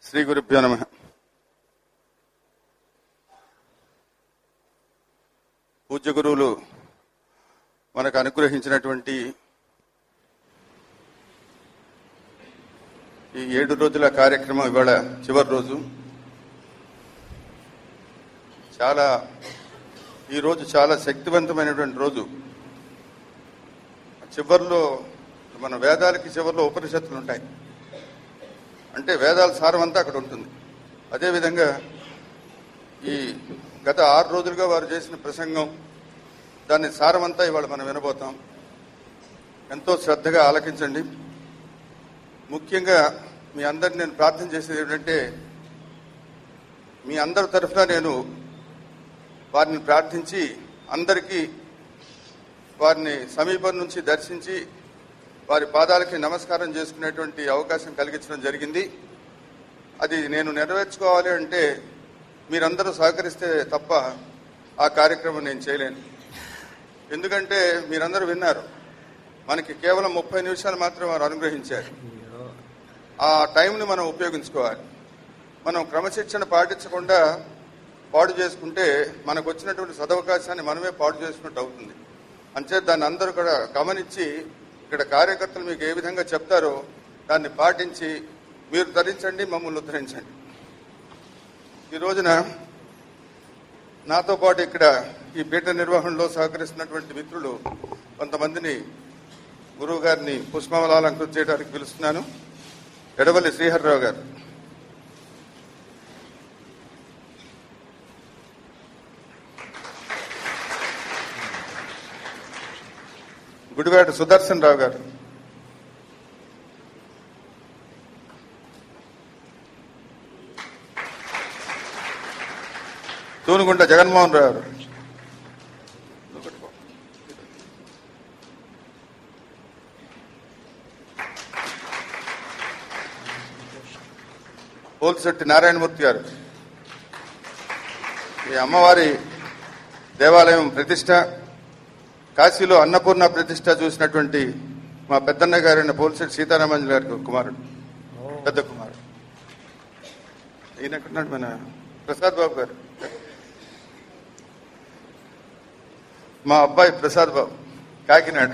శ్రీ గురుభ్యో నమ పూజ్య గురువులు మనకు అనుగ్రహించినటువంటి ఈ ఏడు రోజుల కార్యక్రమం ఇవాళ చివరి రోజు చాలా ఈ రోజు చాలా శక్తివంతమైనటువంటి రోజు చివరిలో మన వేదాలకి చివరిలో ఉపనిషత్తులు ఉంటాయి అంటే వేదాల సారం అంతా అక్కడ ఉంటుంది అదేవిధంగా ఈ గత ఆరు రోజులుగా వారు చేసిన ప్రసంగం దాని సారమంతా ఇవాళ మనం వినబోతాం ఎంతో శ్రద్ధగా ఆలకించండి ముఖ్యంగా మీ అందరిని నేను ప్రార్థన చేసేది ఏంటంటే మీ అందరి తరఫున నేను వారిని ప్రార్థించి అందరికీ వారిని సమీపం నుంచి దర్శించి వారి పాదాలకి నమస్కారం చేసుకునేటువంటి అవకాశం కలిగించడం జరిగింది అది నేను నెరవేర్చుకోవాలి అంటే మీరందరూ సహకరిస్తే తప్ప ఆ కార్యక్రమం నేను చేయలేను ఎందుకంటే మీరందరూ విన్నారు మనకి కేవలం ముప్పై నిమిషాలు మాత్రమే వారు అనుగ్రహించారు ఆ టైంని మనం ఉపయోగించుకోవాలి మనం క్రమశిక్షణ పాటించకుండా పాడు చేసుకుంటే మనకు వచ్చినటువంటి సదవకాశాన్ని మనమే పాడు చేసుకున్నట్టు అవుతుంది అంచేత దాన్ని అందరూ కూడా గమనించి ఇక్కడ కార్యకర్తలు మీకు ఏ విధంగా చెప్తారో దాన్ని పాటించి మీరు ధరించండి మమ్మల్ని ఉద్ధరించండి ఈ రోజున నాతో పాటు ఇక్కడ ఈ పీఠ నిర్వహణలో సహకరిస్తున్నటువంటి మిత్రులు కొంతమందిని గురువు గారిని పుష్పమలాలంకృతి చేయడానికి పిలుస్తున్నాను ఎడవల్లి శ్రీహర్రావు గారు గుడివాడ సుదర్శన్ రావు గారు తూనుగుంట జగన్మోహన్ రావు గారు పోల్శెట్టి నారాయణమూర్తి గారు ఈ అమ్మవారి దేవాలయం ప్రతిష్ట కాశీలో అన్నపూర్ణ ప్రతిష్ట చూసినటువంటి మా పెద్దన్న గారైన పోల్శెట్టి సీతారామన్ గారి కుమారుడు పెద్ద కుమారుడు ఈయన ఎక్కడున్నాడు మన ప్రసాద్ బాబు గారు మా అబ్బాయి ప్రసాద్ బాబు కాకినాడ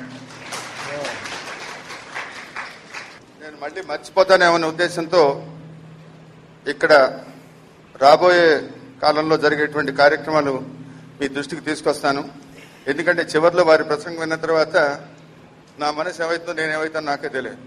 నేను మళ్ళీ మర్చిపోతానేమనే ఉద్దేశంతో ఇక్కడ రాబోయే కాలంలో జరిగేటువంటి కార్యక్రమాలు మీ దృష్టికి తీసుకొస్తాను ఎందుకంటే చివరిలో వారి ప్రసంగం విన్న తర్వాత నా మనసు ఏమైతుందో నేను ఏమైతానో నాకే తెలియదు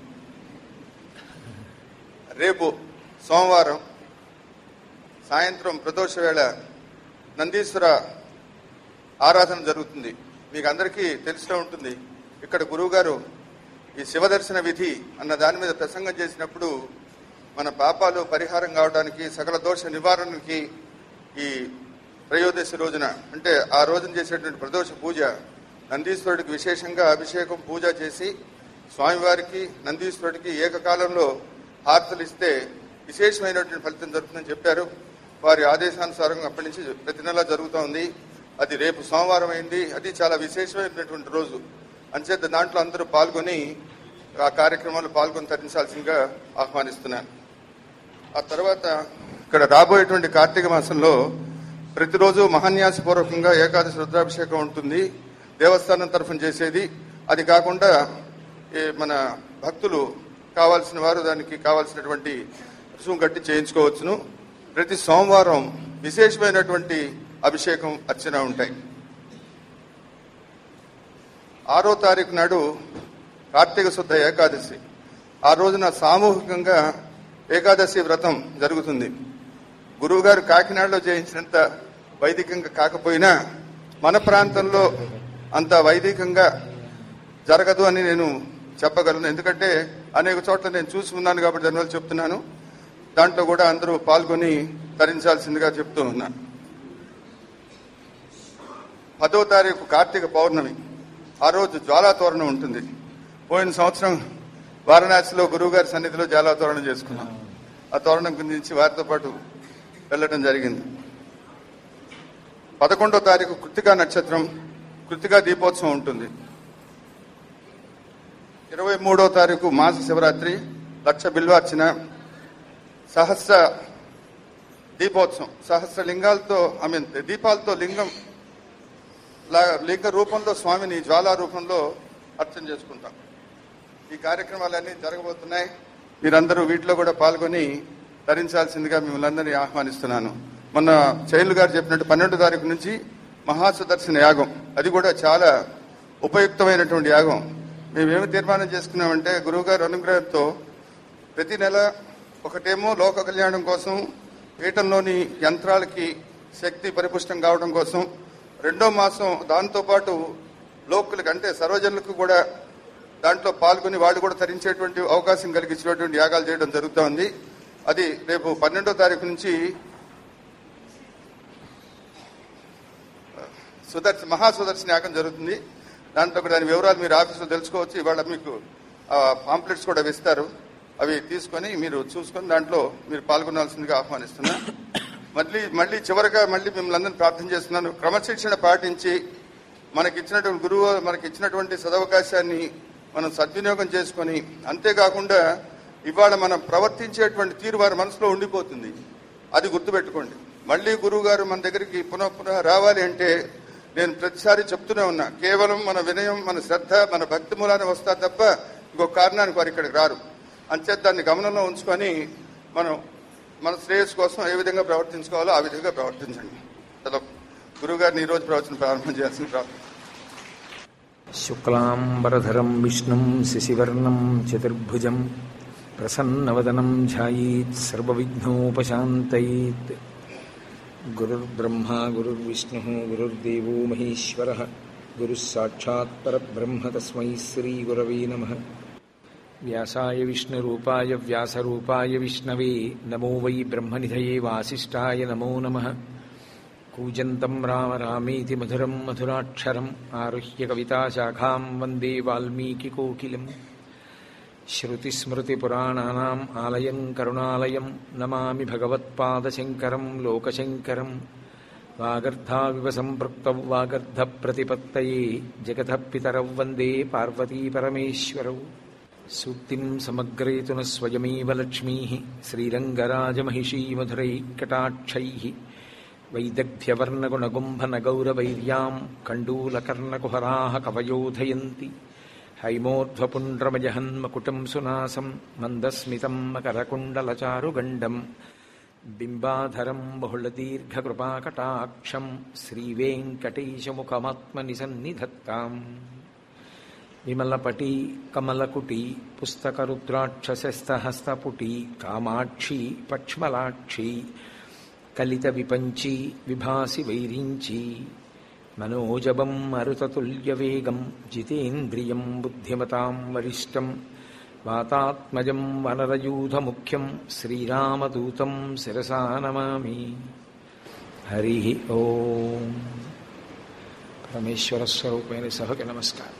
రేపు సోమవారం సాయంత్రం ప్రదోష వేళ నందీశ్వర ఆరాధన జరుగుతుంది మీకు అందరికీ తెలిసే ఉంటుంది ఇక్కడ గురువు గారు ఈ శివదర్శన విధి అన్న దాని మీద ప్రసంగం చేసినప్పుడు మన పాపాలు పరిహారం కావడానికి సకల దోష నివారణకి ఈ త్రయోదశి రోజున అంటే ఆ రోజున చేసేటువంటి ప్రదోష పూజ నందీశ్వరుడికి విశేషంగా అభిషేకం పూజ చేసి స్వామివారికి నందీశ్వరుడికి ఏకకాలంలో హారతలు ఇస్తే విశేషమైనటువంటి ఫలితం జరుగుతుందని చెప్పారు వారి ఆదేశానుసారంగా అప్పటి నుంచి ప్రతి నెలా జరుగుతూ ఉంది అది రేపు సోమవారం అయింది అది చాలా విశేషమైనటువంటి రోజు అంచేత దాంట్లో అందరూ పాల్గొని ఆ కార్యక్రమంలో పాల్గొని తరించాల్సిందిగా ఆహ్వానిస్తున్నాను ఆ తర్వాత ఇక్కడ రాబోయేటువంటి కార్తీక మాసంలో ప్రతిరోజు మహాన్యాసపూర్వకంగా ఏకాదశి రుద్రాభిషేకం ఉంటుంది దేవస్థానం తరఫున చేసేది అది కాకుండా ఈ మన భక్తులు కావాల్సిన వారు దానికి కావాల్సినటువంటి రుసుము కట్టి చేయించుకోవచ్చును ప్రతి సోమవారం విశేషమైనటువంటి అభిషేకం అర్చన ఉంటాయి ఆరో తారీఖు నాడు కార్తీక శుద్ధ ఏకాదశి ఆ రోజున సామూహికంగా ఏకాదశి వ్రతం జరుగుతుంది గురువు గారు కాకినాడలో చేయించినంత వైదికంగా కాకపోయినా మన ప్రాంతంలో అంత వైదికంగా జరగదు అని నేను చెప్పగలను ఎందుకంటే అనేక చోట్ల నేను చూసి ఉన్నాను కాబట్టి దానివల్ల చెప్తున్నాను దాంట్లో కూడా అందరూ పాల్గొని తరించాల్సిందిగా చెప్తూ ఉన్నాను పదో తారీఖు కార్తీక పౌర్ణమి ఆ రోజు జ్వాలాతోరణం ఉంటుంది పోయిన సంవత్సరం వారణాసిలో గురువుగారి సన్నిధిలో జ్వాలాతోరణం చేసుకున్నాం ఆ తోరణం గురించి వారితో పాటు వెళ్ళడం జరిగింది పదకొండో తారీఖు కృతికా నక్షత్రం కృతికా దీపోత్సవం ఉంటుంది ఇరవై మూడో తారీఖు మాస శివరాత్రి లక్ష బిల్వార్చన సహస్ర దీపోత్సవం సహస్ర లింగాలతో ఐ మీన్ దీపాలతో లింగం లా- లింగ రూపంలో స్వామిని జ్వాలా రూపంలో అర్చన చేసుకుంటాం ఈ కార్యక్రమాలన్నీ జరగబోతున్నాయి మీరందరూ వీటిలో కూడా పాల్గొని ధరించాల్సిందిగా మిమ్మల్ని అందరినీ ఆహ్వానిస్తున్నాను మొన్న చైలు గారు చెప్పినట్టు పన్నెండో తారీఖు నుంచి మహాసుదర్శన యాగం అది కూడా చాలా ఉపయుక్తమైనటువంటి యాగం మేమేమి తీర్మానం చేసుకున్నామంటే గురువు గారు అనుగ్రహంతో ప్రతి నెల ఒకటేమో లోక కళ్యాణం కోసం పీఠంలోని యంత్రాలకి శక్తి పరిపుష్టం కావడం కోసం రెండో మాసం దాంతో పాటు లోకులకు అంటే సర్వజనులకు కూడా దాంట్లో పాల్గొని వాళ్ళు కూడా తరించేటువంటి అవకాశం కలిగించినటువంటి యాగాలు చేయడం జరుగుతోంది అది రేపు పన్నెండో తారీఖు నుంచి సుదర్శ మహాసుదర్శన యాగం జరుగుతుంది దాంట్లో కూడా దాని వివరాలు మీరు ఆఫీసులో తెలుసుకోవచ్చు ఇవాళ మీకు పాంప్లెట్స్ కూడా ఇస్తారు అవి తీసుకొని మీరు చూసుకొని దాంట్లో మీరు పాల్గొనాల్సిందిగా ఆహ్వానిస్తున్నా మళ్ళీ మళ్ళీ చివరగా మళ్ళీ మిమ్మల్ని అందరినీ ప్రార్థన చేస్తున్నాను క్రమశిక్షణ పాటించి మనకి ఇచ్చినటువంటి గురువు మనకి ఇచ్చినటువంటి సదవకాశాన్ని మనం సద్వినియోగం చేసుకొని అంతేకాకుండా ఇవాళ మనం ప్రవర్తించేటువంటి తీరు వారి మనసులో ఉండిపోతుంది అది గుర్తుపెట్టుకోండి మళ్ళీ గురువు గారు మన దగ్గరికి పునః పునః రావాలి అంటే నేను ప్రతిసారి చెప్తూనే ఉన్నా కేవలం మన వినయం మన శ్రద్ధ మన భక్తి మూలాన్ని వస్తా తప్ప ఇంకొక కారణానికి వారు ఇక్కడికి రారు అంచేత దాన్ని గమనంలో ఉంచుకొని మనం మన శ్రేయస్సు కోసం ఏ విధంగా ప్రవర్తించుకోవాలో ఆ విధంగా ప్రవర్తించండి చలో గురువు గారిని ఈ రోజు ప్రవచనం ప్రారంభం చేయాల్సిన ప్రార్థన శుక్లాంబరధరం విష్ణుం శశివర్ణం చతుర్భుజం ప్రసన్నవదనం ధ్యాయేత్ సర్వవిఘ్నోపశాంతయేత్ గురుర్బ్రహ్మా గురుర్విష్ణుः గురుర్దేవో మహేశ్వరः గురుः సాక్షాత్ పరబ్రహ్మ తస్మై శ్రీగురవే నమः వ్యాసాయ విష్ణురూపాయ వ్యాసరూపాయ విష్ణవే నమో వై బ్రహ్మనిధయే వాసిష్ఠాయ నమో నమః కూజంతం రామ రామేతి మధురం మధురాక్షరం ఆరుహ్య కవితాశాఖాం వందే వాల్మీకికోకిలం శృతిస్మృతిపురాణానాం ఆలయం కరుణాలయం నమామి భగవత్పాదశంకరం లోకశంకరం వాగర్ధావివ సంపృక్తౌ వాగర్ధప్రతిపత్తయే జగతః పితరౌ వందే పార్వతీపరమేశ్వరౌ సూక్తిం సమగ్రేతున స్వయమేవ లక్ష్మీ శ్రీరంగరాజమహిషీ మధురైకటాక్షైः వైదగ్ధ్యవర్ణగుణగుంభనగౌరవైర్యాం కండూలకర్ణకుహరాः కవయోధయంతి హైమోర్ధ్వపుండ్రమజహన్మకుటం సునాసం మందస్మితం మకరకుండలచారుగండం బింబాధరం బహుళదీర్ఘకృపాకటాక్షం శ్రీవేంకటేశముఖమాత్మనిసన్నిధత్తాం విమలపటి కమలకుటి పుస్తకరుద్రాక్షసస్తహస్తపుటి కామాక్షి పక్ష్మలాక్షి కలిత విపంచి విభాసి వైరించి మనోజవం మరుతతుల్యవేగం జితేంద్రియం బుద్ధిమతాం వరిష్టం వాతాత్మజం వనరయూధముఖ్యం శ్రీరామదూతం శిరసా నమామి హరి ఓం పరమేశ్వర స్వరూపైన సభకి నమస్కారం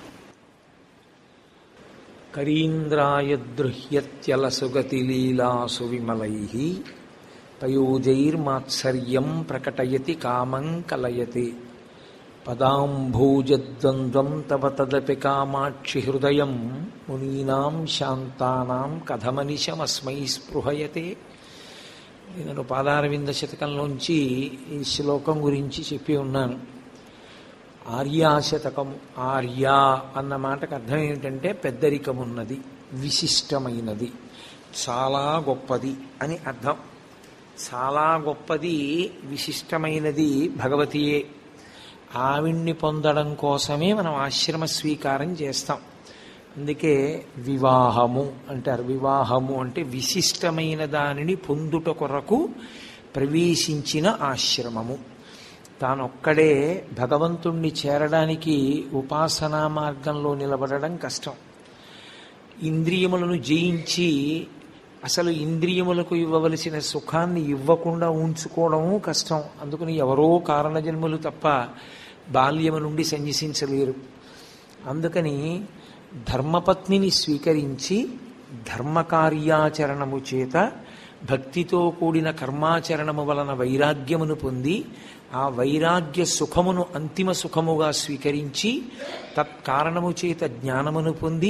కరీంద్రాయదృహ్యత్యలసుగతిలీలాసు విమలైః పయోజైర్మాత్సర్యం ప్రకటయతి కామం కలయతి పదాంభూజద్వంద్వం తవ తదపి కామాక్షి హృదయం మునీనాం శాంతానాం కథమనిశమస్మై స్పృహయతే నేను పాదారవింద శతకంలోంచి ఈ శ్లోకం గురించి చెప్పి ఉన్నాను ఆర్యాశతకము ఆర్య అన్న మాటకు అర్థం ఏమిటంటే పెద్దరికమున్నది విశిష్టమైనది చాలా గొప్పది అని అర్థం చాలా గొప్పది విశిష్టమైనది భగవతియే ఆవిణ్ణి పొందడం కోసమే మనం ఆశ్రమ స్వీకారం చేస్తాం అందుకే వివాహము అంటారు వివాహము అంటే విశిష్టమైన దానిని పొందుట కొరకు ప్రవేశించిన ఆశ్రమము తానొక్కడే భగవంతుణ్ణి చేరడానికి ఉపాసనా మార్గంలో నిలబడడం కష్టం ఇంద్రియములను జయించి అసలు ఇంద్రియములకు ఇవ్వవలసిన సుఖాన్ని ఇవ్వకుండా ఉంచుకోవడము కష్టం అందుకని ఎవరో కారణజన్మలు తప్ప బాల్యము నుండి సన్యసించలేరు అందుకని ధర్మపత్నిని స్వీకరించి ధర్మకార్యాచరణము చేత భక్తితో కూడిన కర్మాచరణము వలన వైరాగ్యమును పొంది ఆ వైరాగ్య సుఖమును అంతిమ సుఖముగా స్వీకరించి తత్కారణము చేత జ్ఞానమును పొంది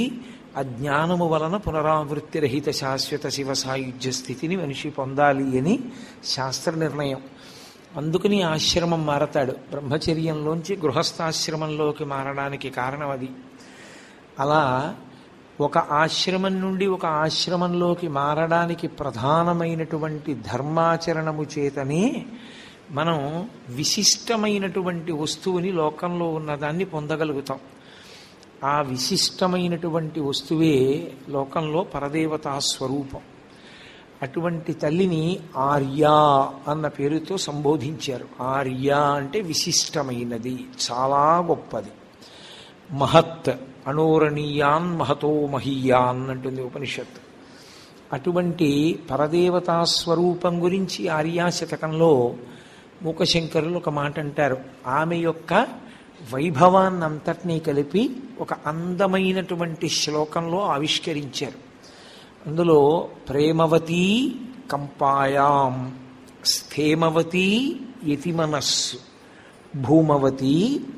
అజ్ఞానము వలన పునరావృత్తి రహిత శాశ్వత శివ సాయుధ్య స్థితిని మనిషి పొందాలి అని శాస్త్ర నిర్ణయం అందుకని ఆశ్రమం మారతాడు బ్రహ్మచర్యంలోంచి గృహస్థాశ్రమంలోకి మారడానికి కారణం అది అలా ఒక ఆశ్రమం నుండి ఒక ఆశ్రమంలోకి మారడానికి ప్రధానమైనటువంటి ధర్మాచరణము చేతనే మనం విశిష్టమైనటువంటి వస్తువుని లోకంలో ఉన్నదాన్ని పొందగలుగుతాం ఆ విశిష్టమైనటువంటి వస్తువే లోకంలో పరదేవతా స్వరూపం అటువంటి తల్లిని ఆర్య అన్న పేరుతో సంబోధించారు ఆర్య అంటే విశిష్టమైనది చాలా గొప్పది మహత్ అణోరణీయాన్ మహతో మహీయాన్ అంటుంది ఉపనిషత్తు అటువంటి పరదేవతా స్వరూపం గురించి ఆర్యాశతకంలో మూకశంకరులు ఒక మాట అంటారు ఆమె యొక్క వైభవాన్నంతటినీ కలిపి ఒక అందమైనటువంటి శ్లోకంలో ఆవిష్కరించారు అందులో ప్రేమవతీ కంపాయాం స్థేమవతీ యతిమనస్సు భూమవతి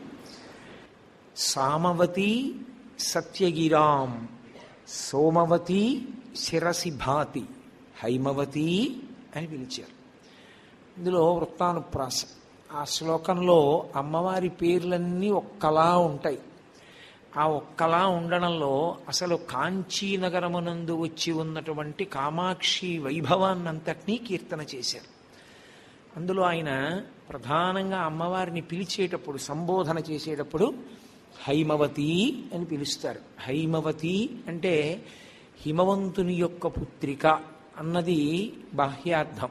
సామవతి సత్యగిరాం సోమవతి శిరసి భాతి హైమవతి అని పిలిచారు ఇందులో వృత్తానుప్రాస ఆ శ్లోకంలో అమ్మవారి పేర్లన్నీ ఒక్కలా ఉంటాయి ఆ ఒక్కలా ఉండడంలో అసలు కాంచీనగరమునందు వచ్చి ఉన్నటువంటి కామాక్షి వైభవాన్నంతటినీ కీర్తన చేశారు అందులో ఆయన ప్రధానంగా అమ్మవారిని పిలిచేటప్పుడు సంబోధన చేసేటప్పుడు హైమవతి అని పిలుస్తారు హైమవతి అంటే హిమవంతుని యొక్క పుత్రిక అన్నది బాహ్యార్థం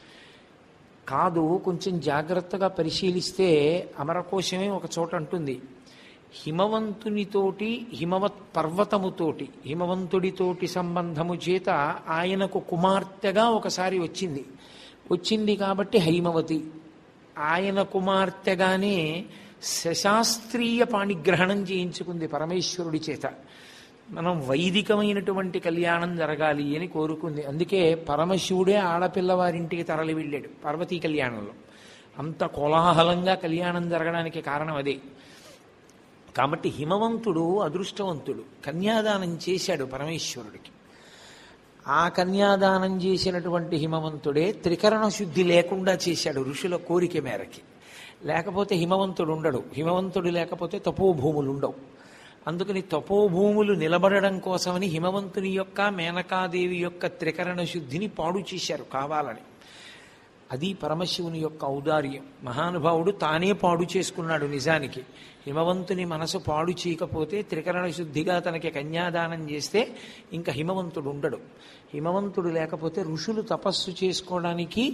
కాదు కొంచెం జాగ్రత్తగా పరిశీలిస్తే అమరకోశమే ఒక చోట అంటుంది హిమవంతునితోటి హిమవత్ పర్వతముతోటి హిమవంతుడితోటి సంబంధము చేత ఆయనకు కుమార్తెగా ఒకసారి వచ్చింది వచ్చింది కాబట్టి హైమవతి ఆయన కుమార్తెగానే శశాస్త్రీయ పాణిగ్రహణం చేయించుకుంది పరమేశ్వరుడి చేత మనం వైదికమైనటువంటి కళ్యాణం జరగాలి అని కోరుకుంది అందుకే పరమశివుడే ఆడపిల్లవారింటికి తరలి వెళ్ళాడు పార్వతీ కళ్యాణంలో అంత కోలాహలంగా కళ్యాణం జరగడానికి కారణం అదే కాబట్టి హిమవంతుడు అదృష్టవంతుడు కన్యాదానం చేశాడు పరమేశ్వరుడికి ఆ కన్యాదానం చేసినటువంటి హిమవంతుడే త్రికరణ శుద్ధి లేకుండా చేశాడు ఋషుల కోరిక మేరకి లేకపోతే హిమవంతుడు ఉండడు హిమవంతుడు లేకపోతే తపోభూములు ఉండవు అందుకని తపోభూములు నిలబడడం కోసమని హిమవంతుని యొక్క మేనకాదేవి యొక్క త్రికరణ శుద్ధిని పాడు చేశారు కావాలని అది పరమశివుని యొక్క ఔదార్యం మహానుభావుడు తానే పాడు చేసుకున్నాడు నిజానికి హిమవంతుని మనసు పాడు చేయకపోతే త్రికరణ శుద్ధిగా తనకి కన్యాదానం చేస్తే ఇంకా హిమవంతుడు ఉండడు హిమవంతుడు లేకపోతే ఋషులు తపస్సు చేసుకోవడానికి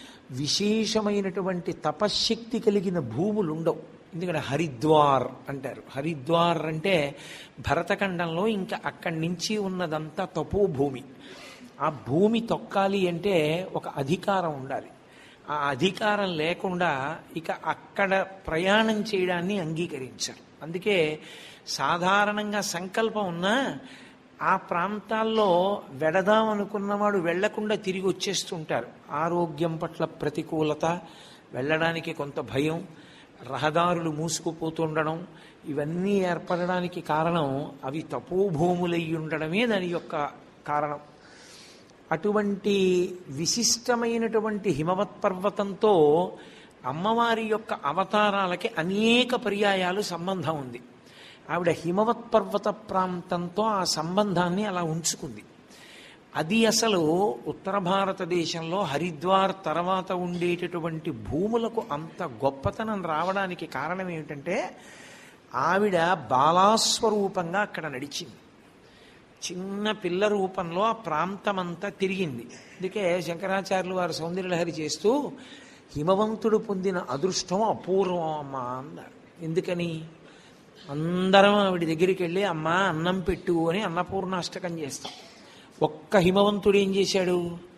విశేషమైనటువంటి తపశ్శక్తి కలిగిన భూములు ఉండవు ఎందుకంటే హరిద్వార్ అంటారు హరిద్వార్ అంటే భరతఖండంలో ఇంకా అక్కడి నుంచి ఉన్నదంతా తపోభూమి ఆ భూమి తొక్కాలి అంటే ఒక అధికారం ఉండాలి ఆ అధికారం లేకుండా ఇక అక్కడ ప్రయాణం చేయడాన్ని అంగీకరించారు అందుకే సాధారణంగా సంకల్పం ఉన్నా ఆ ప్రాంతాల్లో వెడదాం అనుకున్నవాడు వెళ్లకుండా తిరిగి వచ్చేస్తుంటారు ఆరోగ్యం పట్ల ప్రతికూలత వెళ్ళడానికి కొంత భయం రహదారులు మూసుకుపోతుండడం ఇవన్నీ ఏర్పడడానికి కారణం అవి తపోభూములై ఉండడమే దాని యొక్క కారణం అటువంటి విశిష్టమైనటువంటి హిమవత్ పర్వతంతో అమ్మవారి యొక్క అవతారాలకి అనేక పర్యాయాలు సంబంధం ఉంది ఆవిడ హిమవత్ పర్వత ప్రాంతంతో ఆ సంబంధాన్ని అలా ఉంచుకుంది అది అసలు ఉత్తర భారతదేశంలో హరిద్వార్ తర్వాత ఉండేటటువంటి భూములకు అంత గొప్పతనం రావడానికి కారణం ఏమిటంటే ఆవిడ బాలాస్వరూపంగా అక్కడ నడిచింది చిన్న పిల్ల రూపంలో ఆ ప్రాంతమంతా తిరిగింది అందుకే శంకరాచార్యులు వారు సౌందర్యలహరి చేస్తూ హిమవంతుడు పొందిన అదృష్టం అపూర్వం అమ్మా అన్నారు ఎందుకని అందరం ఆవిడ దగ్గరికి వెళ్ళి అమ్మా అన్నం పెట్టు అని అన్నపూర్ణాష్టకం చేస్తాం ఒక్క హిమవంతుడు ఏం చేశాడు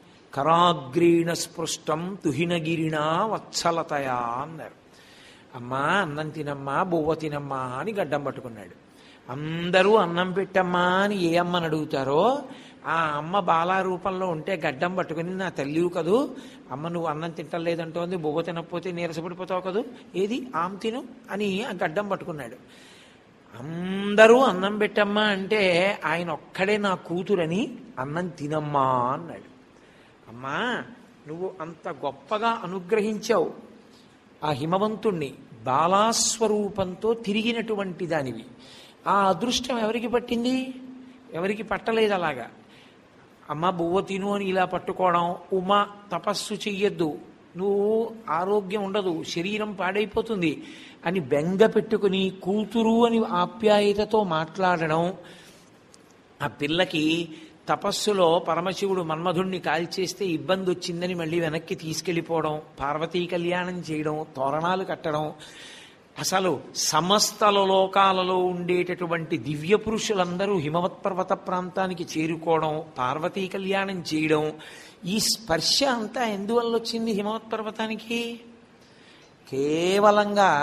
కరాగ్రీణ స్పృష్టం తుహినగిరినా వత్సలతయా అన్నారు అమ్మా అన్నం తినమ్మా బువ్వ తినమ్మా అని గడ్డం పట్టుకున్నాడు అందరూ అన్నం పెట్టమ్మా అని ఏ అమ్మని అడుగుతారో ఆ అమ్మ బాలా రూపంలో ఉంటే గడ్డం పట్టుకుని నా తల్లివు కదూ అమ్మ నువ్వు అన్నం తింటలేదంటోంది బువ్వ తినకపోతే నీరసపడిపోతావు కదూ ఏది ఆమె తిను అని ఆ గడ్డం పట్టుకున్నాడు అందరూ అన్నం పెట్టమ్మా అంటే ఆయన ఒక్కడే నా కూతురని అన్నం తినమ్మా అన్నాడు అమ్మా నువ్వు అంత గొప్పగా అనుగ్రహించావు ఆ హిమవంతుణ్ణి బాలాస్వరూపంతో తిరిగినటువంటి దానివి ఆ అదృష్టం ఎవరికి పట్టింది ఎవరికి పట్టలేదు అలాగా అమ్మ బువ్వ తిను అని ఇలా పట్టుకోవడం ఉమ తపస్సు చెయ్యొద్దు నువ్వు ఆరోగ్యం ఉండదు శరీరం పాడైపోతుంది అని బెంగ పెట్టుకుని కూతురు అని ఆప్యాయతతో మాట్లాడడం ఆ పిల్లకి తపస్సులో పరమశివుడు మన్మధుణ్ణి కాల్చేస్తే ఇబ్బంది వచ్చిందని మళ్ళీ వెనక్కి తీసుకెళ్ళిపోవడం పార్వతీ కళ్యాణం చేయడం తోరణాలు కట్టడం అసలు సమస్త లోకాలలో ఉండేటటువంటి దివ్య పురుషులందరూ హిమవత్ పర్వత ప్రాంతానికి చేరుకోవడం పార్వతీ కళ్యాణం చేయడం ఈ స్పర్శ అంతా ఎందువల్ల వచ్చింది హిమవత్ పర్వతానికి కేవలంగా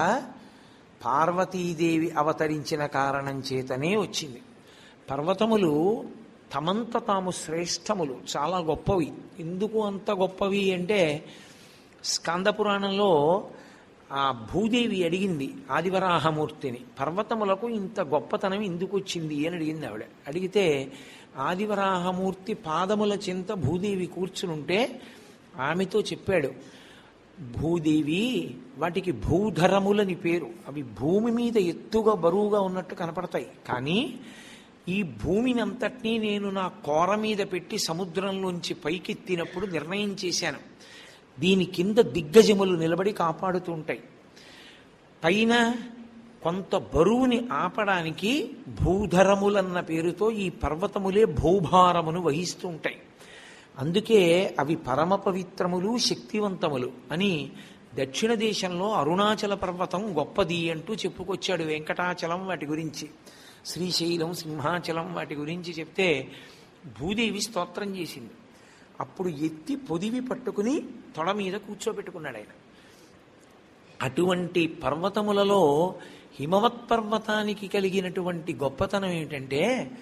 పార్వతీదేవి అవతరించిన కారణం చేతనే వచ్చింది పర్వతములు తమంత తాము శ్రేష్టములు చాలా గొప్పవి ఎందుకు అంత గొప్పవి అంటే స్కంద పురాణంలో ఆ భూదేవి అడిగింది ఆదివరాహమూర్తిని పర్వతములకు ఇంత గొప్పతనం ఎందుకు వచ్చింది అని అడిగింది ఆవిడ అడిగితే ఆదివరాహమూర్తి పాదముల చింత భూదేవి కూర్చునుంటే ఆమెతో చెప్పాడు భూదేవి వాటికి భూధరములని పేరు అవి భూమి మీద ఎత్తుగా బరువుగా ఉన్నట్టు కనపడతాయి కానీ ఈ భూమిని అంతటినీ నేను నా కోర మీద పెట్టి సముద్రంలోంచి పైకెత్తినప్పుడు నిర్ణయం చేశాను దీని కింద దిగ్గజములు నిలబడి కాపాడుతూ ఉంటాయి పైన కొంత బరువుని ఆపడానికి భూధరములన్న పేరుతో ఈ పర్వతములే భూభారమును వహిస్తూ ఉంటాయి అందుకే అవి పరమ పవిత్రములు శక్తివంతములు అని దక్షిణ దేశంలో అరుణాచల పర్వతం గొప్పది అంటూ చెప్పుకొచ్చాడు వెంకటాచలం వాటి గురించి శ్రీశైలం సింహాచలం వాటి గురించి చెప్తే భూదేవి స్తోత్రం చేసింది అప్పుడు ఎత్తి పొదివి పట్టుకుని తొడ మీద కూర్చోబెట్టుకున్నాడు ఆయన అటువంటి పర్వతములలో హిమవత్ పర్వతానికి కలిగినటువంటి గొప్పతనం ఏమిటంటే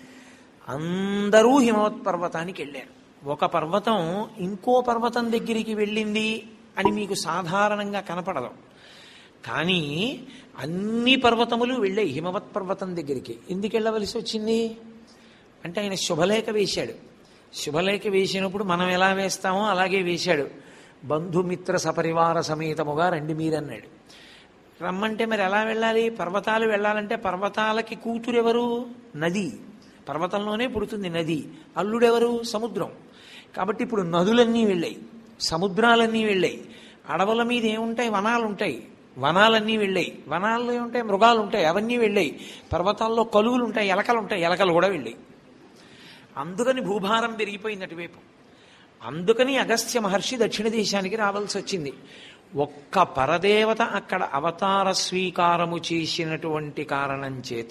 అందరూ హిమవత్ పర్వతానికి వెళ్ళారు ఒక పర్వతం ఇంకో పర్వతం దగ్గరికి వెళ్ళింది అని మీకు సాధారణంగా కనపడదు కానీ అన్ని పర్వతములు వెళ్ళాయి హిమవత్ పర్వతం దగ్గరికి ఎందుకు వెళ్ళవలసి వచ్చింది అంటే ఆయన శుభలేఖ వేశాడు శుభలేఖ వేసినప్పుడు మనం ఎలా వేస్తామో అలాగే వేశాడు బంధుమిత్ర సపరివార సమేతముగా రండి మీరన్నాడు రమ్మంటే మరి ఎలా వెళ్ళాలి పర్వతాలు వెళ్ళాలంటే పర్వతాలకి కూతురెవరు నది పర్వతంలోనే పుడుతుంది నది అల్లుడెవరు సముద్రం కాబట్టి ఇప్పుడు నదులన్నీ వెళ్ళాయి సముద్రాలన్నీ వెళ్ళాయి అడవుల మీద ఏముంటాయి వనాలు ఉంటాయి వనాలన్నీ వెళ్ళాయి వనాల్లో ఏముంటాయి మృగాలు ఉంటాయి అవన్నీ వెళ్ళాయి పర్వతాల్లో కలువులు ఉంటాయి ఎలకలు ఉంటాయి ఎలకలు కూడా వెళ్ళాయి అందుకని భూభారం పెరిగిపోయింది అటువైపు అందుకని అగస్త్య మహర్షి దక్షిణ దేశానికి రావాల్సి వచ్చింది ఒక్క పరదేవత అక్కడ అవతార స్వీకారము చేసినటువంటి కారణం చేత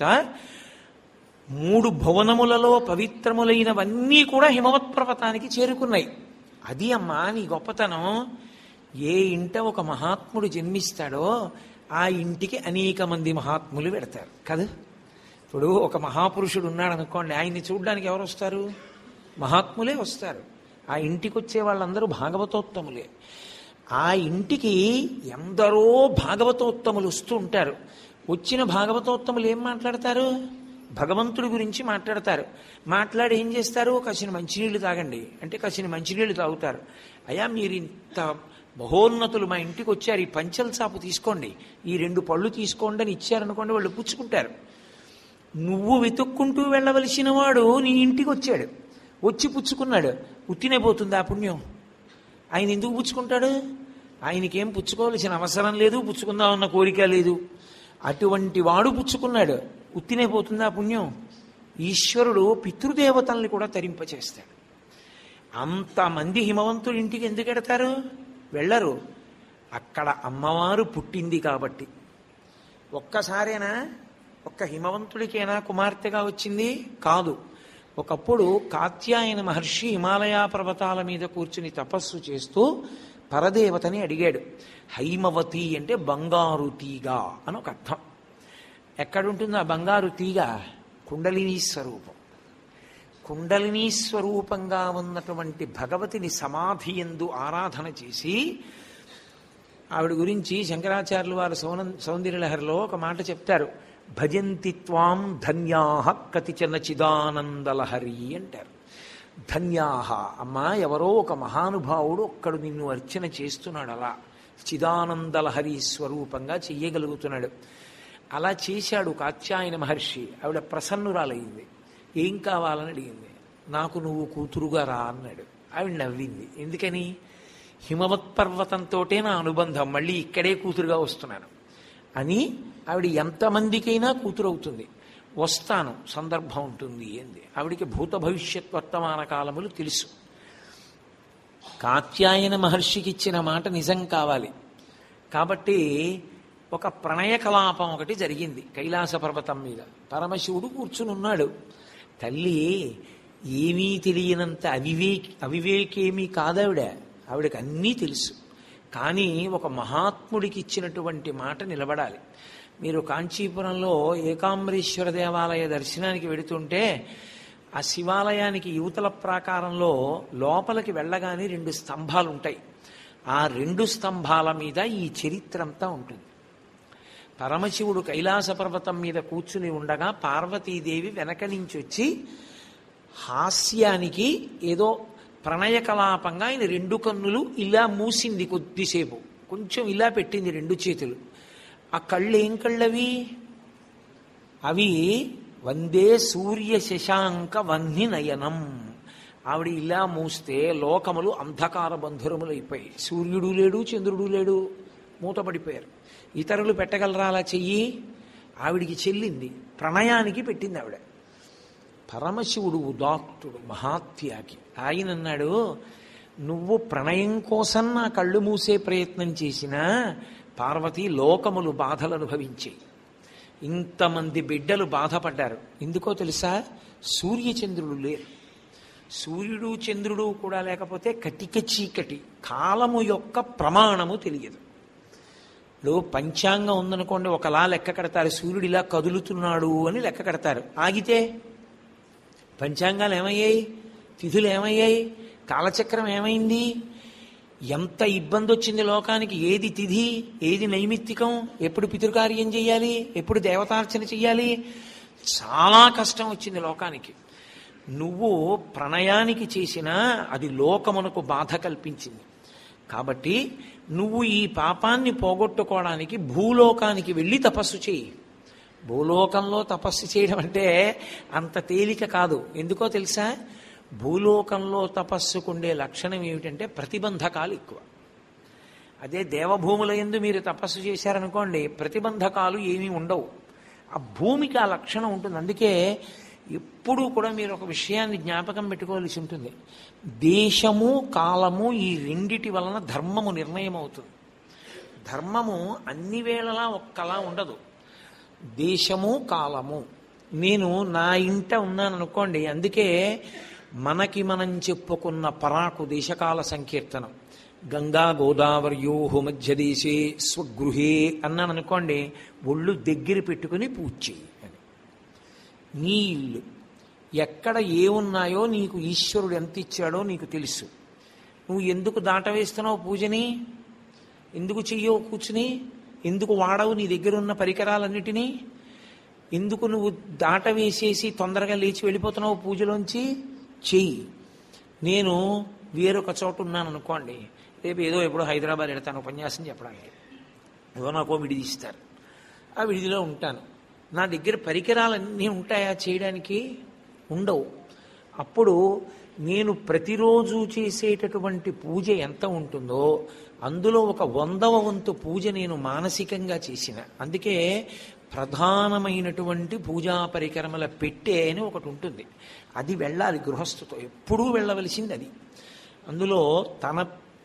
మూడు భువనములలో పవిత్రములైనవన్నీ కూడా హిమవత్ పర్వతానికి చేరుకున్నాయి అది అమ్మా నీ గొప్పతనం ఏ ఇంట ఒక మహాత్ముడు జన్మిస్తాడో ఆ ఇంటికి అనేక మంది మహాత్ములు పెడతారు కదా ఇప్పుడు ఒక మహాపురుషుడు ఉన్నాడు అనుకోండి ఆయన్ని చూడడానికి ఎవరు వస్తారు మహాత్ములే వస్తారు ఆ ఇంటికి వచ్చే వాళ్ళందరూ భాగవతోత్తములే ఆ ఇంటికి ఎందరో భాగవతోత్తములు వస్తూ ఉంటారు వచ్చిన భాగవతోత్తములు ఏం మాట్లాడతారు భగవంతుడి గురించి మాట్లాడతారు మాట్లాడి ఏం చేస్తారు కసిన మంచినీళ్ళు తాగండి అంటే కసిన మంచినీళ్ళు తాగుతారు అయ్యా మీరు ఇంత బహోన్నతులు మా ఇంటికి వచ్చారు ఈ పంచల చాపు తీసుకోండి ఈ రెండు పళ్ళు తీసుకోండి అని ఇచ్చారనుకోండి వాళ్ళు పుచ్చుకుంటారు నువ్వు వెతుక్కుంటూ వెళ్ళవలసిన వాడు నీ ఇంటికి వచ్చాడు వచ్చి పుచ్చుకున్నాడు ఉత్తినే పోతుంది ఆ పుణ్యం ఆయన ఎందుకు పుచ్చుకుంటాడు ఆయనకేం పుచ్చుకోవలసిన అవసరం లేదు పుచ్చుకుందామన్న కోరిక లేదు అటువంటి వాడు పుచ్చుకున్నాడు ఉత్తినే పోతుంది ఆ పుణ్యం ఈశ్వరుడు పితృదేవతల్ని కూడా తరింపచేస్తాడు అంతమంది హిమవంతుడి ఇంటికి ఎందుకు ఎడతారు వెళ్ళరు అక్కడ అమ్మవారు పుట్టింది కాబట్టి ఒక్కసారేనా ఒక్క హిమవంతుడికేనా కుమార్తెగా వచ్చింది కాదు ఒకప్పుడు కాత్యాయన మహర్షి హిమాలయ పర్వతాల మీద కూర్చుని తపస్సు చేస్తూ పరదేవతని అడిగాడు హైమవతి అంటే బంగారు తీగ అని ఒక అర్థం ఎక్కడుంటుంది ఆ బంగారు తీగ కుండలినీ స్వరూపం కుండలినీ స్వరూపంగా ఉన్నటువంటి భగవతిని సమాధి ఎందు ఆరాధన చేసి ఆవిడ గురించి శంకరాచార్యులు వారు సౌన సౌందర్యలహరిలో ఒక మాట చెప్తారు భజంతి త్వాం ధన్యాహ కతిచన చిదానందలహరి అంటారు ధన్యాహ అమ్మా ఎవరో ఒక మహానుభావుడు ఒక్కడు నిన్ను అర్చన చేస్తున్నాడు అలా చిదానందలహరి స్వరూపంగా చెయ్యగలుగుతున్నాడు అలా చేశాడు కాత్యాయన మహర్షి ఆవిడ ప్రసన్నురాలయ్యింది ఏం కావాలని అడిగింది నాకు నువ్వు కూతురుగా రా అన్నాడు ఆవిడ నవ్వింది ఎందుకని హిమవత్ పర్వతంతోటే నా అనుబంధం మళ్ళీ ఇక్కడే కూతురుగా వస్తున్నాను అని ఆవిడ ఎంతమందికైనా కూతురు అవుతుంది వస్తాను సందర్భం ఉంటుంది అంది ఆవిడికి భూత భవిష్యత్ వర్తమాన కాలములు తెలుసు కాత్యాయన మహర్షికి ఇచ్చిన మాట నిజం కావాలి కాబట్టి ఒక ప్రణయ కలాపం ఒకటి జరిగింది కైలాస పర్వతం మీద పరమశివుడు కూర్చుని ఉన్నాడు తల్లి ఏమీ తెలియనంత అవివేక్ అవివేకేమీ కాదావిడ ఆవిడకి అన్నీ తెలుసు కానీ ఒక మహాత్ముడికి ఇచ్చినటువంటి మాట నిలబడాలి మీరు కాంచీపురంలో ఏకాంబరేశ్వర దేవాలయ దర్శనానికి వెడుతుంటే ఆ శివాలయానికి యువతల ప్రాకారంలో లోపలికి వెళ్ళగానే రెండు స్తంభాలు ఉంటాయి ఆ రెండు స్తంభాల మీద ఈ చరిత్ర అంతా ఉంటుంది పరమశివుడు కైలాస పర్వతం మీద కూర్చుని ఉండగా పార్వతీదేవి వెనక నుంచి వచ్చి హాస్యానికి ఏదో ప్రణయ కలాపంగా ఆయన రెండు కన్నులు ఇలా మూసింది కొద్దిసేపు కొంచెం ఇలా పెట్టింది రెండు చేతులు ఆ కళ్ళు ఏం కళ్ళవి అవి వందే సూర్య శశాంక వహ్ని నయనం ఆవిడ ఇలా మూస్తే లోకములు అంధకార బంధురములైపోయాయి సూర్యుడు లేడు చంద్రుడు లేడు మూతపడిపోయారు ఇతరులు పెట్టగలరా అలా చెయ్యి ఆవిడికి చెల్లింది ప్రణయానికి పెట్టింది ఆవిడ పరమశివుడు ఉదాత్తుడు మహాత్యాగి ఆయన అన్నాడు నువ్వు ప్రణయం కోసం నా కళ్ళు మూసే ప్రయత్నం చేసినా పార్వతి లోకములు బాధలు అనుభవించాయి ఇంతమంది బిడ్డలు బాధపడ్డారు ఎందుకో తెలుసా సూర్యచంద్రుడు లేరు సూర్యుడు చంద్రుడు కూడా లేకపోతే కటిక చీకటి కాలము యొక్క ప్రమాణము తెలియదు ఇప్పుడు పంచాంగం ఉందనుకోండి ఒకలా లెక్క కడతారు సూర్యుడు ఇలా కదులుతున్నాడు అని లెక్క కడతారు ఆగితే పంచాంగాలు ఏమయ్యాయి తిథులు ఏమయ్యాయి కాలచక్రం ఏమైంది ఎంత ఇబ్బంది వచ్చింది లోకానికి ఏది తిథి ఏది నైమిత్తికం ఎప్పుడు పితృకార్యం చెయ్యాలి ఎప్పుడు దేవతార్చన చెయ్యాలి చాలా కష్టం వచ్చింది లోకానికి నువ్వు ప్రణయానికి చేసినా అది లోకమునకు బాధ కల్పించింది కాబట్టి నువ్వు ఈ పాపాన్ని పోగొట్టుకోవడానికి భూలోకానికి వెళ్ళి తపస్సు చేయి భూలోకంలో తపస్సు చేయడం అంటే అంత తేలిక కాదు ఎందుకో తెలుసా భూలోకంలో తపస్సుకుండే లక్షణం ఏమిటంటే ప్రతిబంధకాలు ఎక్కువ అదే దేవభూముల ఎందు మీరు తపస్సు చేశారనుకోండి ప్రతిబంధకాలు ఏమీ ఉండవు ఆ భూమికి ఆ లక్షణం ఉంటుంది అందుకే ఎప్పుడూ కూడా మీరు ఒక విషయాన్ని జ్ఞాపకం పెట్టుకోవాల్సి ఉంటుంది దేశము కాలము ఈ రెండిటి వలన ధర్మము నిర్ణయం అవుతుంది ధర్మము అన్ని వేళలా ఒక్కలా ఉండదు దేశము కాలము నేను నా ఇంట ఉన్నాను అనుకోండి అందుకే మనకి మనం చెప్పుకున్న పరాకు దేశకాల సంకీర్తనం గంగా గోదావరియో మధ్యదేశే స్వగృహే అన్నాను అనుకోండి ఒళ్ళు దగ్గర పెట్టుకుని పూజ చేయి అని నీ ఇల్లు ఎక్కడ ఏమున్నాయో నీకు ఈశ్వరుడు ఎంత ఇచ్చాడో నీకు తెలుసు నువ్వు ఎందుకు దాటవేస్తున్నావు పూజని ఎందుకు చెయ్యవు కూర్చుని ఎందుకు వాడవు నీ దగ్గర ఉన్న పరికరాలన్నిటినీ ఎందుకు నువ్వు దాట వేసేసి తొందరగా లేచి వెళ్ళిపోతున్నావు పూజలోంచి చెయ్యి నేను వేరొక చోట ఉన్నాను అనుకోండి రేపు ఏదో ఎప్పుడో హైదరాబాద్ వెళ్తాను ఉపన్యాసం చెప్పడానికి ఏదో నాకు విడిది ఇస్తారు ఆ విడిదిలో ఉంటాను నా దగ్గర పరికరాలన్నీ ఉంటాయా చేయడానికి ఉండవు అప్పుడు నేను ప్రతిరోజు చేసేటటువంటి పూజ ఎంత ఉంటుందో అందులో ఒక వందవ వంతు పూజ నేను మానసికంగా చేసిన అందుకే ప్రధానమైనటువంటి పూజా పరికరముల పెట్టే అని ఒకటి ఉంటుంది అది వెళ్ళాలి గృహస్థుతో ఎప్పుడూ వెళ్ళవలసింది అది అందులో తన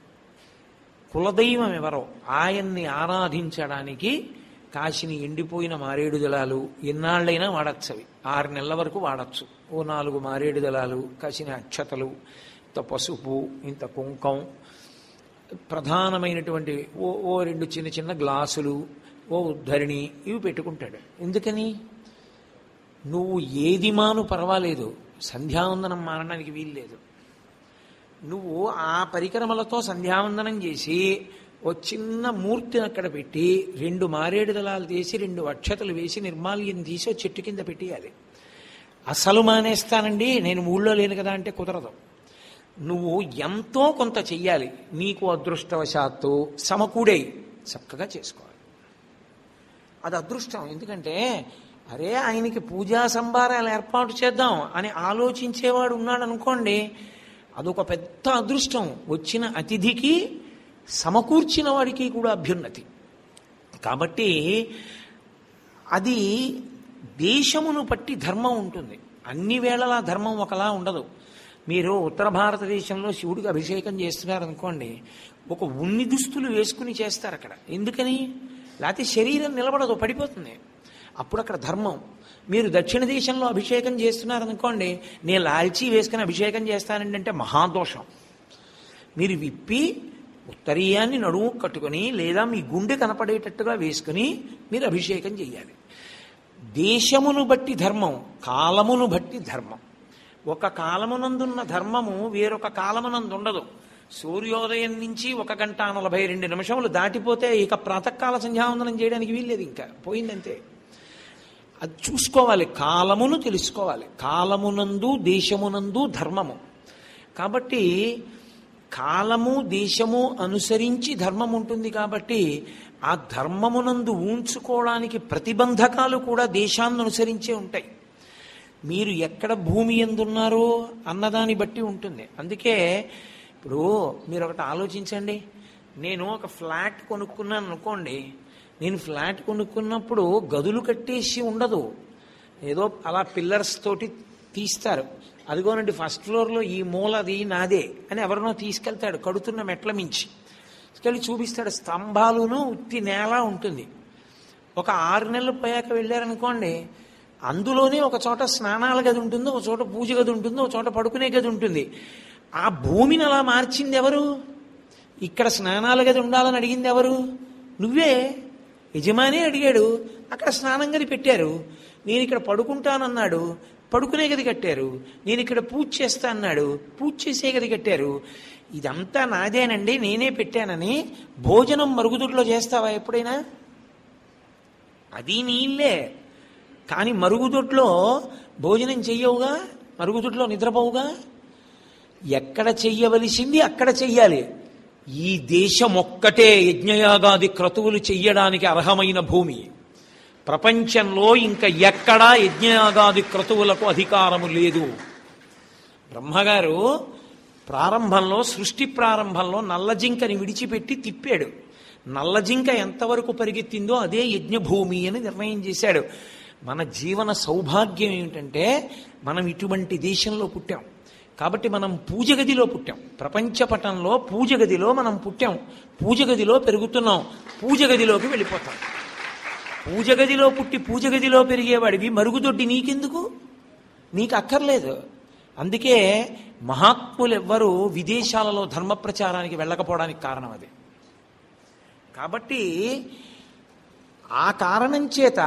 కులదైవం ఎవరో ఆయన్ని ఆరాధించడానికి కాశిని ఎండిపోయిన మారేడు దళాలు ఎన్నాళ్ళైనా వాడచ్చు అవి ఆరు నెలల వరకు వాడచ్చు ఓ నాలుగు మారేడు దళాలు కాసిన అక్షతలు ఇంత పసుపు ఇంత కుంకం ప్రధానమైనటువంటి ఓ ఓ రెండు చిన్న చిన్న గ్లాసులు ఓ ఉద్ధరిణి ఇవి పెట్టుకుంటాడు ఎందుకని నువ్వు ఏది మాను పర్వాలేదు సంధ్యావందనం మానడానికి వీల్లేదు నువ్వు ఆ పరికరములతో సంధ్యావందనం చేసి ఓ చిన్న మూర్తిని అక్కడ పెట్టి రెండు మారేడు దళాలు తీసి రెండు అక్షతలు వేసి నిర్మాల్యం తీసి ఓ చెట్టు కింద పెట్టేయాలి అసలు మానేస్తానండి నేను ఊళ్ళో లేను కదా అంటే కుదరదు నువ్వు ఎంతో కొంత చెయ్యాలి నీకు అదృష్టవశాత్తు సమకూడై చక్కగా చేసుకోవాలి అది అదృష్టం ఎందుకంటే అరే ఆయనకి పూజా సంభారాలు ఏర్పాటు చేద్దాం అని ఆలోచించేవాడు ఉన్నాడు అనుకోండి అదొక పెద్ద అదృష్టం వచ్చిన అతిథికి సమకూర్చిన వాడికి కూడా అభ్యున్నతి కాబట్టి అది దేశమును బట్టి ధర్మం ఉంటుంది అన్ని వేళలా ధర్మం ఒకలా ఉండదు మీరు ఉత్తర భారతదేశంలో శివుడికి అభిషేకం చేస్తున్నారు అనుకోండి ఒక ఉన్ని దుస్తులు వేసుకుని చేస్తారు అక్కడ ఎందుకని లేకపోతే శరీరం నిలబడదు పడిపోతుంది అప్పుడు అక్కడ ధర్మం మీరు దక్షిణ దేశంలో అభిషేకం చేస్తున్నారనుకోండి నేను లాల్చీ వేసుకుని అభిషేకం చేస్తానండి అంటే మహాదోషం మీరు విప్పి ఉత్తరీయాన్ని నడుము కట్టుకొని లేదా మీ గుండె కనపడేటట్టుగా వేసుకుని మీరు అభిషేకం చేయాలి దేశమును బట్టి ధర్మం కాలమును బట్టి ధర్మం ఒక కాలమునందున్న ధర్మము వేరొక కాలమునందు ఉండదు సూర్యోదయం నుంచి ఒక గంట నలభై రెండు నిమిషములు దాటిపోతే ఇక ప్రాతకాల సంధ్యావందనం చేయడానికి వీల్లేదు ఇంకా పోయిందంతే అది చూసుకోవాలి కాలమును తెలుసుకోవాలి కాలమునందు దేశమునందు ధర్మము కాబట్టి కాలము దేశము అనుసరించి ధర్మం ఉంటుంది కాబట్టి ఆ ధర్మమునందు ఊంచుకోవడానికి ప్రతిబంధకాలు కూడా దేశాన్ని అనుసరించే ఉంటాయి మీరు ఎక్కడ భూమి ఎందున్నారో అన్నదాన్ని బట్టి ఉంటుంది అందుకే ఇప్పుడు మీరు ఒకటి ఆలోచించండి నేను ఒక ఫ్లాట్ కొనుక్కున్నాను అనుకోండి నేను ఫ్లాట్ కొనుక్కున్నప్పుడు గదులు కట్టేసి ఉండదు ఏదో అలా పిల్లర్స్ తోటి తీస్తారు అదిగోనండి ఫస్ట్ ఫ్లోర్లో ఈ మూలది నాదే అని ఎవరినో తీసుకెళ్తాడు కడుతున్న మెట్ల మించి తీసుకెళ్ళి చూపిస్తాడు స్తంభాలును ఉత్తి నేల ఉంటుంది ఒక ఆరు నెలలు పోయాక వెళ్ళారనుకోండి అందులోనే ఒక చోట స్నానాల గది ఉంటుంది ఒక చోట పూజ గది ఉంటుంది ఒక చోట పడుకునే గది ఉంటుంది ఆ భూమిని అలా మార్చింది ఎవరు ఇక్కడ స్నానాల గది ఉండాలని అడిగింది ఎవరు నువ్వే యజమాని అడిగాడు అక్కడ స్నానం గది పెట్టారు నేను ఇక్కడ పడుకుంటానన్నాడు పడుకునే గది కట్టారు నేను ఇక్కడ పూజ చేస్తా అన్నాడు పూజ చేసే గది కట్టారు ఇదంతా నాదేనండి నేనే పెట్టానని భోజనం మరుగుదొడ్లో చేస్తావా ఎప్పుడైనా అది నీళ్ళే కానీ మరుగుదొడ్లో భోజనం చెయ్యవుగా మరుగుదొడ్లో నిద్రపోవుగా ఎక్కడ చెయ్యవలసింది అక్కడ చెయ్యాలి ఈ దేశం ఒక్కటే యజ్ఞయాగాది క్రతువులు చెయ్యడానికి అర్హమైన భూమి ప్రపంచంలో ఇంకా ఎక్కడా యజ్ఞయాగాది క్రతువులకు అధికారము లేదు బ్రహ్మగారు ప్రారంభంలో సృష్టి ప్రారంభంలో నల్లజింకని విడిచిపెట్టి తిప్పాడు నల్లజింక ఎంతవరకు పరిగెత్తిందో అదే యజ్ఞభూమి అని నిర్ణయం చేశాడు మన జీవన సౌభాగ్యం ఏమిటంటే మనం ఇటువంటి దేశంలో పుట్టాం కాబట్టి మనం పూజ గదిలో పుట్టాం ప్రపంచ పటంలో పూజ గదిలో మనం పుట్టాం పూజ గదిలో పెరుగుతున్నాం పూజ గదిలోకి వెళ్ళిపోతాం పూజ గదిలో పుట్టి పూజ గదిలో పెరిగేవాడివి మరుగుదొడ్డి నీకెందుకు నీకు అక్కర్లేదు అందుకే మహాత్ములెవ్వరూ విదేశాలలో ధర్మ ప్రచారానికి వెళ్ళకపోవడానికి కారణం అది కాబట్టి ఆ కారణం చేత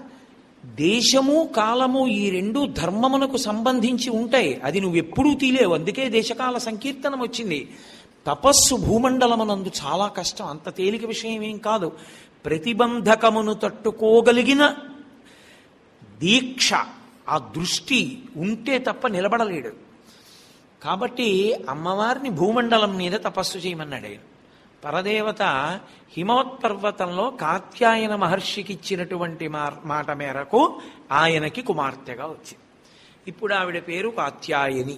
దేశము కాలము ఈ రెండు ధర్మమునకు సంబంధించి ఉంటాయి అది నువ్వు ఎప్పుడూ తీలేవు అందుకే దేశకాల సంకీర్తనం వచ్చింది తపస్సు భూమండలమునందు చాలా కష్టం అంత తేలిక విషయం ఏం కాదు ప్రతిబంధకమును తట్టుకోగలిగిన దీక్ష ఆ దృష్టి ఉంటే తప్ప నిలబడలేడు కాబట్టి అమ్మవారిని భూమండలం మీద తపస్సు చేయమన్నాడు ఆయన పరదేవత హిమవత్పర్వతంలో కాత్యాయన మహర్షికి ఇచ్చినటువంటి మా- మాట మేరకు ఆయనకి కుమార్తెగా వచ్చింది ఇప్పుడు ఆవిడ పేరు కాత్యాయని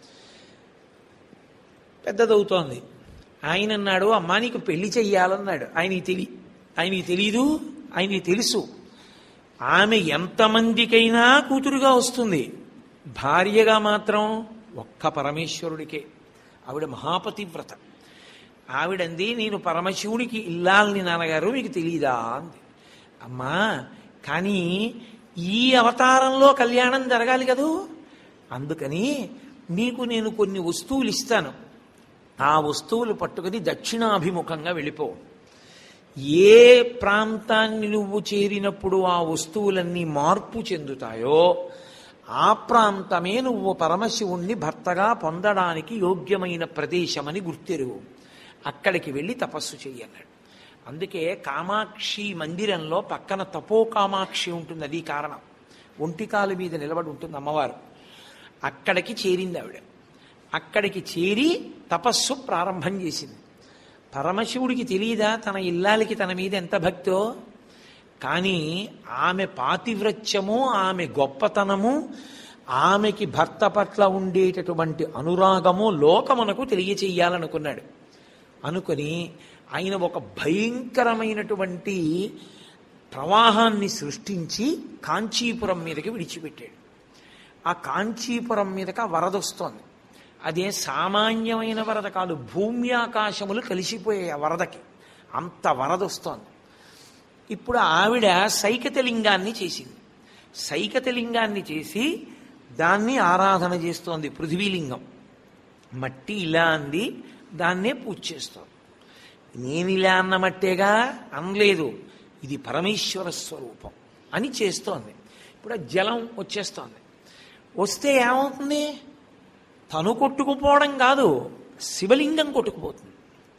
పెద్దదవుతోంది ఆయన అన్నాడు అమ్మా నీకు పెళ్లి చెయ్యాలన్నాడు ఆయనకి తెలి ఆయనకి తెలీదు ఆయనకి తెలుసు ఆమె ఎంతమందికైనా కూతురుగా వస్తుంది భార్యగా మాత్రం ఒక్క పరమేశ్వరుడికే ఆవిడ మహాపతివ్రత ఆవిడంది నేను పరమశివుడికి ఇల్లాలని నాన్నగారు మీకు తెలియదా అంది అమ్మా కానీ ఈ అవతారంలో కళ్యాణం జరగాలి కదూ అందుకని నీకు నేను కొన్ని వస్తువులు ఇస్తాను ఆ వస్తువులు పట్టుకుని దక్షిణాభిముఖంగా వెళ్ళిపో ఏ ప్రాంతాన్ని నువ్వు చేరినప్పుడు ఆ వస్తువులన్నీ మార్పు చెందుతాయో ఆ ప్రాంతమే నువ్వు పరమశివుణ్ణి భర్తగా పొందడానికి యోగ్యమైన ప్రదేశమని గుర్తెరువు అక్కడికి వెళ్ళి తపస్సు చెయ్యి అన్నాడు అందుకే కామాక్షి మందిరంలో పక్కన తపో కామాక్షి ఉంటుంది అది కారణం ఒంటికాలు మీద నిలబడి ఉంటుంది అమ్మవారు అక్కడికి చేరింది ఆవిడ అక్కడికి చేరి తపస్సు ప్రారంభం చేసింది పరమశివుడికి తెలియదా తన ఇల్లాలికి తన మీద ఎంత భక్తో కానీ ఆమె పాతివ్రత్యము ఆమె గొప్పతనము ఆమెకి భర్త పట్ల ఉండేటటువంటి అనురాగము లోకమునకు తెలియచేయాలనుకున్నాడు అనుకొని ఆయన ఒక భయంకరమైనటువంటి ప్రవాహాన్ని సృష్టించి కాంచీపురం మీదకి విడిచిపెట్టాడు ఆ కాంచీపురం మీదకి ఆ వరద వస్తోంది అదే సామాన్యమైన వరద కాదు భూమి ఆకాశములు కలిసిపోయాయి ఆ వరదకి అంత వరద వస్తోంది ఇప్పుడు ఆవిడ సైకతలింగాన్ని చేసింది సైకతలింగాన్ని చేసి దాన్ని ఆరాధన చేస్తోంది పృథ్వీలింగం మట్టి ఇలా అంది దాన్నే పూజ చేస్తోంది నేను ఇలా అన్న మట్టేగా అనలేదు ఇది పరమేశ్వర స్వరూపం అని చేస్తోంది ఇప్పుడు ఆ జలం వచ్చేస్తోంది వస్తే ఏమవుతుంది తను కొట్టుకుపోవడం కాదు శివలింగం కొట్టుకుపోతుంది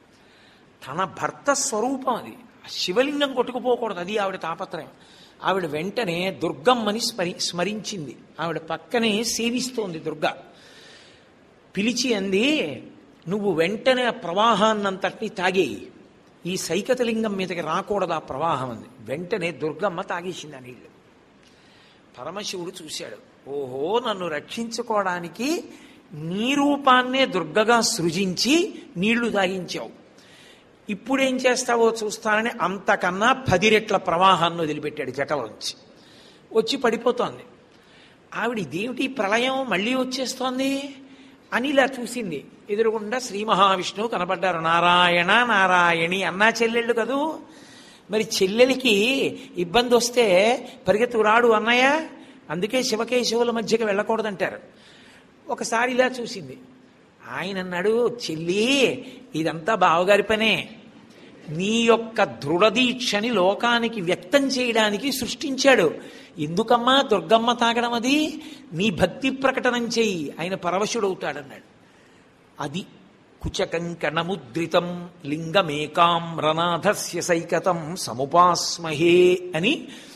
తన భర్త స్వరూపం అది ఆ శివలింగం కొట్టుకుపోకూడదు అది ఆవిడ తాపత్రయం ఆవిడ వెంటనే దుర్గమ్మని స్మరి స్మరించింది ఆవిడ పక్కనే సేవిస్తోంది దుర్గ పిలిచి అంది నువ్వు వెంటనే ఆ ప్రవాహాన్నంతటినీ తాగేయి ఈ సైకతలింగం మీదకి రాకూడదు ఆ ప్రవాహం అంది వెంటనే దుర్గమ్మ తాగేసింది ఆ నీళ్లు పరమశివుడు చూశాడు ఓహో నన్ను రక్షించుకోవడానికి నీ రూపాన్నే దుర్గగా సృజించి నీళ్లు తాగించావు ఇప్పుడేం చేస్తావో చూస్తానని అంతకన్నా పది రెట్ల ప్రవాహాన్ని వదిలిపెట్టాడు జటలోంచి వచ్చి పడిపోతోంది ఆవిడ ఇదేమిటి ప్రళయం మళ్ళీ వచ్చేస్తోంది అని ఇలా చూసింది ఎదురుగుండా శ్రీ మహావిష్ణువు కనపడ్డారు నారాయణ నారాయణి అన్నా చెల్లెళ్ళు కదూ మరి చెల్లెలికి ఇబ్బంది వస్తే పరిగెత్తు రాడు అన్నయ్య అందుకే శివకేశవుల మధ్యకి వెళ్ళకూడదంటారు ఒకసారి ఇలా చూసింది ఆయన అన్నాడు చెల్లి ఇదంతా బావగారి పనే నీ యొక్క దృఢదీక్షని లోకానికి వ్యక్తం చేయడానికి సృష్టించాడు ఎందుకమ్మా దుర్గమ్మ తాగడం అది నీ భక్తి ప్రకటనం చేయి ఆయన పరవశుడవుతాడన్నాడు అది కుచకంకణముద్రితం లింగమేకాం రనాథస్య సైకతం సముపాస్మహే అని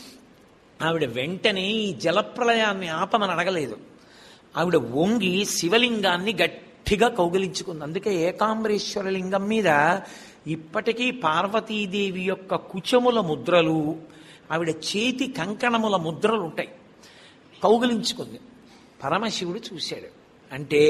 ఆవిడ వెంటనే ఈ జలప్రలయాన్ని ఆపమని అడగలేదు ఆవిడ వంగి శివలింగాన్ని గట్టిగా కౌగిలించుకుంది అందుకే ఏకాంబరేశ్వర లింగం మీద ఇప్పటికీ పార్వతీదేవి యొక్క కుచముల ముద్రలు ఆవిడ చేతి కంకణముల ముద్రలు ఉంటాయి కౌగిలించుకుంది పరమశివుడు చూశాడు అంటే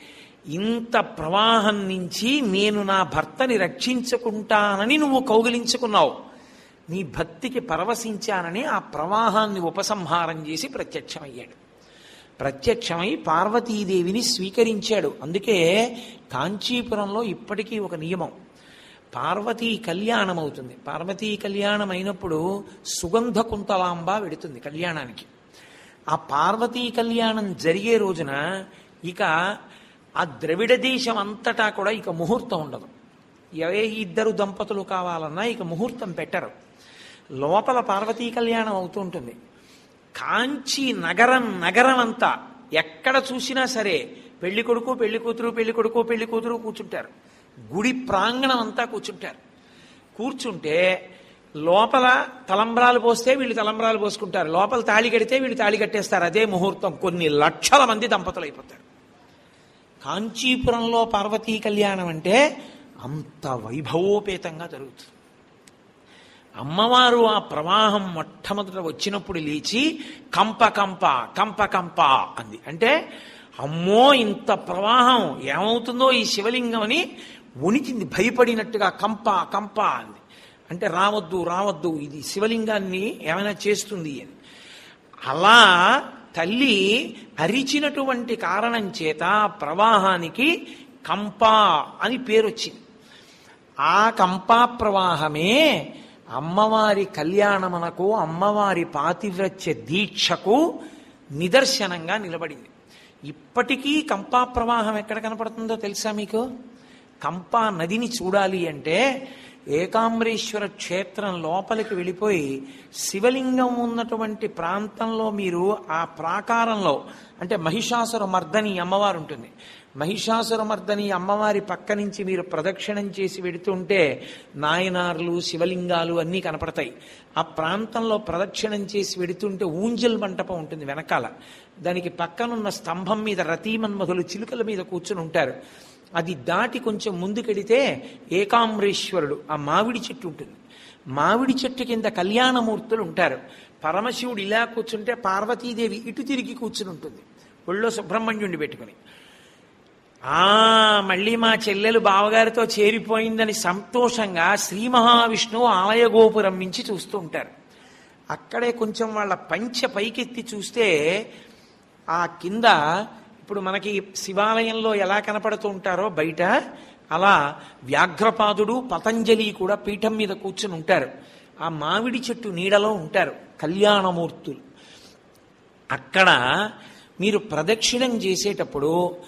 ఇంత ప్రవాహం నుంచి నేను నా భర్తని రక్షించుకుంటానని నువ్వు కౌగిలించుకున్నావు నీ భక్తికి పరవశించానని ఆ ప్రవాహాన్ని ఉపసంహారం చేసి ప్రత్యక్షమయ్యాడు ప్రత్యక్షమై పార్వతీదేవిని స్వీకరించాడు అందుకే కాంచీపురంలో ఇప్పటికీ ఒక నియమం పార్వతీ కళ్యాణం అవుతుంది పార్వతీ కళ్యాణం అయినప్పుడు సుగంధ కుంతలాంబ వెడుతుంది కళ్యాణానికి ఆ పార్వతీ కళ్యాణం జరిగే రోజున ఇక ఆ ద్రవిడ దేశం అంతటా కూడా ఇక ముహూర్తం ఉండదు ఏ ఇద్దరు దంపతులు కావాలన్నా ఇక ముహూర్తం పెట్టరు లోపల పార్వతీ కళ్యాణం అవుతూ ఉంటుంది కాంచి నగరం నగరం అంతా ఎక్కడ చూసినా సరే పెళ్లి కొడుకు పెళ్లి కూతురు పెళ్లి కొడుకు పెళ్లి కూతురు కూర్చుంటారు గుడి ప్రాంగణం అంతా కూర్చుంటారు కూర్చుంటే లోపల తలంబ్రాలు పోస్తే వీళ్ళు తలంబ్రాలు పోసుకుంటారు లోపల తాళి కడితే వీళ్ళు తాళి కట్టేస్తారు అదే ముహూర్తం కొన్ని లక్షల మంది దంపతులు అయిపోతారు కాంచీపురంలో పార్వతీ కళ్యాణం అంటే అంత వైభవోపేతంగా జరుగుతుంది అమ్మవారు ఆ ప్రవాహం మొట్టమొదట వచ్చినప్పుడు లేచి కంప కంప కంప కంప అంది అంటే అమ్మో ఇంత ప్రవాహం ఏమవుతుందో ఈ శివలింగం అని వణికింది భయపడినట్టుగా కంప కంప అంది అంటే రావద్దు రావద్దు ఇది శివలింగాన్ని ఏమైనా చేస్తుంది అని అలా తల్లి అరిచినటువంటి కారణం చేత ఆ ప్రవాహానికి కంప అని పేరు వచ్చింది ఆ కంపా ప్రవాహమే అమ్మవారి కళ్యాణమునకు అమ్మవారి పాతివ్రత్య దీక్షకు నిదర్శనంగా నిలబడింది ఇప్పటికీ కంపా ప్రవాహం ఎక్కడ కనపడుతుందో తెలుసా మీకు కంపా నదిని చూడాలి అంటే ఏకాంబరేశ్వర క్షేత్రం లోపలికి వెళ్ళిపోయి శివలింగం ఉన్నటువంటి ప్రాంతంలో మీరు ఆ ప్రాకారంలో అంటే మహిషాసుర మర్దని అమ్మవారు ఉంటుంది మహిషాసురమర్దని అమ్మవారి పక్క నుంచి మీరు ప్రదక్షిణం చేసి వెడుతుంటే నాయనార్లు శివలింగాలు అన్నీ కనపడతాయి ఆ ప్రాంతంలో ప్రదక్షిణం చేసి వెడుతుంటే ఊంజల్ మంటపం ఉంటుంది వెనకాల దానికి పక్కనున్న స్తంభం మీద రతీమన్మధులు చిలుకల మీద కూర్చుని ఉంటారు అది దాటి కొంచెం ముందుకెడితే ఏకాంబరేశ్వరుడు ఆ మామిడి చెట్టు ఉంటుంది మామిడి చెట్టు కింద కళ్యాణమూర్తులు ఉంటారు పరమశివుడు ఇలా కూర్చుంటే పార్వతీదేవి ఇటు తిరిగి కూర్చుని ఉంటుంది ఒళ్ళో సుబ్రహ్మణ్యుడిని పెట్టుకుని ఆ మళ్ళీ మా చెల్లెలు బావగారితో చేరిపోయిందని సంతోషంగా శ్రీ మహావిష్ణువు ఆలయ గోపురం నుంచి చూస్తూ ఉంటారు అక్కడే కొంచెం వాళ్ళ పంచ పైకెత్తి చూస్తే ఆ కింద ఇప్పుడు మనకి శివాలయంలో ఎలా కనపడుతూ ఉంటారో బయట అలా వ్యాఘ్రపాదుడు పతంజలి కూడా పీఠం మీద కూర్చుని ఉంటారు ఆ మామిడి చెట్టు నీడలో ఉంటారు కళ్యాణమూర్తులు అక్కడ మీరు ప్రదక్షిణం చేసేటప్పుడు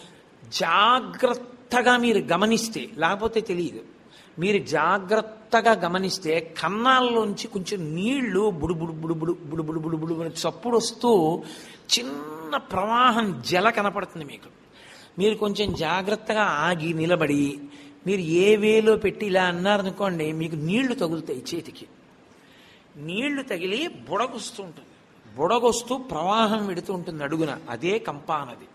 జాగ్రత్తగా మీరు గమనిస్తే లేకపోతే తెలియదు మీరు జాగ్రత్తగా గమనిస్తే కన్నాల్లోంచి కొంచెం నీళ్లు బుడుబుడు బుడుబుడు బుడుబుడు బుడుబుడు అని చప్పుడు వస్తూ చిన్న ప్రవాహం జల కనపడుతుంది మీకు మీరు కొంచెం జాగ్రత్తగా ఆగి నిలబడి మీరు ఏ వేలో పెట్టి ఇలా అన్నారనుకోండి మీకు నీళ్లు తగులుతాయి చేతికి నీళ్లు తగిలి బుడగొస్తూ ఉంటుంది బుడగొస్తూ ప్రవాహం వెడుతూ ఉంటుంది అడుగున అదే కంపానది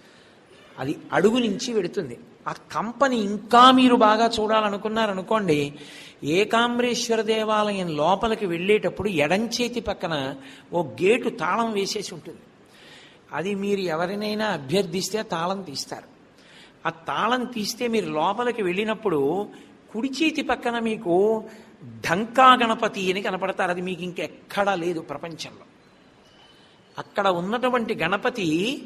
అది అడుగు నుంచి వెడుతుంది ఆ కంపని ఇంకా మీరు బాగా చూడాలనుకున్నారనుకోండి ఏకాంబరేశ్వర దేవాలయం లోపలికి వెళ్ళేటప్పుడు ఎడంచేతి పక్కన ఓ గేటు తాళం వేసేసి ఉంటుంది అది మీరు ఎవరినైనా అభ్యర్థిస్తే తాళం తీస్తారు ఆ తాళం తీస్తే మీరు లోపలికి వెళ్ళినప్పుడు కుడి చేతి పక్కన మీకు ఢంకా గణపతి అని కనపడతారు అది మీకు ఇంకెక్కడా లేదు ప్రపంచంలో అక్కడ ఉన్నటువంటి గణపతి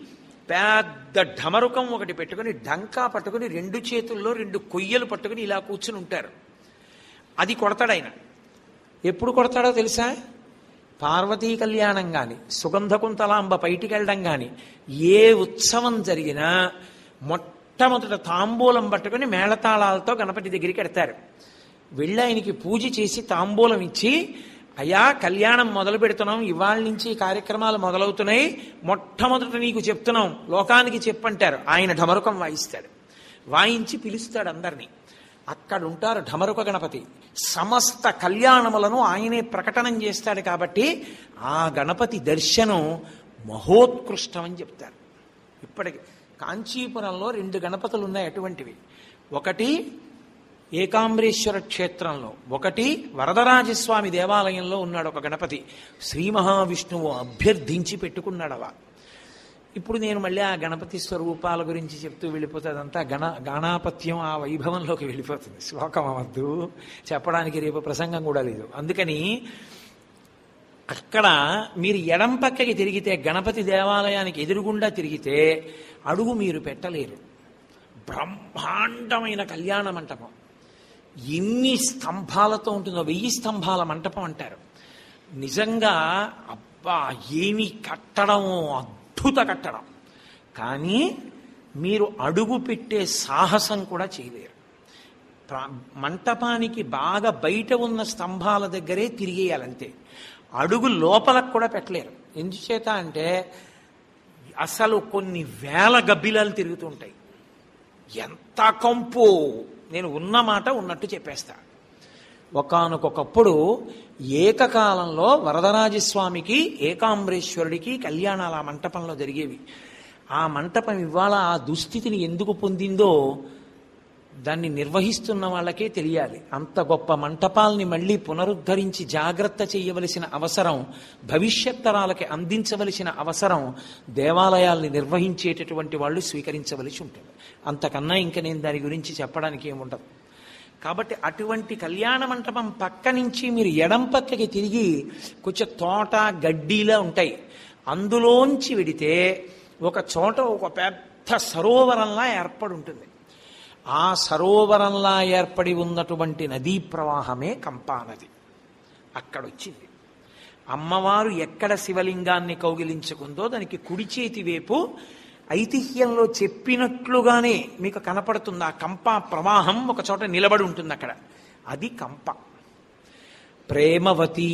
పెద్ద ఢమరుకం ఒకటి పెట్టుకుని ఢంకా పట్టుకుని రెండు చేతుల్లో రెండు కొయ్యలు పట్టుకుని ఇలా కూర్చుని ఉంటారు అది కొడతాడు ఆయన ఎప్పుడు కొడతాడో తెలుసా పార్వతీ కళ్యాణం కానీ సుగంధ కుంతలాంబ బయటికి వెళ్ళడం కానీ ఏ ఉత్సవం జరిగినా మొట్టమొదట తాంబూలం పట్టుకుని మేళతాళాలతో గణపతి దగ్గరికి ఎడతారు వెళ్ళి ఆయనకి పూజ చేసి తాంబూలం ఇచ్చి అయా కళ్యాణం మొదలు పెడుతున్నాం ఇవాళ నుంచి ఈ కార్యక్రమాలు మొదలవుతున్నాయి మొట్టమొదట నీకు చెప్తున్నాం లోకానికి చెప్పంటారు ఆయన ఢమరుకం వాయిస్తాడు వాయించి పిలుస్తాడు అందరినీ అక్కడ ఉంటారు ఢమరుక గణపతి సమస్త కళ్యాణములను ఆయనే ప్రకటనం చేస్తాడు కాబట్టి ఆ గణపతి దర్శనం మహోత్కృష్టం అని చెప్తారు ఇప్పటికి కాంచీపురంలో రెండు గణపతులు ఉన్నాయి అటువంటివి ఒకటి ఏకాంబరేశ్వర క్షేత్రంలో ఒకటి వరదరాజస్వామి దేవాలయంలో ఉన్నాడు ఒక గణపతి శ్రీ మహావిష్ణువు అభ్యర్థించి పెట్టుకున్నాడవా ఇప్పుడు నేను మళ్ళీ ఆ గణపతి స్వరూపాల గురించి చెప్తూ వెళ్ళిపోతే అదంతా గణ గణాపత్యం ఆ వైభవంలోకి వెళ్ళిపోతుంది శ్లోకం అవద్దు చెప్పడానికి రేపు ప్రసంగం కూడా లేదు అందుకని అక్కడ మీరు ఎడం పక్కకి తిరిగితే గణపతి దేవాలయానికి ఎదురుగుండా తిరిగితే అడుగు మీరు పెట్టలేరు బ్రహ్మాండమైన కళ్యాణ మంటపం ఎన్ని స్తంభాలతో ఉంటుందో వెయ్యి స్తంభాల మంటపం అంటారు నిజంగా అబ్బా ఏమి కట్టడం అద్భుత కట్టడం కానీ మీరు అడుగు పెట్టే సాహసం కూడా చేయలేరు ప్రా- మంటపానికి బాగా బయట ఉన్న స్తంభాల దగ్గరే తిరిగేయాలంతే అడుగు లోపలకు కూడా పెట్టలేరు ఎందుచేత అంటే అసలు కొన్ని వేల గబ్బిలాలు తిరుగుతుంటాయి ఎంత కంపు నేను ఉన్న మాట ఉన్నట్టు చెప్పేస్తా ఒకానొకప్పుడు ఏకకాలంలో వరదరాజస్వామికి ఏకాంబరేశ్వరుడికి కళ్యాణాలు ఆ మంటపంలో జరిగేవి ఆ మంటపం ఇవాళ ఆ దుస్థితిని ఎందుకు పొందిందో దాన్ని నిర్వహిస్తున్న వాళ్ళకే తెలియాలి అంత గొప్ప మంటపాల్ని మళ్ళీ పునరుద్ధరించి జాగ్రత్త చేయవలసిన అవసరం భవిష్యత్ తరాలకి అందించవలసిన అవసరం దేవాలయాల్ని నిర్వహించేటటువంటి వాళ్ళు స్వీకరించవలసి ఉంటుంది అంతకన్నా ఇంకా నేను దాని గురించి చెప్పడానికి ఏముండదు కాబట్టి అటువంటి కళ్యాణ మంటపం పక్క నుంచి మీరు ఎడం పక్కకి తిరిగి కొంచెం తోట గడ్డిలా ఉంటాయి అందులోంచి వెడితే ఒక చోట ఒక పెద్ద సరోవరంలా ఏర్పడి ఉంటుంది ఆ సరోవరంలా ఏర్పడి ఉన్నటువంటి నదీ ప్రవాహమే కంపా నది అక్కడొచ్చింది అమ్మవారు ఎక్కడ శివలింగాన్ని కౌగిలించుకుందో దానికి కుడి చేతి వైపు ఐతిహ్యంలో చెప్పినట్లుగానే మీకు కనపడుతుంది ఆ కంప ప్రవాహం ఒక చోట నిలబడి ఉంటుంది అక్కడ అది కంప ప్రేమవతి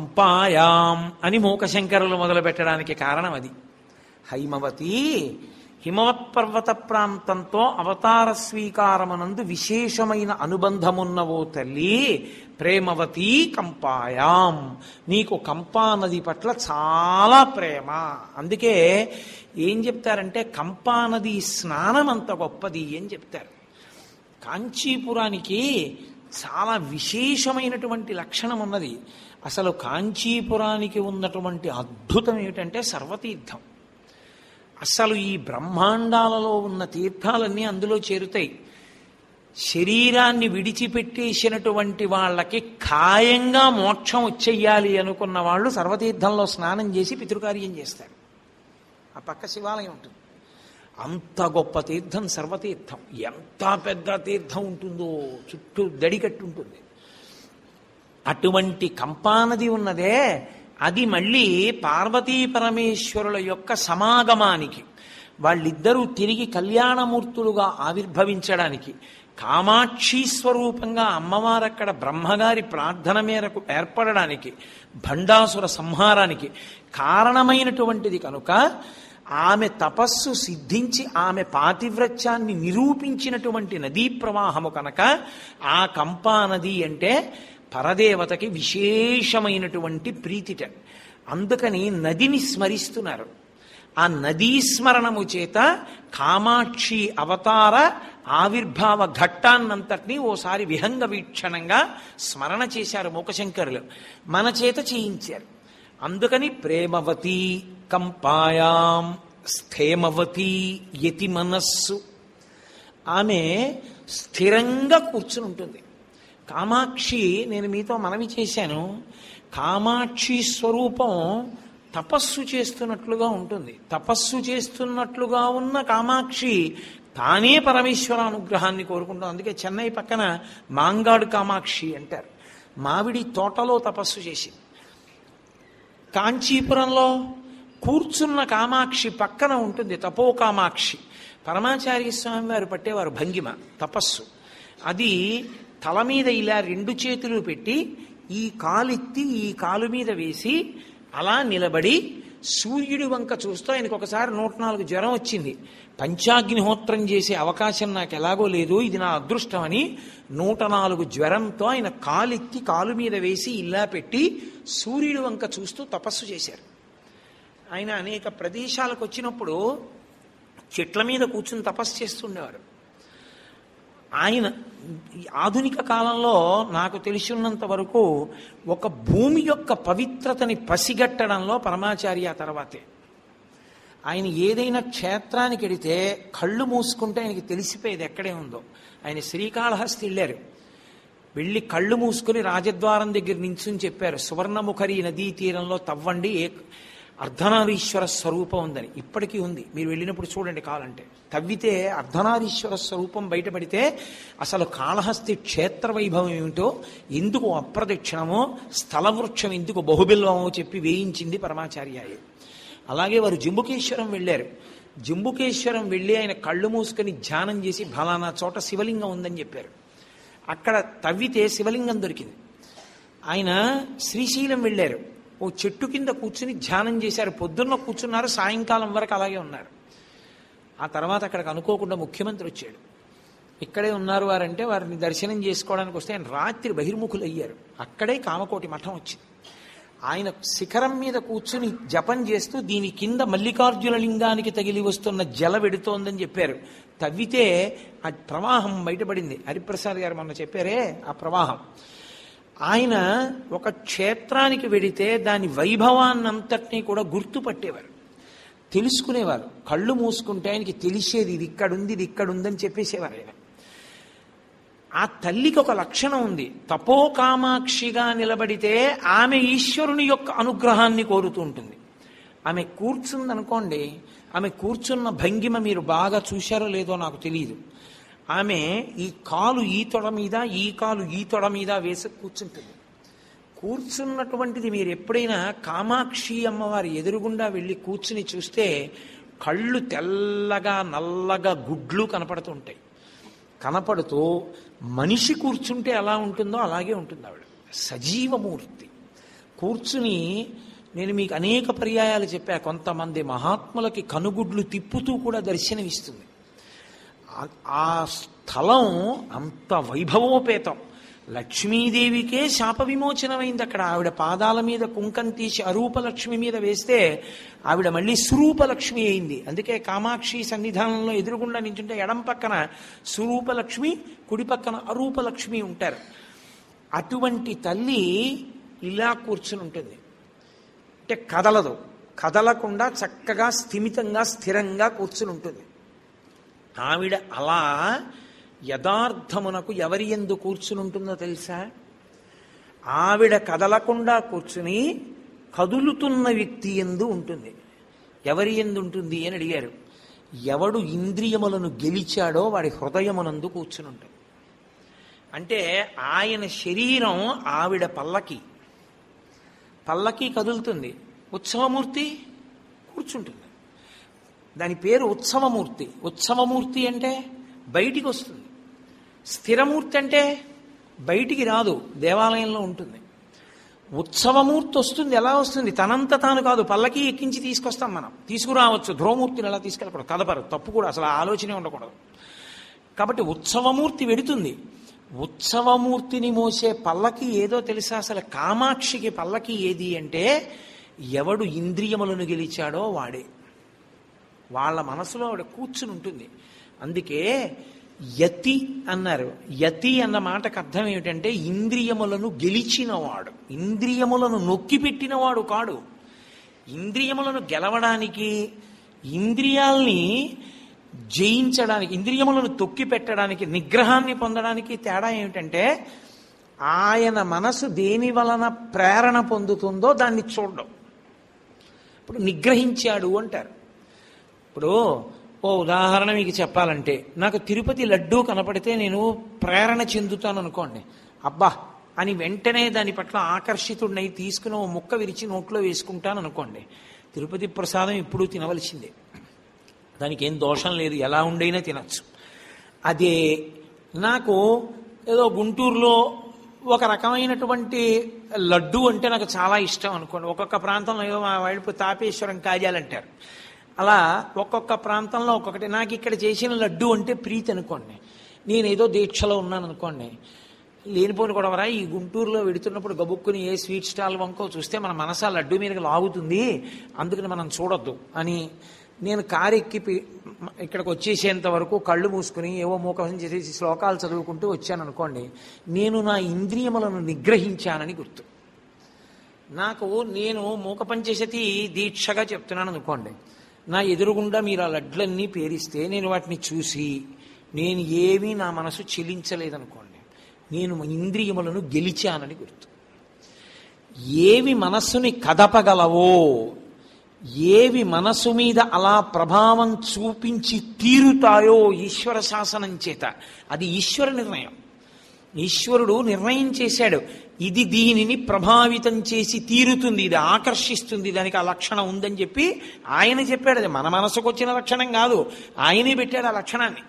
కంపాయాం అని మూకశంకరులు మొదలు పెట్టడానికి కారణం అది హైమవతి హిమవత్ పర్వత ప్రాంతంతో అవతార స్వీకారమునందు విశేషమైన అనుబంధమున్నవో తల్లి ప్రేమవతీ కంపాయాం నీకు కంపా నది పట్ల చాలా ప్రేమ అందుకే ఏం చెప్తారంటే కంపా నది స్నానం అంత గొప్పది అని చెప్తారు కాంచీపురానికి చాలా విశేషమైనటువంటి లక్షణం ఉన్నది అసలు కాంచీపురానికి ఉన్నటువంటి అద్భుతం ఏమిటంటే సర్వతీర్థం అసలు ఈ బ్రహ్మాండాలలో ఉన్న తీర్థాలన్నీ అందులో చేరుతాయి శరీరాన్ని విడిచిపెట్టేసినటువంటి వాళ్ళకి ఖాయంగా మోక్షం వచ్చేయాలి అనుకున్న వాళ్ళు సర్వతీర్థంలో స్నానం చేసి పితృకార్యం చేస్తారు ఆ పక్క శివాలయం ఉంటుంది అంత గొప్ప తీర్థం సర్వతీర్థం ఎంత పెద్ద తీర్థం ఉంటుందో చుట్టూ దడికట్టు ఉంటుంది అటువంటి కంపానది ఉన్నదే అది మళ్ళీ పార్వతీ పరమేశ్వరుల యొక్క సమాగమానికి వాళ్ళిద్దరూ తిరిగి కళ్యాణమూర్తులుగా ఆవిర్భవించడానికి కామాక్షి స్వరూపంగా అమ్మవారు అక్కడ బ్రహ్మగారి ప్రార్థన మేరకు ఏర్పడడానికి భండాసుర సంహారానికి కారణమైనటువంటిది కనుక ఆమె తపస్సు సిద్ధించి ఆమె పాతివ్రత్యాన్ని నిరూపించినటువంటి నదీ ప్రవాహము కనుక ఆ కంపా నది అంటే పరదేవతకి విశేషమైనటువంటి ప్రీతిట అందుకని నదిని స్మరిస్తున్నారు ఆ నదీ స్మరణము చేత కామాక్షి అవతార ఆవిర్భావ ఘట్టాన్నంతటినీ ఓసారి విహంగ వీక్షణంగా స్మరణ చేశారు మూకశంకరులు మన చేత చేయించారు అందుకని ప్రేమవతి కంపాయాం స్థేమవతి యతి మనస్సు ఆమె స్థిరంగా కూర్చుని ఉంటుంది కామాక్షి నేను మీతో మనవి చేశాను కామాక్షి స్వరూపం తపస్సు చేస్తున్నట్లుగా ఉంటుంది తపస్సు చేస్తున్నట్లుగా ఉన్న కామాక్షి తానే పరమేశ్వర అనుగ్రహాన్ని కోరుకుంటాం అందుకే చెన్నై పక్కన మాంగాడు కామాక్షి అంటారు మామిడి తోటలో తపస్సు చేసింది కాంచీపురంలో కూర్చున్న కామాక్షి పక్కన ఉంటుంది తపో కామాక్షి పరమాచార్య స్వామి వారు పట్టేవారు భంగిమ తపస్సు అది తల మీద ఇలా రెండు చేతులు పెట్టి ఈ కాలెత్తి ఈ కాలు మీద వేసి అలా నిలబడి సూర్యుడి వంక చూస్తూ ఆయనకు ఒకసారి నూట నాలుగు జ్వరం వచ్చింది పంచాగ్నిహోత్రం చేసే అవకాశం నాకు ఎలాగో లేదు ఇది నా అదృష్టం అని నూట నాలుగు జ్వరంతో ఆయన కాలెత్తి కాలు మీద వేసి ఇలా పెట్టి సూర్యుడి వంక చూస్తూ తపస్సు చేశారు ఆయన అనేక ప్రదేశాలకు వచ్చినప్పుడు చెట్ల మీద కూర్చుని తపస్సు చేస్తుండేవారు ఆయన ఈ ఆధునిక కాలంలో నాకు తెలిసి ఉన్నంత వరకు ఒక భూమి యొక్క పవిత్రతని పసిగట్టడంలో పరమాచార్య తర్వాతే ఆయన ఏదైనా క్షేత్రానికి వెడితే కళ్ళు మూసుకుంటే ఆయనకి తెలిసిపోయేది ఎక్కడే ఉందో ఆయన శ్రీకాళహస్తి వెళ్ళారు వెళ్ళి కళ్ళు మూసుకుని రాజద్వారం దగ్గర నించుని చెప్పారు సువర్ణముఖరి నదీ తీరంలో తవ్వండి ఏ అర్ధనారీశ్వర స్వరూపం ఉందని ఇప్పటికీ ఉంది మీరు వెళ్ళినప్పుడు చూడండి కావాలంటే తవ్వితే అర్ధనారీశ్వర స్వరూపం బయటపడితే అసలు కాళహస్తి క్షేత్ర వైభవం ఏమిటో ఎందుకు అప్రదక్షిణమో స్థలవృక్షం ఎందుకు బహుబిల్వమో చెప్పి వేయించింది పరమాచార్యాయ అలాగే వారు జంబుకేశ్వరం వెళ్ళారు జంబుకేశ్వరం వెళ్ళి ఆయన కళ్ళు మూసుకొని ధ్యానం చేసి ఫలానా చోట శివలింగం ఉందని చెప్పారు అక్కడ తవ్వితే శివలింగం దొరికింది ఆయన శ్రీశైలం వెళ్ళారు ఓ చెట్టు కింద కూర్చుని ధ్యానం చేశారు పొద్దున్న కూర్చున్నారు సాయంకాలం వరకు అలాగే ఉన్నారు ఆ తర్వాత అక్కడికి అనుకోకుండా ముఖ్యమంత్రి వచ్చాడు ఇక్కడే ఉన్నారు వారంటే వారిని దర్శనం చేసుకోవడానికి వస్తే ఆయన రాత్రి బహిర్ముఖులు అయ్యారు అక్కడే కామకోటి మఠం వచ్చింది ఆయన శిఖరం మీద కూర్చుని జపం చేస్తూ దీని కింద మల్లికార్జున లింగానికి తగిలి వస్తున్న జల వెడుతోందని చెప్పారు తవ్వితే ఆ ప్రవాహం బయటపడింది హరిప్రసాద్ గారు మొన్న చెప్పారే ఆ ప్రవాహం ఆయన ఒక క్షేత్రానికి వెడితే దాని వైభవాన్నంతటినీ కూడా గుర్తుపట్టేవారు తెలుసుకునేవారు కళ్ళు మూసుకుంటే ఆయనకి తెలిసేది ఇది ఇక్కడుంది ఇది ఇక్కడుందని చెప్పేసేవారు ఆయన ఆ తల్లికి ఒక లక్షణం ఉంది తపోకామాక్షిగా నిలబడితే ఆమె ఈశ్వరుని యొక్క అనుగ్రహాన్ని కోరుతూ ఉంటుంది ఆమె కూర్చుందనుకోండి ఆమె కూర్చున్న భంగిమ మీరు బాగా చూశారో లేదో నాకు తెలియదు ఆమె ఈ కాలు ఈ తొడ మీద ఈ కాలు ఈ తొడ మీద వేసి కూర్చుంటుంది కూర్చున్నటువంటిది మీరు ఎప్పుడైనా కామాక్షి అమ్మవారి ఎదురుగుండా వెళ్ళి కూర్చుని చూస్తే కళ్ళు తెల్లగా నల్లగా గుడ్లు కనపడుతుంటాయి కనపడుతూ మనిషి కూర్చుంటే ఎలా ఉంటుందో అలాగే ఉంటుంది ఆవిడ సజీవమూర్తి కూర్చుని నేను మీకు అనేక పర్యాయాలు చెప్పా కొంతమంది మహాత్ములకి కనుగుడ్లు తిప్పుతూ కూడా దర్శనమిస్తుంది ఆ- ఆ స్థలం అంత వైభవోపేతం లక్ష్మీదేవికే శాప విమోచనమైంది అక్కడ ఆవిడ పాదాల మీద కుంకం తీసి అరూప లక్ష్మి మీద వేస్తే ఆవిడ మళ్ళీ స్వరూప లక్ష్మి అయింది అందుకే కామాక్షి సన్నిధానంలో ఎదురుగుండా నించుంటే ఎడం పక్కన స్వరూప లక్ష్మి కుడి పక్కన అరూప లక్ష్మి ఉంటారు అటువంటి తల్లి ఇలా కూర్చుని ఉంటుంది అంటే కదలదు కదలకుండా చక్కగా స్థిమితంగా స్థిరంగా కూర్చుని ఉంటుంది ఆవిడ అలా యథార్థమునకు ఎవరి ఎందు కూర్చుని ఉంటుందో తెలుసా ఆవిడ కదలకుండా కూర్చుని కదులుతున్న వ్యక్తి ఎందు ఉంటుంది ఎవరి ఎందు ఉంటుంది అని అడిగారు ఎవడు ఇంద్రియములను గెలిచాడో వాడి హృదయమునందు కూర్చుని ఉంటుంది అంటే ఆయన శరీరం ఆవిడ పల్లకి పల్లకి కదులుతుంది ఉత్సవమూర్తి కూర్చుంటుంది దాని పేరు ఉత్సవమూర్తి ఉత్సవమూర్తి అంటే బయటికి వస్తుంది స్థిరమూర్తి అంటే బయటికి రాదు దేవాలయంలో ఉంటుంది ఉత్సవమూర్తి వస్తుంది ఎలా వస్తుంది తనంత తాను కాదు పల్లకి ఎక్కించి తీసుకొస్తాం మనం తీసుకురావచ్చు ధ్రువమూర్తిని ఎలా తీసుకెళ్ళకూడదు కదపరు తప్పు కూడా అసలు ఆ ఆలోచనే ఉండకూడదు కాబట్టి ఉత్సవమూర్తి వెడుతుంది ఉత్సవమూర్తిని మోసే పల్లకి ఏదో తెలుసా అసలు కామాక్షికి పల్లకి ఏది అంటే ఎవడు ఇంద్రియములను గెలిచాడో వాడే వాళ్ళ మనసులో ఆవిడ కూర్చుని ఉంటుంది అందుకే యతి అన్నారు యతి అన్న మాటకు అర్థం ఏమిటంటే ఇంద్రియములను గెలిచినవాడు ఇంద్రియములను నొక్కి పెట్టినవాడు కాడు ఇంద్రియములను గెలవడానికి ఇంద్రియాల్ని జయించడానికి ఇంద్రియములను తొక్కి పెట్టడానికి నిగ్రహాన్ని పొందడానికి తేడా ఏమిటంటే ఆయన మనసు దేని వలన ప్రేరణ పొందుతుందో దాన్ని చూడడం ఇప్పుడు నిగ్రహించాడు అంటారు ఇప్పుడు ఓ ఉదాహరణ మీకు చెప్పాలంటే నాకు తిరుపతి లడ్డూ కనపడితే నేను ప్రేరణ చెందుతాను అనుకోండి అబ్బా అని వెంటనే దాని పట్ల ఆకర్షితుడినై తీసుకుని ఓ ముక్క విరిచి నోట్లో వేసుకుంటాను అనుకోండి తిరుపతి ప్రసాదం ఇప్పుడు తినవలసిందే దానికి ఏం దోషం లేదు ఎలా ఉండైనా తినచ్చు అదే నాకు ఏదో గుంటూరులో ఒక రకమైనటువంటి లడ్డు అంటే నాకు చాలా ఇష్టం అనుకోండి ఒక్కొక్క ప్రాంతంలో ఏదో మా వైపు తాపేశ్వరం కాజాలంటారు అలా ఒక్కొక్క ప్రాంతంలో ఒక్కొక్కటి నాకు ఇక్కడ చేసిన లడ్డు అంటే ప్రీతి అనుకోండి నేను ఏదో దీక్షలో ఉన్నాను అనుకోండి లేనిపోని గొడవరా ఈ గుంటూరులో వెడుతున్నప్పుడు గబుక్కుని ఏ స్వీట్ స్టాల్ వంకో చూస్తే మన మనసు ఆ లడ్డు మీదకి లాగుతుంది అందుకని మనం చూడొద్దు అని నేను కారు ఎక్కి పి- ఇక్కడికి వచ్చేసేంత వరకు కళ్ళు మూసుకుని ఏవో మూకం చేసేసి శ్లోకాలు చదువుకుంటూ వచ్చాను అనుకోండి నేను నా ఇంద్రియములను నిగ్రహించానని గుర్తు నాకు నేను మూక పంచశతి దీక్షగా చెప్తున్నాను అనుకోండి నా ఎదురుగుండా మీరు ఆ లడ్లన్నీ పేరిస్తే నేను వాటిని చూసి నేను ఏమీ నా మనసు చెలించలేదనుకోండి నేను ఇంద్రియములను గెలిచానని గుర్తు ఏవి మనస్సుని కదపగలవో ఏవి మనసు మీద అలా ప్రభావం చూపించి తీరుతాయో ఈశ్వర శాసనం చేత అది ఈశ్వర నిర్ణయం ఈశ్వరుడు నిర్ణయం చేశాడు ఇది దీనిని ప్రభావితం చేసి తీరుతుంది ఇది ఆకర్షిస్తుంది దానికి ఆ లక్షణం ఉందని చెప్పి ఆయన చెప్పాడు అది మన మనసుకు వచ్చిన లక్షణం కాదు ఆయనే పెట్టాడు ఆ లక్షణాన్ని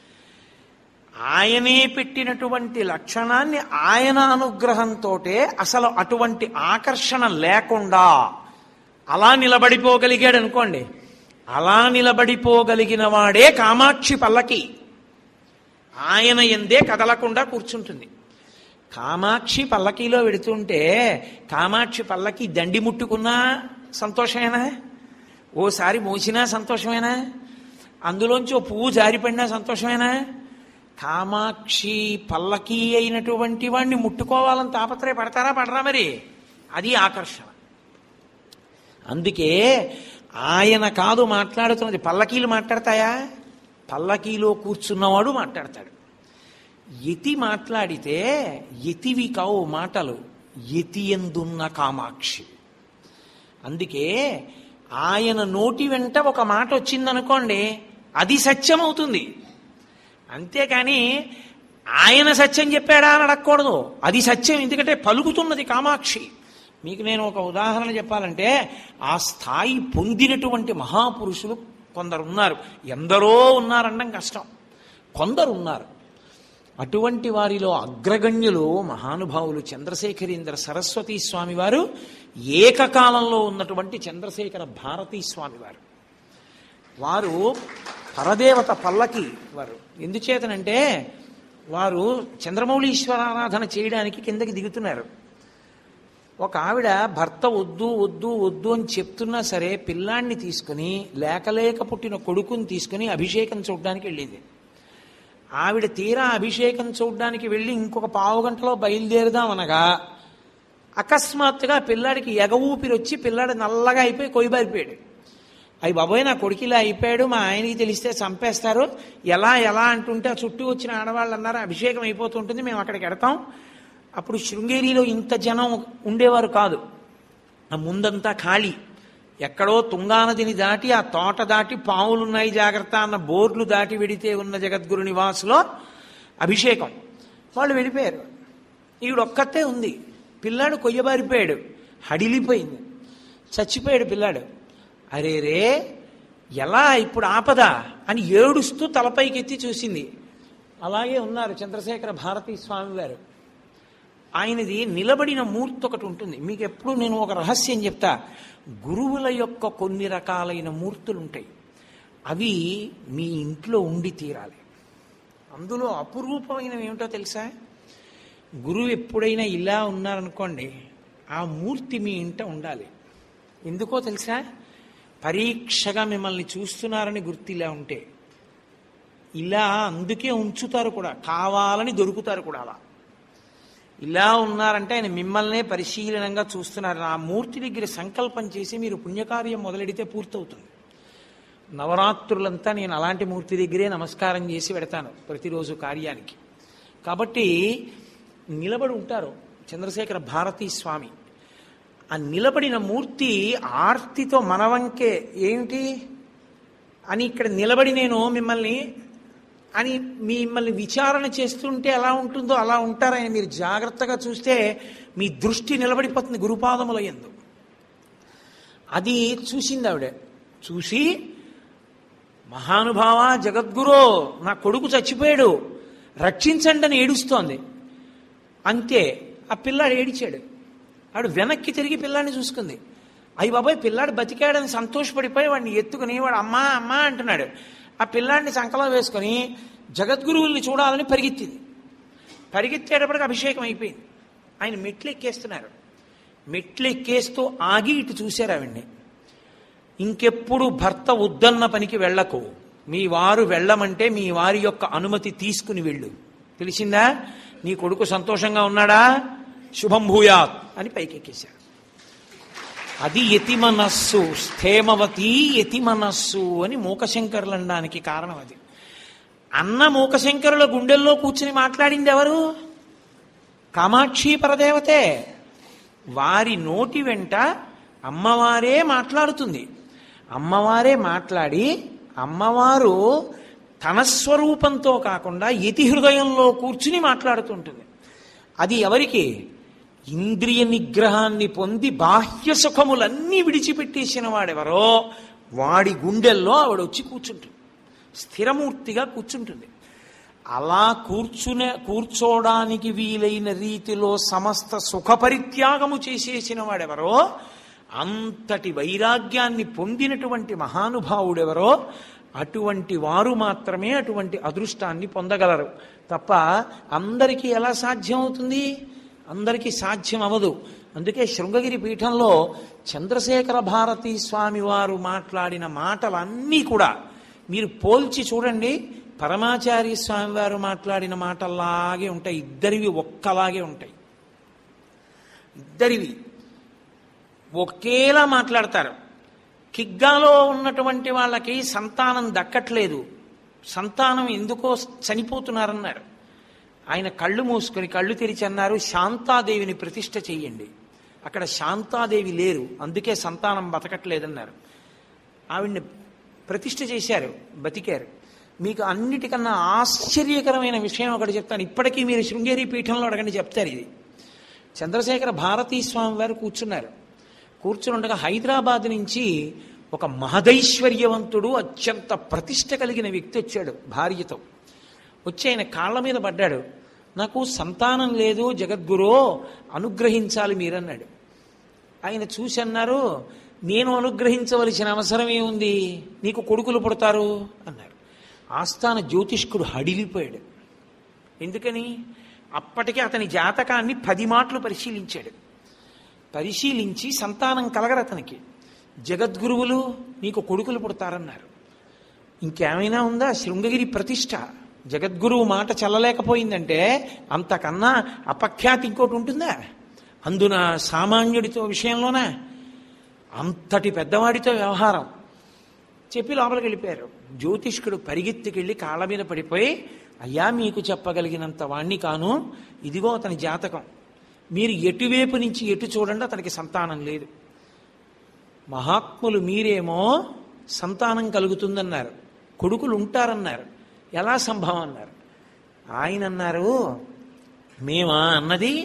ఆయనే పెట్టినటువంటి లక్షణాన్ని ఆయన అనుగ్రహంతో అసలు అటువంటి ఆకర్షణ లేకుండా అలా నిలబడిపోగలిగాడు అనుకోండి అలా నిలబడిపోగలిగిన వాడే కామాక్షి పల్లకి ఆయన ఎందే కదలకుండా కూర్చుంటుంది కామాక్షి పల్లకీలో వెడుతుంటే కామాక్షి పల్లకి దండి ముట్టుకున్నా సంతోషమేనా ఓసారి మోసినా సంతోషమేనా అందులోంచి ఓ పువ్వు జారిపడినా సంతోషమేనా కామాక్షి పల్లకి అయినటువంటి వాడిని ముట్టుకోవాలని తాపత్రయపడతారా పడరా మరి అది ఆకర్షణ అందుకే ఆయన కాదు మాట్లాడుతున్నది పల్లకీలు మాట్లాడతాయా పల్లకీలో కూర్చున్నవాడు మాట్లాడతాడు యతి మాట్లాడితే యతివి కావు మాటలు యతి ఎందున్న కామాక్షి అందుకే ఆయన నోటి వెంట ఒక మాట వచ్చిందనుకోండి అది సత్యం అవుతుంది అంతేకాని ఆయన సత్యం చెప్పాడా అని అడగకూడదు అది సత్యం ఎందుకంటే పలుకుతున్నది కామాక్షి మీకు నేను ఒక ఉదాహరణ చెప్పాలంటే ఆ స్థాయి పొందినటువంటి మహాపురుషులు కొందరు ఉన్నారు ఎందరో ఉన్నారనడం కష్టం కొందరు ఉన్నారు అటువంటి వారిలో అగ్రగణ్యులు మహానుభావులు చంద్రశేఖరేంద్ర సరస్వతీ స్వామి వారు ఏకకాలంలో ఉన్నటువంటి చంద్రశేఖర భారతీ స్వామి వారు వారు పరదేవత పల్లకి వారు ఎందుచేతనంటే వారు చంద్రమౌళీశ్వరారాధన చేయడానికి కిందకి దిగుతున్నారు ఒక ఆవిడ భర్త వద్దు వద్దు వద్దు అని చెప్తున్నా సరే పిల్లాన్ని తీసుకుని లేకలేక పుట్టిన కొడుకుని తీసుకుని అభిషేకం చూడడానికి వెళ్ళింది ఆవిడ తీరా అభిషేకం చూడడానికి వెళ్ళి ఇంకొక పావు గంటలో బయలుదేరుదాం అనగా అకస్మాత్తుగా పిల్లాడికి ఎగ ఊపిరి వచ్చి పిల్లాడు నల్లగా అయిపోయి కొయ్యబారిపోయాడు అయ్యి బాబోయ్ నా కొడుకులా అయిపోయాడు మా ఆయనకి తెలిస్తే చంపేస్తారు ఎలా ఎలా అంటుంటే ఆ చుట్టూ వచ్చిన ఆడవాళ్ళు అన్నారు అభిషేకం అయిపోతుంటుంది మేము అక్కడికి ఎడతాం అప్పుడు శృంగేరిలో ఇంత జనం ఉండేవారు కాదు ఆ ముందంతా ఖాళీ ఎక్కడో తుంగానదిని దాటి ఆ తోట దాటి పావులున్నాయి జాగ్రత్త అన్న బోర్లు దాటి వెడితే ఉన్న జగద్గురు నివాసులో అభిషేకం వాళ్ళు వెళ్ళిపోయారు ఈవిడొక్కతే ఉంది పిల్లాడు కొయ్యబారిపోయాడు హడిలిపోయింది చచ్చిపోయాడు పిల్లాడు అరే రే ఎలా ఇప్పుడు ఆపదా అని ఏడుస్తూ తలపైకి ఎత్తి చూసింది అలాగే ఉన్నారు చంద్రశేఖర భారతీ స్వామి వారు ఆయనది నిలబడిన మూర్తి ఒకటి ఉంటుంది మీకు ఎప్పుడు నేను ఒక రహస్యం చెప్తా గురువుల యొక్క కొన్ని రకాలైన మూర్తులు ఉంటాయి అవి మీ ఇంట్లో ఉండి తీరాలి అందులో అపురూపమైనవి ఏమిటో తెలుసా గురువు ఎప్పుడైనా ఇలా ఉన్నారనుకోండి ఆ మూర్తి మీ ఇంట ఉండాలి ఎందుకో తెలుసా పరీక్షగా మిమ్మల్ని చూస్తున్నారని గుర్తు ఇలా ఉంటే ఇలా అందుకే ఉంచుతారు కూడా కావాలని దొరుకుతారు కూడా అలా ఇలా ఉన్నారంటే ఆయన మిమ్మల్నే పరిశీలనంగా చూస్తున్నారు ఆ మూర్తి దగ్గర సంకల్పం చేసి మీరు పుణ్యకార్యం మొదలెడితే పూర్తవుతుంది నవరాత్రులంతా నేను అలాంటి మూర్తి దగ్గరే నమస్కారం చేసి పెడతాను ప్రతిరోజు కార్యానికి కాబట్టి నిలబడి ఉంటారు చంద్రశేఖర భారతీ స్వామి ఆ నిలబడిన మూర్తి ఆర్తితో మనవంకే ఏమిటి అని ఇక్కడ నిలబడి నేను మిమ్మల్ని అని మిమ్మల్ని విచారణ చేస్తుంటే ఎలా ఉంటుందో అలా ఉంటారని మీరు జాగ్రత్తగా చూస్తే మీ దృష్టి నిలబడిపోతుంది గురుపాదముల ఎందు అది చూసింది ఆవిడ చూసి మహానుభావ జగద్గురో నా కొడుకు చచ్చిపోయాడు రక్షించండి అని ఏడుస్తోంది అంతే ఆ పిల్లాడు ఏడిచాడు ఆడు వెనక్కి తిరిగి పిల్లాడిని చూసుకుంది అయ్యి బాబాయ్ పిల్లాడు బతికాడని సంతోషపడిపోయి వాడిని ఎత్తుకుని వాడు అమ్మా అమ్మా అంటున్నాడు ఆ పిల్లాడిని సంకలం వేసుకొని జగద్గురువుల్ని చూడాలని పరిగెత్తింది పరిగెత్తేటప్పటికి అభిషేకం అయిపోయింది ఆయన మెట్లు ఎక్కేస్తున్నారు మెట్లు ఎక్కేస్తూ ఆగి ఇటు చూశారు ఆవిడ్ని ఇంకెప్పుడు భర్త వద్దన్న పనికి వెళ్ళకు మీ వారు వెళ్ళమంటే మీ వారి యొక్క అనుమతి తీసుకుని వెళ్ళు తెలిసిందా నీ కొడుకు సంతోషంగా ఉన్నాడా శుభం భూయాత్ అని పైకెక్కేశారు అది యతి మనస్సు స్థేమవతి యతి మనస్సు అని మూకశంకరులు అనడానికి కారణం అది అన్న మూకశంకరుల గుండెల్లో కూర్చుని మాట్లాడింది ఎవరు కామాక్షి పరదేవతే వారి నోటి వెంట అమ్మవారే మాట్లాడుతుంది అమ్మవారే మాట్లాడి అమ్మవారు తన స్వరూపంతో కాకుండా యతి హృదయంలో కూర్చుని మాట్లాడుతుంటుంది అది ఎవరికి ఇంద్రియ నిగ్రహాన్ని పొంది బాహ్య సుఖములన్నీ విడిచిపెట్టేసిన వాడెవరో వాడి గుండెల్లో ఆవిడ వచ్చి కూర్చుంటుంది స్థిరమూర్తిగా కూర్చుంటుంది అలా కూర్చునే కూర్చోడానికి వీలైన రీతిలో సమస్త సుఖపరిత్యాగము చేసేసిన వాడెవరో అంతటి వైరాగ్యాన్ని పొందినటువంటి మహానుభావుడెవరో అటువంటి వారు మాత్రమే అటువంటి అదృష్టాన్ని పొందగలరు తప్ప అందరికీ ఎలా సాధ్యం అవుతుంది అందరికీ సాధ్యం అవ్వదు అందుకే శృంగగిరి పీఠంలో చంద్రశేఖర భారతీ స్వామి వారు మాట్లాడిన మాటలన్నీ కూడా మీరు పోల్చి చూడండి పరమాచార్య స్వామి వారు మాట్లాడిన మాటల్లాగే ఉంటాయి ఇద్దరివి ఒక్కలాగే ఉంటాయి ఇద్దరివి ఒకేలా మాట్లాడతారు కిగ్గాలో ఉన్నటువంటి వాళ్ళకి సంతానం దక్కట్లేదు సంతానం ఎందుకో చనిపోతున్నారన్నారు ఆయన కళ్ళు మూసుకొని కళ్ళు తెరిచి అన్నారు శాంతాదేవిని ప్రతిష్ఠ చెయ్యండి అక్కడ శాంతాదేవి లేరు అందుకే సంతానం బతకట్లేదన్నారు ఆవిడ్ని ప్రతిష్ఠ చేశారు బతికారు మీకు అన్నిటికన్నా ఆశ్చర్యకరమైన విషయం ఒకటి చెప్తాను ఇప్పటికీ మీరు శృంగేరి పీఠంలో అడగండి చెప్తారు ఇది చంద్రశేఖర భారతీ స్వామి వారు కూర్చున్నారు కూర్చుని ఉండగా హైదరాబాద్ నుంచి ఒక మహదైశ్వర్యవంతుడు అత్యంత ప్రతిష్ట కలిగిన వ్యక్తి వచ్చాడు భార్యతో వచ్చి ఆయన కాళ్ళ మీద పడ్డాడు నాకు సంతానం లేదు జగద్గురు అనుగ్రహించాలి మీరన్నాడు ఆయన చూసి అన్నారు నేను అనుగ్రహించవలసిన అవసరం ఏముంది నీకు కొడుకులు పుడతారు అన్నారు ఆస్థాన జ్యోతిష్కుడు హడిలిపోయాడు ఎందుకని అప్పటికే అతని జాతకాన్ని పది మాటలు పరిశీలించాడు పరిశీలించి సంతానం కలగరు అతనికి జగద్గురువులు నీకు కొడుకులు పుడతారన్నారు ఇంకేమైనా ఉందా శృంగగిరి ప్రతిష్ట జగద్గురువు మాట చల్లలేకపోయిందంటే అంతకన్నా అపఖ్యాతి ఇంకోటి ఉంటుందా అందున సామాన్యుడితో విషయంలోనా అంతటి పెద్దవాడితో వ్యవహారం చెప్పి లోపలికి వెళ్ళిపోయారు జ్యోతిష్కుడు పరిగెత్తికెళ్ళి కాళ్ళ మీద పడిపోయి అయ్యా మీకు చెప్పగలిగినంత వాణ్ణి కాను ఇదిగో అతని జాతకం మీరు ఎటువైపు నుంచి ఎటు చూడండి అతనికి సంతానం లేదు మహాత్ములు మీరేమో సంతానం కలుగుతుందన్నారు కొడుకులు ఉంటారన్నారు ఎలా సంభవం అన్నారు ఆయన అన్నారు మేమా అన్నది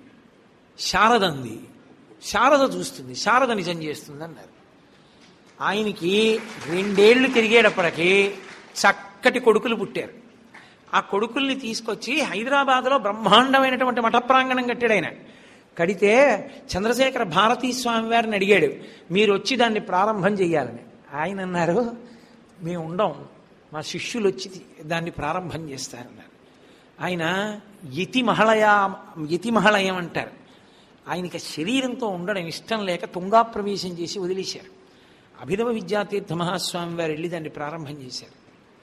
శారదంది శారద చూస్తుంది శారద నిజం చేస్తుంది అన్నారు ఆయనకి రెండేళ్లు తిరిగేటప్పటికి చక్కటి కొడుకులు పుట్టారు ఆ కొడుకుల్ని తీసుకొచ్చి హైదరాబాద్లో బ్రహ్మాండమైనటువంటి మఠ ప్రాంగణం కట్టాడు ఆయన కడితే చంద్రశేఖర భారతీ స్వామి వారిని అడిగాడు మీరు వచ్చి దాన్ని ప్రారంభం చేయాలని ఆయన అన్నారు మేము ఉండం మా శిష్యులు వచ్చి దాన్ని ప్రారంభం చేస్తారన్నారు ఆయన యతి మహళయా యతి మహళయం అంటారు ఆయనకి శరీరంతో ఉండడం ఇష్టం లేక తుంగా ప్రవేశం చేసి వదిలేశారు అభినవ విద్యాతీర్థ మహాస్వామి వారు వెళ్ళి దాన్ని ప్రారంభం చేశారు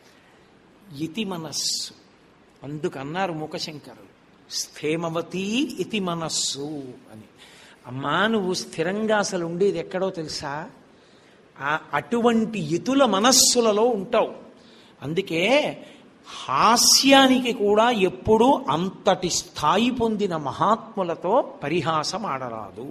ఇతి మనస్సు అందుకన్నారు మూకశంకరులు స్థేమవతి ఇతి మనస్సు అని అమ్మా నువ్వు స్థిరంగా అసలు ఉండేది ఎక్కడో తెలుసా ఆ అటువంటి ఇతుల మనస్సులలో ఉంటావు అందుకే హాస్యానికి కూడా ఎప్పుడూ అంతటి స్థాయి పొందిన మహాత్ములతో పరిహాసం ఆడరాదు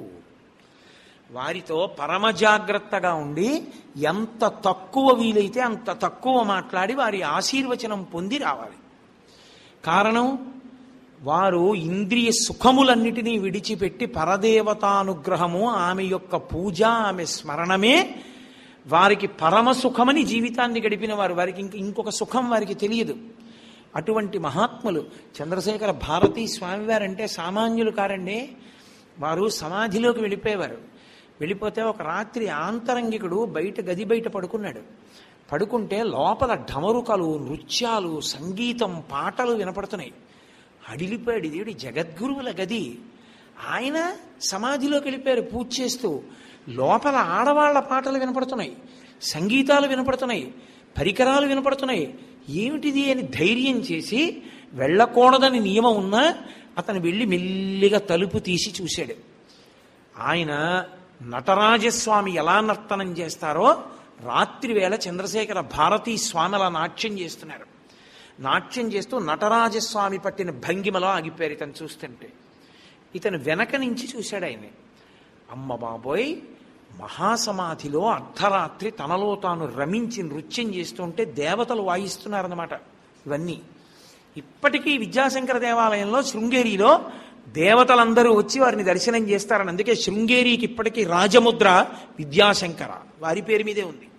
వారితో పరమ జాగ్రత్తగా ఉండి ఎంత తక్కువ వీలైతే అంత తక్కువ మాట్లాడి వారి ఆశీర్వచనం పొంది రావాలి కారణం వారు ఇంద్రియ సుఖములన్నిటినీ విడిచిపెట్టి పరదేవతానుగ్రహము ఆమె యొక్క పూజ ఆమె స్మరణమే వారికి పరమ సుఖమని జీవితాన్ని గడిపిన వారు వారికి ఇంక ఇంకొక సుఖం వారికి తెలియదు అటువంటి మహాత్ములు చంద్రశేఖర భారతీ స్వామివారంటే సామాన్యులు కారండి వారు సమాధిలోకి వెళ్ళిపోయేవారు వెళ్ళిపోతే ఒక రాత్రి ఆంతరంగికుడు బయట గది బయట పడుకున్నాడు పడుకుంటే లోపల ఢమరుకలు నృత్యాలు సంగీతం పాటలు వినపడుతున్నాయి అడిలిపోయాడు ఇదేడు జగద్గురువుల గది ఆయన సమాధిలోకి వెళ్ళిపోయారు పూజ చేస్తూ లోపల ఆడవాళ్ల పాటలు వినపడుతున్నాయి సంగీతాలు వినపడుతున్నాయి పరికరాలు వినపడుతున్నాయి ఏమిటిది అని ధైర్యం చేసి వెళ్ళకూడదని నియమం ఉన్నా అతను వెళ్ళి మెల్లిగా తలుపు తీసి చూశాడు ఆయన నటరాజస్వామి ఎలా నర్తనం చేస్తారో రాత్రి వేళ చంద్రశేఖర భారతీ స్వామి అలా నాట్యం చేస్తున్నారు నాట్యం చేస్తూ నటరాజస్వామి పట్టిన భంగిమలో ఆగిపోయారు ఇతను చూస్తుంటే ఇతను వెనక నుంచి చూశాడు ఆయన్ని అమ్మ బాబోయ్ మహాసమాధిలో అర్ధరాత్రి తనలో తాను రమించి నృత్యం చేస్తుంటే దేవతలు వాయిస్తున్నారన్నమాట ఇవన్నీ ఇప్పటికీ విద్యాశంకర దేవాలయంలో శృంగేరిలో దేవతలందరూ వచ్చి వారిని దర్శనం చేస్తారని అందుకే శృంగేరికి ఇప్పటికీ రాజముద్ర విద్యాశంకర వారి పేరు మీదే ఉంది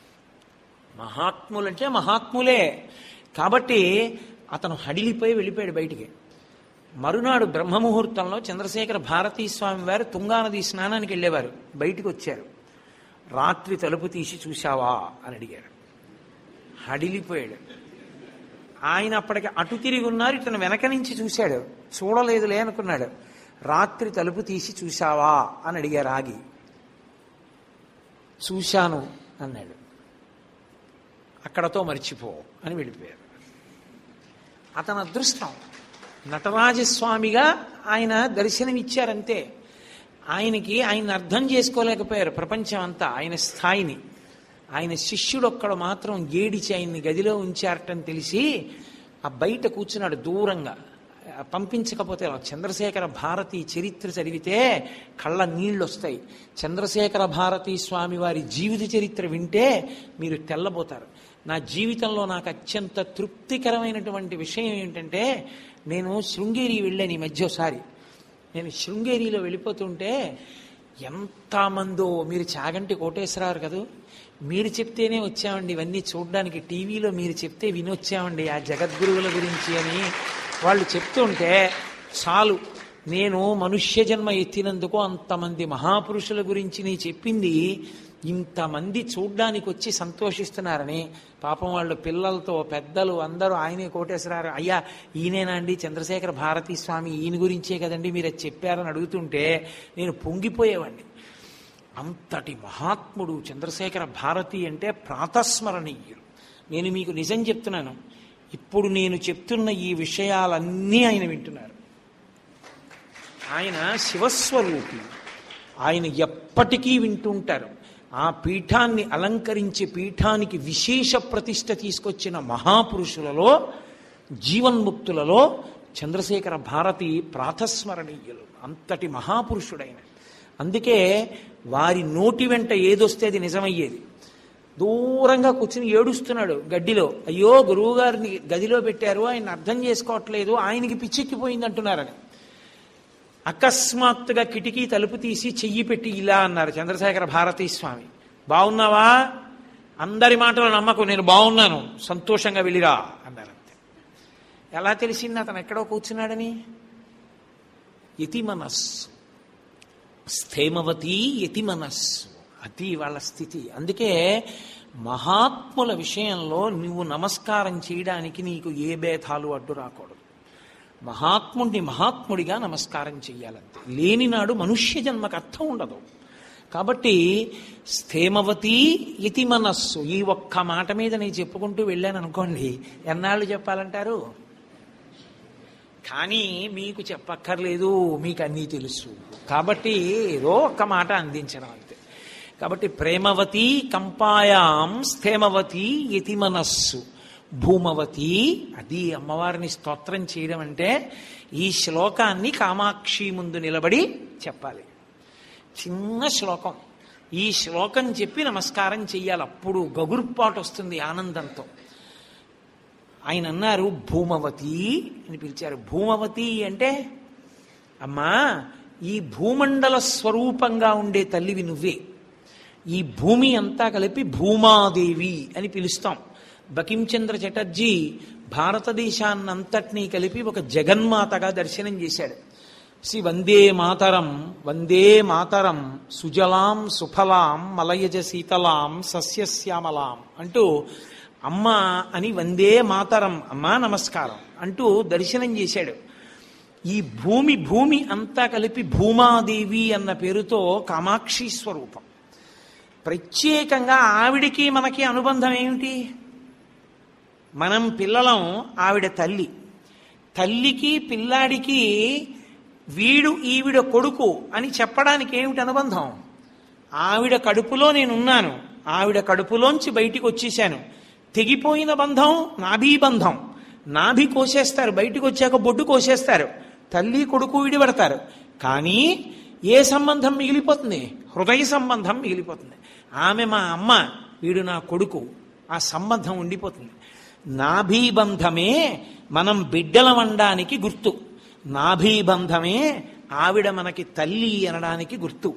మహాత్ములంటే మహాత్ములే కాబట్టి అతను హడిలిపోయి వెళ్ళిపోయాడు బయటికి మరునాడు బ్రహ్మముహూర్తంలో చంద్రశేఖర భారతీ స్వామి వారు తుంగానది స్నానానికి వెళ్ళేవారు బయటికి వచ్చారు రాత్రి తలుపు తీసి చూశావా అని అడిగాడు హడిలిపోయాడు ఆయన అప్పటికి అటు తిరిగి ఉన్నారు ఇతను వెనక నుంచి చూశాడు చూడలేదులే అనుకున్నాడు రాత్రి తలుపు తీసి చూశావా అని అడిగారు ఆగి చూశాను అన్నాడు అక్కడతో మర్చిపో అని వెళ్ళిపోయారు అతని అదృష్టం నటరాజస్వామిగా ఆయన దర్శనమిచ్చారంతే ఆయనకి ఆయన అర్థం చేసుకోలేకపోయారు ప్రపంచం అంతా ఆయన స్థాయిని ఆయన శిష్యుడొక్కడు మాత్రం ఏడిచి ఆయన్ని గదిలో ఉంచారటని తెలిసి ఆ బయట కూర్చున్నాడు దూరంగా పంపించకపోతే చంద్రశేఖర భారతి చరిత్ర చదివితే కళ్ళ నీళ్ళు వస్తాయి చంద్రశేఖర భారతి స్వామి వారి జీవిత చరిత్ర వింటే మీరు తెల్లబోతారు నా జీవితంలో నాకు అత్యంత తృప్తికరమైనటువంటి విషయం ఏంటంటే నేను శృంగేరి వెళ్ళాను ఈ మధ్య ఒకసారి నేను శృంగేరిలో వెళ్ళిపోతుంటే ఎంతమందో మీరు చాగంటి కోటేశ్వరరావు కదూ మీరు చెప్తేనే వచ్చామండి ఇవన్నీ చూడడానికి టీవీలో మీరు చెప్తే వినొచ్చామండి ఆ జగద్గురువుల గురించి అని వాళ్ళు చెప్తుంటే చాలు నేను మనుష్య జన్మ ఎత్తినందుకు అంతమంది మహాపురుషుల గురించి నీ చెప్పింది ఇంతమంది చూడ్డానికి వచ్చి సంతోషిస్తున్నారని పాపం వాళ్ళు పిల్లలతో పెద్దలు అందరూ ఆయనే కోటేశ్వరారు అయ్యా ఈయనేనా అండి చంద్రశేఖర భారతీ స్వామి ఈయన గురించే కదండి మీరు అది చెప్పారని అడుగుతుంటే నేను పొంగిపోయేవాడిని అంతటి మహాత్ముడు చంద్రశేఖర భారతి అంటే ప్రాతస్మరణీయుడు నేను మీకు నిజం చెప్తున్నాను ఇప్పుడు నేను చెప్తున్న ఈ విషయాలన్నీ ఆయన వింటున్నారు ఆయన శివస్వరూపి ఆయన ఎప్పటికీ వింటుంటారు ఆ పీఠాన్ని అలంకరించి పీఠానికి విశేష ప్రతిష్ట తీసుకొచ్చిన మహాపురుషులలో జీవన్ముక్తులలో చంద్రశేఖర భారతి ప్రాతస్మరణీయులు అంతటి మహాపురుషుడైన అందుకే వారి నోటి వెంట ఏదొస్తే అది నిజమయ్యేది దూరంగా కూర్చుని ఏడుస్తున్నాడు గడ్డిలో అయ్యో గురువు గారిని గదిలో పెట్టారు ఆయన అర్థం చేసుకోవట్లేదు ఆయనకి పిచ్చెక్కిపోయింది అంటున్నారని అకస్మాత్తుగా కిటికీ తలుపు తీసి చెయ్యి పెట్టి ఇలా అన్నారు చంద్రశేఖర భారతీ స్వామి బాగున్నావా అందరి మాటలు నమ్మకు నేను బాగున్నాను సంతోషంగా వెళ్ళిరా అన్నారు అంతే ఎలా తెలిసింది అతను ఎక్కడో కూర్చున్నాడని యతి మనస్సు స్థేమవతి యతి మనస్సు అది వాళ్ళ స్థితి అందుకే మహాత్ముల విషయంలో నువ్వు నమస్కారం చేయడానికి నీకు ఏ భేదాలు అడ్డు రాకూడదు మహాత్ముడిని మహాత్ముడిగా నమస్కారం చెయ్యాలంతే లేనినాడు మనుష్య జన్మకు అర్థం ఉండదు కాబట్టి స్థేమవతి ఇతి మనస్సు ఈ ఒక్క మాట మీద నేను చెప్పుకుంటూ వెళ్ళాను అనుకోండి ఎన్నాళ్ళు చెప్పాలంటారు కానీ మీకు చెప్పక్కర్లేదు మీకు అన్నీ తెలుసు కాబట్టి ఏదో ఒక్క మాట అందించడం అంతే కాబట్టి ప్రేమవతి కంపాయాం స్థేమవతి యతి మనస్సు భూమవతి అది అమ్మవారిని స్తోత్రం చేయడం అంటే ఈ శ్లోకాన్ని కామాక్షి ముందు నిలబడి చెప్పాలి చిన్న శ్లోకం ఈ శ్లోకం చెప్పి నమస్కారం చెయ్యాలి అప్పుడు గగుర్పాటు వస్తుంది ఆనందంతో ఆయన అన్నారు భూమవతి అని పిలిచారు భూమవతి అంటే అమ్మా ఈ భూమండల స్వరూపంగా ఉండే తల్లివి నువ్వే ఈ భూమి అంతా కలిపి భూమాదేవి అని పిలుస్తాం బకించంద్ర చటర్జీ భారతదేశాన్నంతటినీ కలిపి ఒక జగన్మాతగా దర్శనం చేశాడు సి వందే మాతరం వందే మాతరం సుజలాం సుఫలాం మలయజ శీతలాం సస్యశ్యామలాం అంటూ అమ్మ అని వందే మాతరం అమ్మా నమస్కారం అంటూ దర్శనం చేశాడు ఈ భూమి భూమి అంతా కలిపి భూమాదేవి అన్న పేరుతో కామాక్షి స్వరూపం ప్రత్యేకంగా ఆవిడికి మనకి అనుబంధం ఏమిటి మనం పిల్లలం ఆవిడ తల్లి తల్లికి పిల్లాడికి వీడు ఈవిడ కొడుకు అని చెప్పడానికి ఏమిటి అనుబంధం ఆవిడ కడుపులో నేనున్నాను ఆవిడ కడుపులోంచి బయటికి వచ్చేసాను తెగిపోయిన బంధం నాభీ బంధం నాభి కోసేస్తారు బయటికి వచ్చాక బొడ్డు కోసేస్తారు తల్లి కొడుకు విడిపడతారు కానీ ఏ సంబంధం మిగిలిపోతుంది హృదయ సంబంధం మిగిలిపోతుంది ఆమె మా అమ్మ వీడు నా కొడుకు ఆ సంబంధం ఉండిపోతుంది నాభీబంధమే మనం బిడ్డలమనడానికి గుర్తు నాభీబంధమే ఆవిడ మనకి తల్లి అనడానికి గుర్తు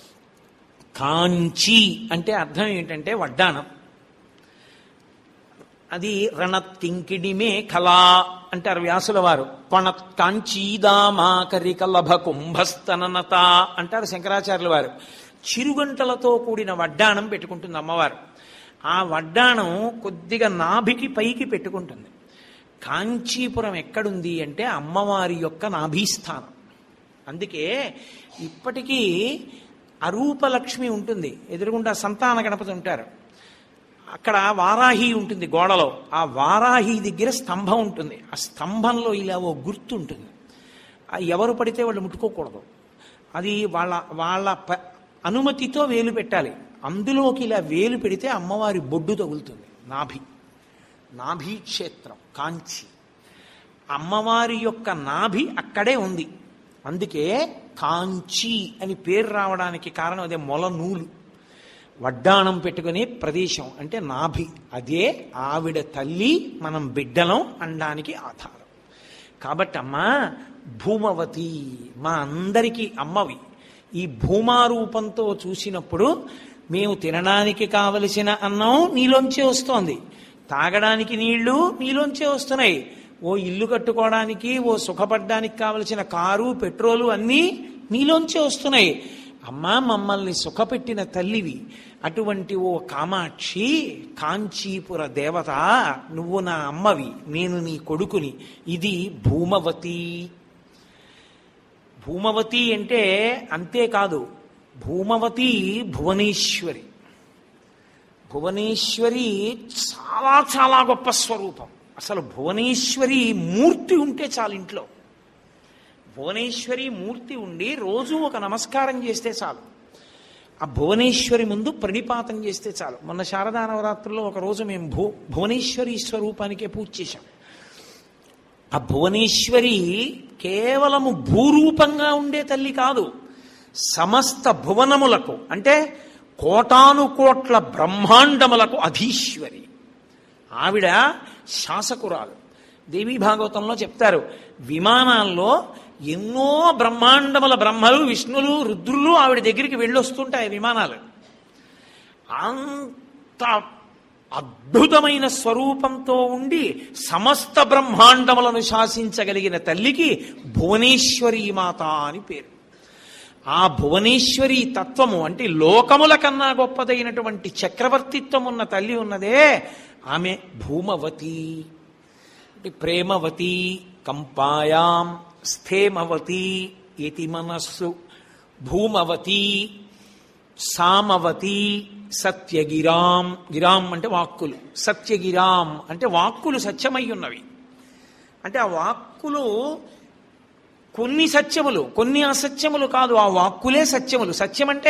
కాంచి అంటే అర్థం ఏంటంటే వడ్డాణం అది రణత్కింకిడిమే కళా అంటారు వ్యాసుల వారు కొణత్ కాంచీదామాకరిక లభ కుంభస్తననత అంటారు శంకరాచార్యుల వారు చిరుగంటలతో కూడిన వడ్డాణం పెట్టుకుంటుంది అమ్మవారు ఆ వడ్డాణం కొద్దిగా నాభికి పైకి పెట్టుకుంటుంది కాంచీపురం ఎక్కడుంది అంటే అమ్మవారి యొక్క నాభీస్థానం అందుకే ఇప్పటికీ అరూపలక్ష్మి ఉంటుంది ఎదురుగుండా సంతాన గణపతి ఉంటారు అక్కడ వారాహి ఉంటుంది గోడలో ఆ వారాహి దగ్గర స్తంభం ఉంటుంది ఆ స్తంభంలో ఇలా ఓ గుర్తు ఉంటుంది ఆ ఎవరు పడితే వాళ్ళు ముట్టుకోకూడదు అది వాళ్ళ వాళ్ళ ప- అనుమతితో వేలు పెట్టాలి అందులోకి ఇలా వేలు పెడితే అమ్మవారి బొడ్డు తగులుతుంది నాభి నాభి క్షేత్రం కాంచి అమ్మవారి యొక్క నాభి అక్కడే ఉంది అందుకే కాంచి అని పేరు రావడానికి కారణం అదే మొల నూలు వడ్డాణం పెట్టుకునే ప్రదేశం అంటే నాభి అదే ఆవిడ తల్లి మనం బిడ్డలం అనడానికి ఆధారం కాబట్టి అమ్మా భూమవతి మా అందరికీ అమ్మవి ఈ భూమారూపంతో చూసినప్పుడు మేము తినడానికి కావలసిన అన్నం నీలోంచే వస్తోంది తాగడానికి నీళ్లు నీలోంచే వస్తున్నాయి ఓ ఇల్లు కట్టుకోవడానికి ఓ సుఖపడ్డానికి కావలసిన కారు పెట్రోలు అన్నీ నీలోంచే వస్తున్నాయి అమ్మా మమ్మల్ని సుఖపెట్టిన తల్లివి అటువంటి ఓ కామాక్షి కాంచీపుర దేవత నువ్వు నా అమ్మవి నేను నీ కొడుకుని ఇది భూమవతి భూమవతి అంటే అంతేకాదు భూమవతి భువనేశ్వరి భువనేశ్వరి చాలా చాలా గొప్ప స్వరూపం అసలు భువనేశ్వరి మూర్తి ఉంటే చాలు ఇంట్లో భువనేశ్వరి మూర్తి ఉండి రోజు ఒక నమస్కారం చేస్తే చాలు ఆ భువనేశ్వరి ముందు ప్రణిపాతం చేస్తే చాలు మొన్న శారదా నవరాత్రుల్లో ఒక రోజు మేము భూ భువనేశ్వరి స్వరూపానికే పూజ చేశాం ఆ భువనేశ్వరి కేవలము భూరూపంగా ఉండే తల్లి కాదు సమస్త భువనములకు అంటే కోటాను కోట్ల బ్రహ్మాండములకు అధీశ్వరి ఆవిడ శాసకురాలు దేవీ భాగవతంలో చెప్తారు విమానాల్లో ఎన్నో బ్రహ్మాండముల బ్రహ్మలు విష్ణులు రుద్రులు ఆవిడ దగ్గరికి వెళ్ళొస్తుంటాయి విమానాలు అంత అద్భుతమైన స్వరూపంతో ఉండి సమస్త బ్రహ్మాండములను శాసించగలిగిన తల్లికి భువనేశ్వరీ మాత అని పేరు ఆ భువనేశ్వరి తత్వము అంటే లోకముల కన్నా గొప్పదైనటువంటి చక్రవర్తిత్వం ఉన్న తల్లి ఉన్నదే ఆమె భూమవతి అంటే ప్రేమవతి కంపాయాం స్థేమవతి ఇతి మనస్సు భూమవతి సామవతి సత్యగిరాం గిరాం అంటే వాక్కులు సత్యగిరాం అంటే వాక్కులు సత్యమై ఉన్నవి అంటే ఆ వాక్కులు కొన్ని సత్యములు కొన్ని అసత్యములు కాదు ఆ వాక్కులే సత్యములు సత్యం అంటే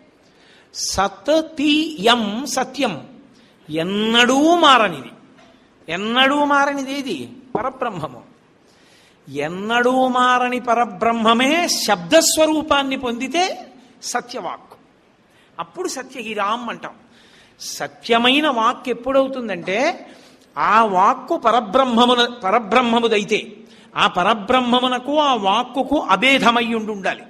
సతీయం సత్యం ఎన్నడూ మారనిది ఎన్నడూ మారనిది ఏది పరబ్రహ్మము ఎన్నడూ మారని పరబ్రహ్మమే శబ్దస్వరూపాన్ని పొందితే సత్యవాక్కు అప్పుడు సత్యహిరాం అంటాం సత్యమైన వాక్ ఎప్పుడవుతుందంటే ఆ వాక్కు పరబ్రహ్మమున పరబ్రహ్మముదైతే ఆ పరబ్రహ్మమునకు ఆ వాక్కుకు అభేదమై ఉండి ఉండాలి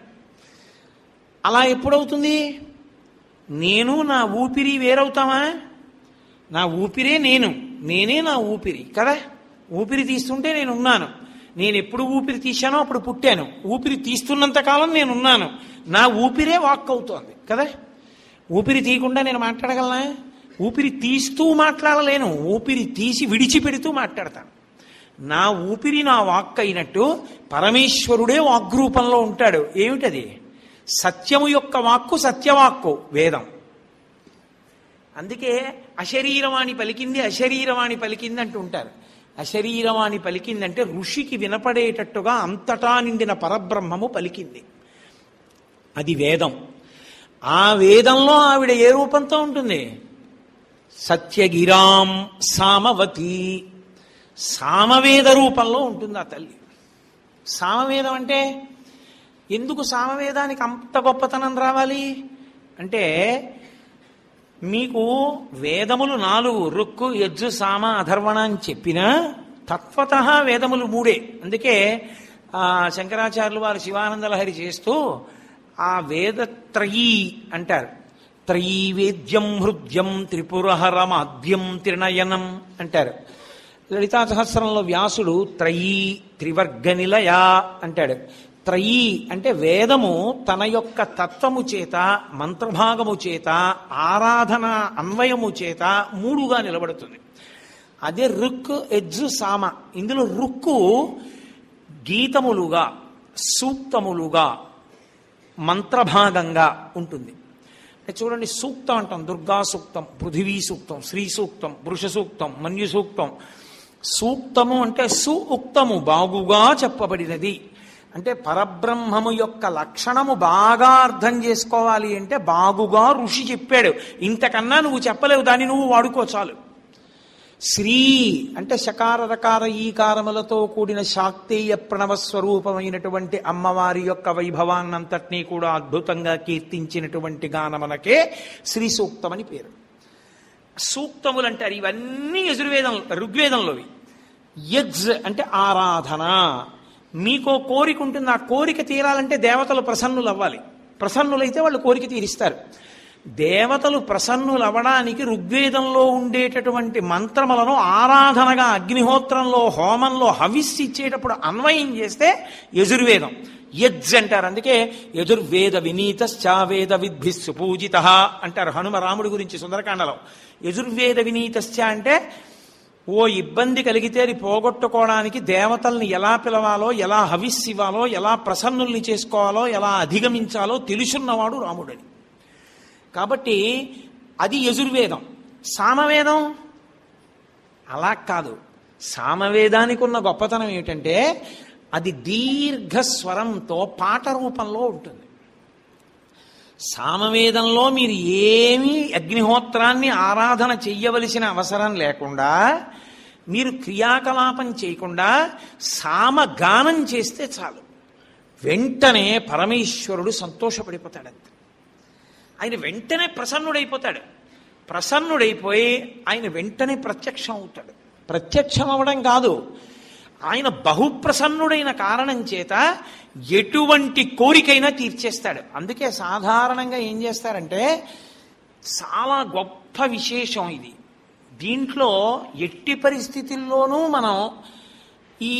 అలా ఎప్పుడవుతుంది నేను నా ఊపిరి వేరవుతామా నా ఊపిరే నేను నేనే నా ఊపిరి కదా ఊపిరి తీస్తుంటే నేను ఉన్నాను నేను ఎప్పుడు ఊపిరి తీశానో అప్పుడు పుట్టాను ఊపిరి తీస్తున్నంత కాలం నేను ఉన్నాను నా ఊపిరే వాక్ అవుతోంది కదా ఊపిరి తీయకుండా నేను మాట్లాడగలనా ఊపిరి తీస్తూ మాట్లాడలేను ఊపిరి తీసి విడిచిపెడుతూ మాట్లాడతాను నా ఊపిరి నా వాక్ అయినట్టు పరమేశ్వరుడే వాగ్రూపంలో ఉంటాడు ఏమిటది సత్యము యొక్క వాక్కు సత్యవాక్కు వేదం అందుకే అశరీరవాణి పలికింది అశరీరవాణి పలికింది అంటూ ఉంటారు అశరీరవాణి పలికిందంటే ఋషికి వినపడేటట్టుగా అంతటా నిండిన పరబ్రహ్మము పలికింది అది వేదం ఆ వేదంలో ఆవిడ ఏ రూపంతో ఉంటుంది సత్యగిరాం సామవతి సామవేద రూపంలో ఉంటుంది ఆ తల్లి సామవేదం అంటే ఎందుకు సామవేదానికి అంత గొప్పతనం రావాలి అంటే మీకు వేదములు నాలుగు రుక్కు యజ్జు సామ అధర్వణ అని చెప్పినా తత్వత వేదములు మూడే అందుకే ఆ శంకరాచార్యులు వారు శివానంద లహరి చేస్తూ ఆ వేదత్రయీ అంటారు త్రయీ వేద్యం హృద్యం త్రిపురహరమాద్యం త్రినయనం అంటారు లలితా సహస్రంలో వ్యాసుడు త్రయీ త్రివర్గ నిలయ అంటాడు త్రయీ అంటే వేదము తన యొక్క తత్వము చేత మంత్రభాగము చేత ఆరాధన అన్వయము చేత మూడుగా నిలబడుతుంది అదే రుక్ ఎజ్జు సామ ఇందులో రుక్కు గీతములుగా సూక్తములుగా మంత్రభాగంగా ఉంటుంది అంటే చూడండి సూక్తం అంటాం దుర్గా సూక్తం పృథివీ సూక్తం శ్రీ సూక్తం పురుష సూక్తం మన్యు సూక్తం సూక్తము అంటే సు ఉక్తము బాగుగా చెప్పబడినది అంటే పరబ్రహ్మము యొక్క లక్షణము బాగా అర్థం చేసుకోవాలి అంటే బాగుగా ఋషి చెప్పాడు ఇంతకన్నా నువ్వు చెప్పలేవు దాన్ని నువ్వు వాడుకో చాలు శ్రీ అంటే శకార రకార ఈకారములతో కూడిన శాక్తేయ ప్రణవ స్వరూపమైనటువంటి అమ్మవారి యొక్క వైభవాన్నంతటినీ కూడా అద్భుతంగా కీర్తించినటువంటి గానమనకే శ్రీ సూక్తమని పేరు సూక్తములు అంటారు ఇవన్నీ యజుర్వేదం ఋగ్వేదంలోవి యజ్జ్ అంటే ఆరాధన మీకో కోరిక ఉంటుంది ఆ కోరిక తీరాలంటే దేవతలు ప్రసన్నులు అవ్వాలి ప్రసన్నులైతే వాళ్ళు కోరిక తీరిస్తారు దేవతలు ప్రసన్నులు అవ్వడానికి ఋగ్వేదంలో ఉండేటటువంటి మంత్రములను ఆరాధనగా అగ్నిహోత్రంలో హోమంలో హవిస్సు ఇచ్చేటప్పుడు అన్వయం చేస్తే యజుర్వేదం యజ్జ అంటారు అందుకే యజుర్వేద వినీతశ్చావేద విద్భిస్సు పూజిత అంటారు హనుమ రాముడి గురించి సుందరకాండలో యజుర్వేద వినీతశ్చ అంటే ఓ ఇబ్బంది కలిగితే అది పోగొట్టుకోవడానికి దేవతల్ని ఎలా పిలవాలో ఎలా హవిస్సు ఇవ్వాలో ఎలా ప్రసన్నుల్ని చేసుకోవాలో ఎలా అధిగమించాలో తెలుసున్నవాడు రాముడని కాబట్టి అది యజుర్వేదం సామవేదం అలా కాదు సామవేదానికి ఉన్న గొప్పతనం ఏమిటంటే అది దీర్ఘ స్వరంతో పాట రూపంలో ఉంటుంది సామవేదంలో మీరు ఏమీ అగ్నిహోత్రాన్ని ఆరాధన చెయ్యవలసిన అవసరం లేకుండా మీరు క్రియాకలాపం చేయకుండా సామగానం చేస్తే చాలు వెంటనే పరమేశ్వరుడు సంతోషపడిపోతాడంతే ఆయన వెంటనే ప్రసన్నుడైపోతాడు ప్రసన్నుడైపోయి ఆయన వెంటనే ప్రత్యక్షం అవుతాడు ప్రత్యక్షం అవడం కాదు ఆయన బహుప్రసన్నుడైన కారణం చేత ఎటువంటి కోరికైనా తీర్చేస్తాడు అందుకే సాధారణంగా ఏం చేస్తారంటే చాలా గొప్ప విశేషం ఇది దీంట్లో ఎట్టి పరిస్థితుల్లోనూ మనం ఈ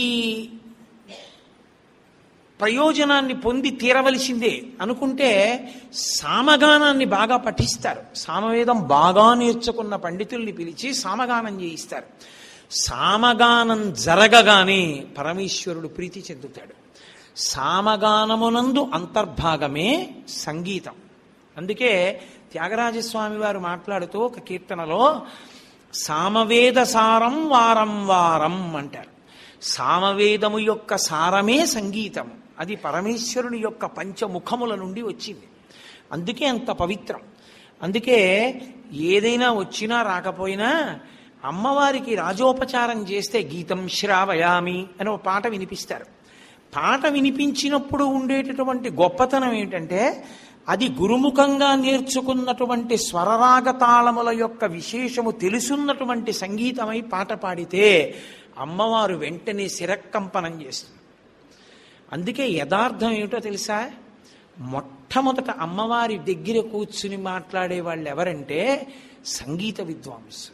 ప్రయోజనాన్ని పొంది తీరవలసిందే అనుకుంటే సామగానాన్ని బాగా పఠిస్తారు సామవేదం బాగా నేర్చుకున్న పండితుల్ని పిలిచి సామగానం చేయిస్తారు సామగానం జరగగానే పరమేశ్వరుడు ప్రీతి చెందుతాడు సామగానమునందు అంతర్భాగమే సంగీతం అందుకే త్యాగరాజస్వామి వారు మాట్లాడుతూ ఒక కీర్తనలో సామవేద సారం వారం వారం అంటారు సామవేదము యొక్క సారమే సంగీతము అది పరమేశ్వరుని యొక్క పంచముఖముల నుండి వచ్చింది అందుకే అంత పవిత్రం అందుకే ఏదైనా వచ్చినా రాకపోయినా అమ్మవారికి రాజోపచారం చేస్తే గీతం శ్రావయామి అని ఒక పాట వినిపిస్తారు పాట వినిపించినప్పుడు ఉండేటటువంటి గొప్పతనం ఏంటంటే అది గురుముఖంగా నేర్చుకున్నటువంటి స్వరరాగ తాళముల యొక్క విశేషము తెలుసున్నటువంటి సంగీతమై పాట పాడితే అమ్మవారు వెంటనే శిరకంపనం చేస్తుంది అందుకే యథార్థం ఏమిటో తెలుసా మొట్టమొదట అమ్మవారి దగ్గర కూర్చుని మాట్లాడే వాళ్ళు ఎవరంటే సంగీత విద్వాంసులు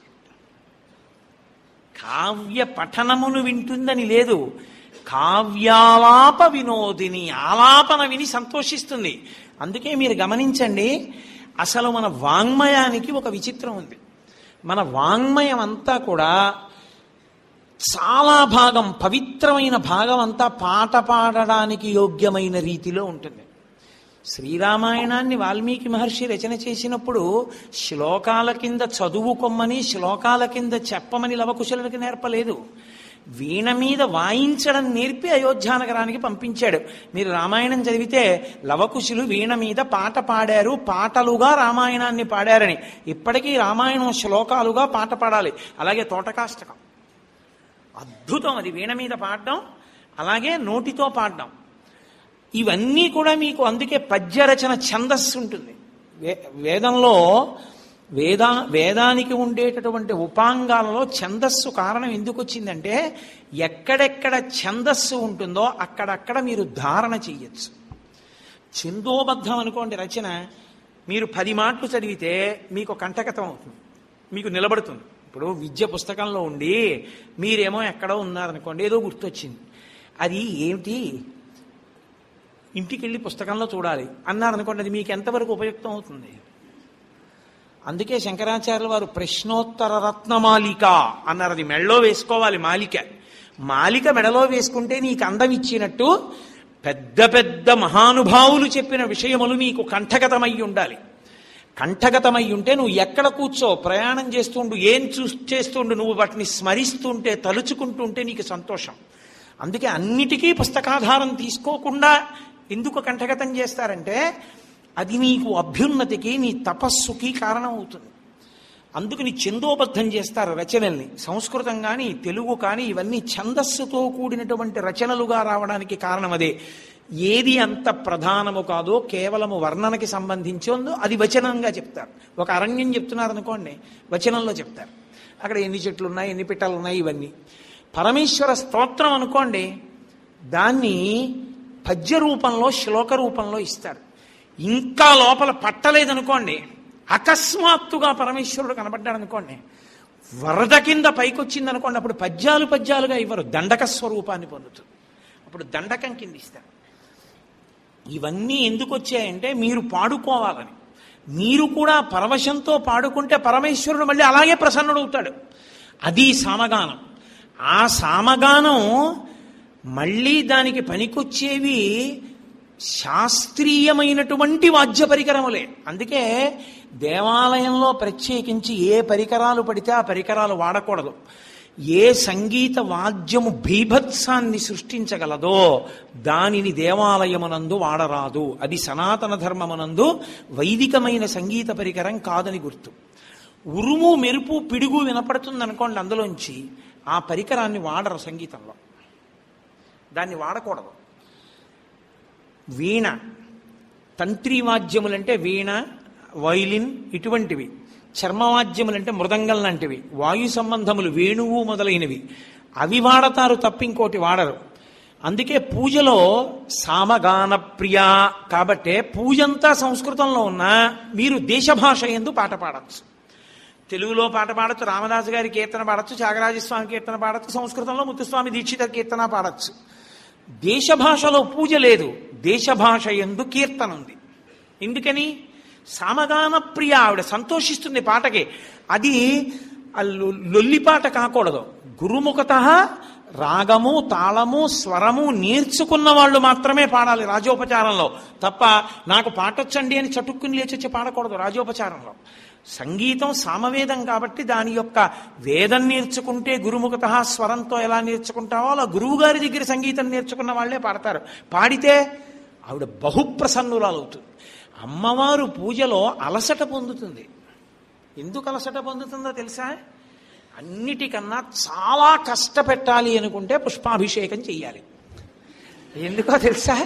కావ్య పఠనమును వింటుందని లేదు కావ్యాలాప వినోదిని ఆలాపన విని సంతోషిస్తుంది అందుకే మీరు గమనించండి అసలు మన వాంగ్మయానికి ఒక విచిత్రం ఉంది మన వాంగ్మయం అంతా కూడా చాలా భాగం పవిత్రమైన భాగం అంతా పాట పాడడానికి యోగ్యమైన రీతిలో ఉంటుంది శ్రీరామాయణాన్ని వాల్మీకి మహర్షి రచన చేసినప్పుడు శ్లోకాల కింద చదువుకొమ్మని శ్లోకాల కింద చెప్పమని లవకుశులకు నేర్పలేదు వీణ మీద వాయించడం నేర్పి అయోధ్యానగరానికి పంపించాడు మీరు రామాయణం చదివితే లవకుశులు వీణ మీద పాట పాడారు పాటలుగా రామాయణాన్ని పాడారని ఇప్పటికీ రామాయణం శ్లోకాలుగా పాట పాడాలి అలాగే తోటకాష్టకం అద్భుతం అది వీణ మీద పాడడం అలాగే నోటితో పాడడం ఇవన్నీ కూడా మీకు అందుకే పద్యరచన ఛందస్సు ఉంటుంది వే వేదంలో వేదా వేదానికి ఉండేటటువంటి ఉపాంగాలలో ఛందస్సు కారణం ఎందుకు వచ్చిందంటే ఎక్కడెక్కడ ఛందస్సు ఉంటుందో అక్కడక్కడ మీరు ధారణ చెయ్యొచ్చు ఛందోబద్ధం అనుకోండి రచన మీరు పది మాటలు చదివితే మీకు కంటకతం అవుతుంది మీకు నిలబడుతుంది ఇప్పుడు విద్య పుస్తకంలో ఉండి మీరేమో ఎక్కడో ఉన్నారనుకోండి ఏదో గుర్తొచ్చింది అది ఏమిటి ఇంటికి వెళ్ళి పుస్తకంలో చూడాలి అన్నారనుకోండి అది మీకు ఎంతవరకు ఉపయుక్తం అవుతుంది అందుకే శంకరాచార్యుల వారు ప్రశ్నోత్తర రత్నమాలిక అన్నారు అది మెడలో వేసుకోవాలి మాలిక మాలిక మెడలో వేసుకుంటే నీకు అందం ఇచ్చినట్టు పెద్ద పెద్ద మహానుభావులు చెప్పిన విషయములు నీకు కంఠగతమై ఉండాలి కంఠగతమై ఉంటే నువ్వు ఎక్కడ కూర్చో ప్రయాణం చేస్తుండు ఏం చూ చేస్తుండు నువ్వు వాటిని స్మరిస్తుంటే తలుచుకుంటుంటే నీకు సంతోషం అందుకే అన్నిటికీ పుస్తకాధారం తీసుకోకుండా ఎందుకు కంఠగతం చేస్తారంటే అది నీకు అభ్యున్నతికి నీ తపస్సుకి కారణం అవుతుంది అందుకని ఛందోబద్ధం చేస్తారు రచనల్ని సంస్కృతం కానీ తెలుగు కానీ ఇవన్నీ ఛందస్సుతో కూడినటువంటి రచనలుగా రావడానికి కారణం అదే ఏది అంత ప్రధానము కాదో కేవలము వర్ణనకి సంబంధించి ఉందో అది వచనంగా చెప్తారు ఒక అరణ్యం చెప్తున్నారు అనుకోండి వచనంలో చెప్తారు అక్కడ ఎన్ని చెట్లు ఉన్నాయి ఎన్ని పిట్టలు ఉన్నాయి ఇవన్నీ పరమేశ్వర స్తోత్రం అనుకోండి దాన్ని పద్య రూపంలో శ్లోక రూపంలో ఇస్తారు ఇంకా లోపల పట్టలేదనుకోండి అకస్మాత్తుగా పరమేశ్వరుడు కనబడ్డాడు అనుకోండి వరద కింద పైకొచ్చింది అనుకోండి అప్పుడు పద్యాలు పద్యాలుగా ఇవ్వరు దండక స్వరూపాన్ని పొందుతుంది అప్పుడు దండకం కింద ఇస్తారు ఇవన్నీ ఎందుకు వచ్చాయంటే మీరు పాడుకోవాలని మీరు కూడా పరవశంతో పాడుకుంటే పరమేశ్వరుడు మళ్ళీ అలాగే ప్రసన్నుడవుతాడు అది సామగానం ఆ సామగానం మళ్ళీ దానికి పనికొచ్చేవి శాస్త్రీయమైనటువంటి వాద్య పరికరములే అందుకే దేవాలయంలో ప్రత్యేకించి ఏ పరికరాలు పడితే ఆ పరికరాలు వాడకూడదు ఏ సంగీత వాద్యము బీభత్సాన్ని సృష్టించగలదో దానిని దేవాలయమునందు వాడరాదు అది సనాతన ధర్మమునందు వైదికమైన సంగీత పరికరం కాదని గుర్తు ఉరుము మెరుపు పిడుగు వినపడుతుంది అనుకోండి అందులోంచి ఆ పరికరాన్ని వాడరు సంగీతంలో దాన్ని వాడకూడదు వీణ తంత్రివాద్యములంటే వీణ వైలిన్ ఇటువంటివి చర్మవాద్యములంటే మృదంగం లాంటివి వాయు సంబంధములు వేణువు మొదలైనవి అవి వాడతారు తప్ప ఇంకోటి వాడరు అందుకే పూజలో సామగాన ప్రియ కాబట్టే పూజంతా సంస్కృతంలో ఉన్నా మీరు దేశభాష ఎందు పాట పాడచ్చు తెలుగులో పాట పాడచ్చు రామదాసు గారి కీర్తన పాడచ్చు త్యాగరాజస్వామి కీర్తన పాడచ్చు సంస్కృతంలో ముత్తుస్వామి దీక్షిత కీర్తన పాడచ్చు దేశ భాషలో పూజ లేదు దేశ భాష ఎందు కీర్తన ఉంది ఎందుకని సామగాన ప్రియ ఆవిడ సంతోషిస్తుంది పాటకి అది ఆ లొ- లొల్లిపాట కాకూడదు గురుముఖత రాగము తాళము స్వరము నేర్చుకున్న వాళ్ళు మాత్రమే పాడాలి రాజోపచారంలో తప్ప నాకు పాటొచ్చండి అని చటుక్కుని లేచొచ్చి పాడకూడదు రాజోపచారంలో సంగీతం సామవేదం కాబట్టి దాని యొక్క వేదం నేర్చుకుంటే గురుముఖత స్వరంతో ఎలా నేర్చుకుంటావో అలా గురువు గారి దగ్గర సంగీతం నేర్చుకున్న వాళ్ళే పాడతారు పాడితే ఆవిడ బహుప్రసన్నురాలు అవుతుంది అమ్మవారు పూజలో అలసట పొందుతుంది ఎందుకు అలసట పొందుతుందో తెలుసా అన్నిటికన్నా చాలా కష్టపెట్టాలి అనుకుంటే పుష్పాభిషేకం చెయ్యాలి ఎందుకో తెలుసా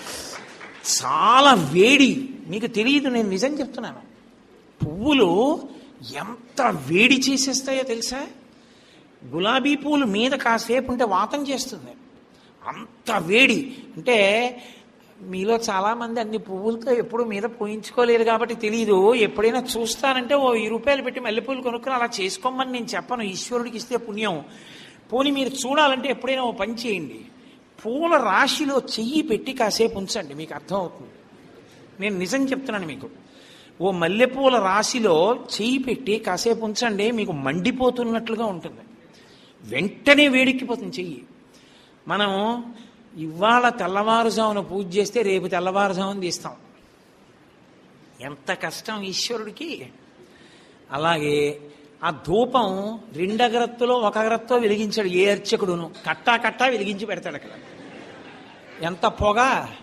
చాలా వేడి మీకు తెలియదు నేను నిజం చెప్తున్నాను పువ్వులు ఎంత వేడి చేసేస్తాయో తెలుసా గులాబీ పూలు మీద కాసేపు ఉంటే వాతం చేస్తుంది అంత వేడి అంటే మీలో చాలా మంది అన్ని పువ్వులతో ఎప్పుడు మీద పోయించుకోలేదు కాబట్టి తెలియదు ఎప్పుడైనా చూస్తానంటే ఓ ఈ రూపాయలు పెట్టి మల్లెపూలు కొనుక్కుని అలా చేసుకోమని నేను చెప్పను ఈశ్వరుడికి ఇస్తే పుణ్యం పోనీ మీరు చూడాలంటే ఎప్పుడైనా ఓ పని చేయండి పూల రాశిలో చెయ్యి పెట్టి కాసేపు ఉంచండి మీకు అర్థమవుతుంది నేను నిజం చెప్తున్నాను మీకు ఓ మల్లెపూల రాశిలో చెయ్యి పెట్టి కాసేపు ఉంచండి మీకు మండిపోతున్నట్లుగా ఉంటుంది వెంటనే వేడెక్కిపోతుంది చెయ్యి మనం ఇవాళ తెల్లవారుజామున పూజ చేస్తే రేపు తెల్లవారుజామున తీస్తాం ఎంత కష్టం ఈశ్వరుడికి అలాగే ఆ ధూపం రెండగరత్తులో ఒక అగరత్తో వెలిగించాడు ఏ అర్చకుడును కట్టా కట్టా వెలిగించి పెడతాడు అక్కడ ఎంత పొగ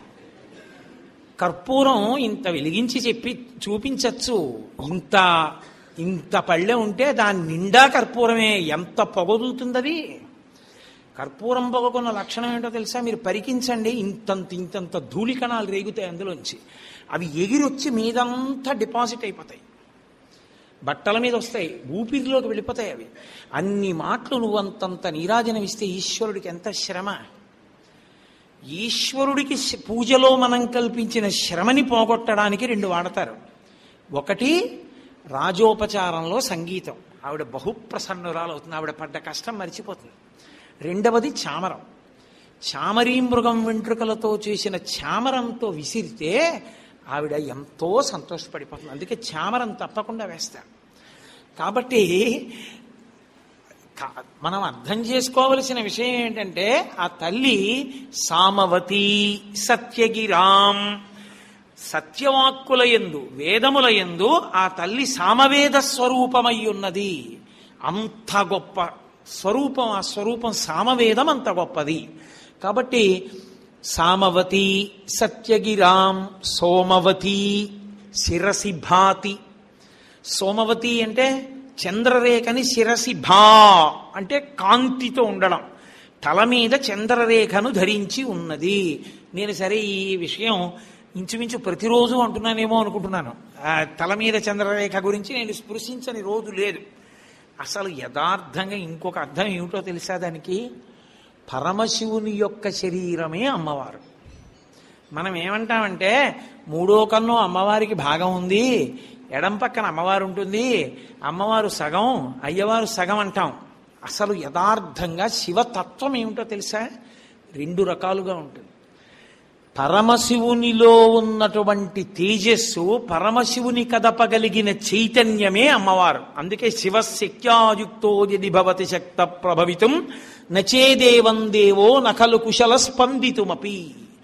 కర్పూరం ఇంత వెలిగించి చెప్పి చూపించచ్చు ఇంత ఇంత పళ్ళె ఉంటే దాని నిండా కర్పూరమే ఎంత పొగదులుతుంది అది కర్పూరం పొగకున్న లక్షణం ఏంటో తెలుసా మీరు పరికించండి ఇంతంత ఇంతంత ధూళి కణాలు రేగుతాయి అందులోంచి అవి ఎగిరొచ్చి మీదంతా డిపాజిట్ అయిపోతాయి బట్టల మీద వస్తాయి ఊపిరిలోకి వెళ్ళిపోతాయి అవి అన్ని మాటలు నువ్వు అంతంత నీరాజనం ఇస్తే ఈశ్వరుడికి ఎంత శ్రమ ఈశ్వరుడికి శ- పూజలో మనం కల్పించిన శ్రమని పోగొట్టడానికి రెండు వాడతారు ఒకటి రాజోపచారంలో సంగీతం ఆవిడ బహుప్రసన్నురాలు అవుతుంది ఆవిడ పడ్డ కష్టం మర్చిపోతుంది రెండవది చామరం చామరీ మృగం వెంట్రుకలతో చేసిన చామరంతో విసిరితే ఆవిడ ఎంతో సంతోషపడిపోతుంది అందుకే చామరం తప్పకుండా వేస్తారు కాబట్టి కా- మనం అర్థం చేసుకోవలసిన విషయం ఏంటంటే ఆ తల్లి సామవతి సత్యగిరాం సత్యవాక్కుల యందు వేదముల యందు ఆ తల్లి సామవేద స్వరూపమై ఉన్నది అంత గొప్ప స్వరూపం ఆ స్వరూపం సామవేదం అంత గొప్పది కాబట్టి సామవతి సత్యగిరాం సోమవతి శిరసి భాతి సోమవతి అంటే చంద్రరేఖని శిరసి భా అంటే కాంతితో ఉండడం తల మీద చంద్రరేఖను ధరించి ఉన్నది నేను సరే ఈ విషయం ఇంచుమించు ప్రతిరోజు అంటున్నానేమో అనుకుంటున్నాను ఆ తల మీద చంద్రరేఖ గురించి నేను స్పృశించని రోజు లేదు అసలు యథార్థంగా ఇంకొక అర్థం ఏమిటో తెలుసా దానికి పరమశివుని యొక్క శరీరమే అమ్మవారు మనం ఏమంటామంటే మూడో కన్ను అమ్మవారికి భాగం ఉంది ఎడం పక్కన అమ్మవారు ఉంటుంది అమ్మవారు సగం అయ్యవారు సగం అంటాం అసలు యథార్థంగా శివతత్వం ఏమిటో తెలుసా రెండు రకాలుగా ఉంటుంది పరమశివునిలో ఉన్నటువంటి తేజస్సు పరమశివుని కదపగలిగిన చైతన్యమే అమ్మవారు అందుకే శివశక్త్యాయుక్తో యది భవతి శక్త ప్రభవితం నచేదేవం దేవో నఖలు కుశల స్పందితుమపి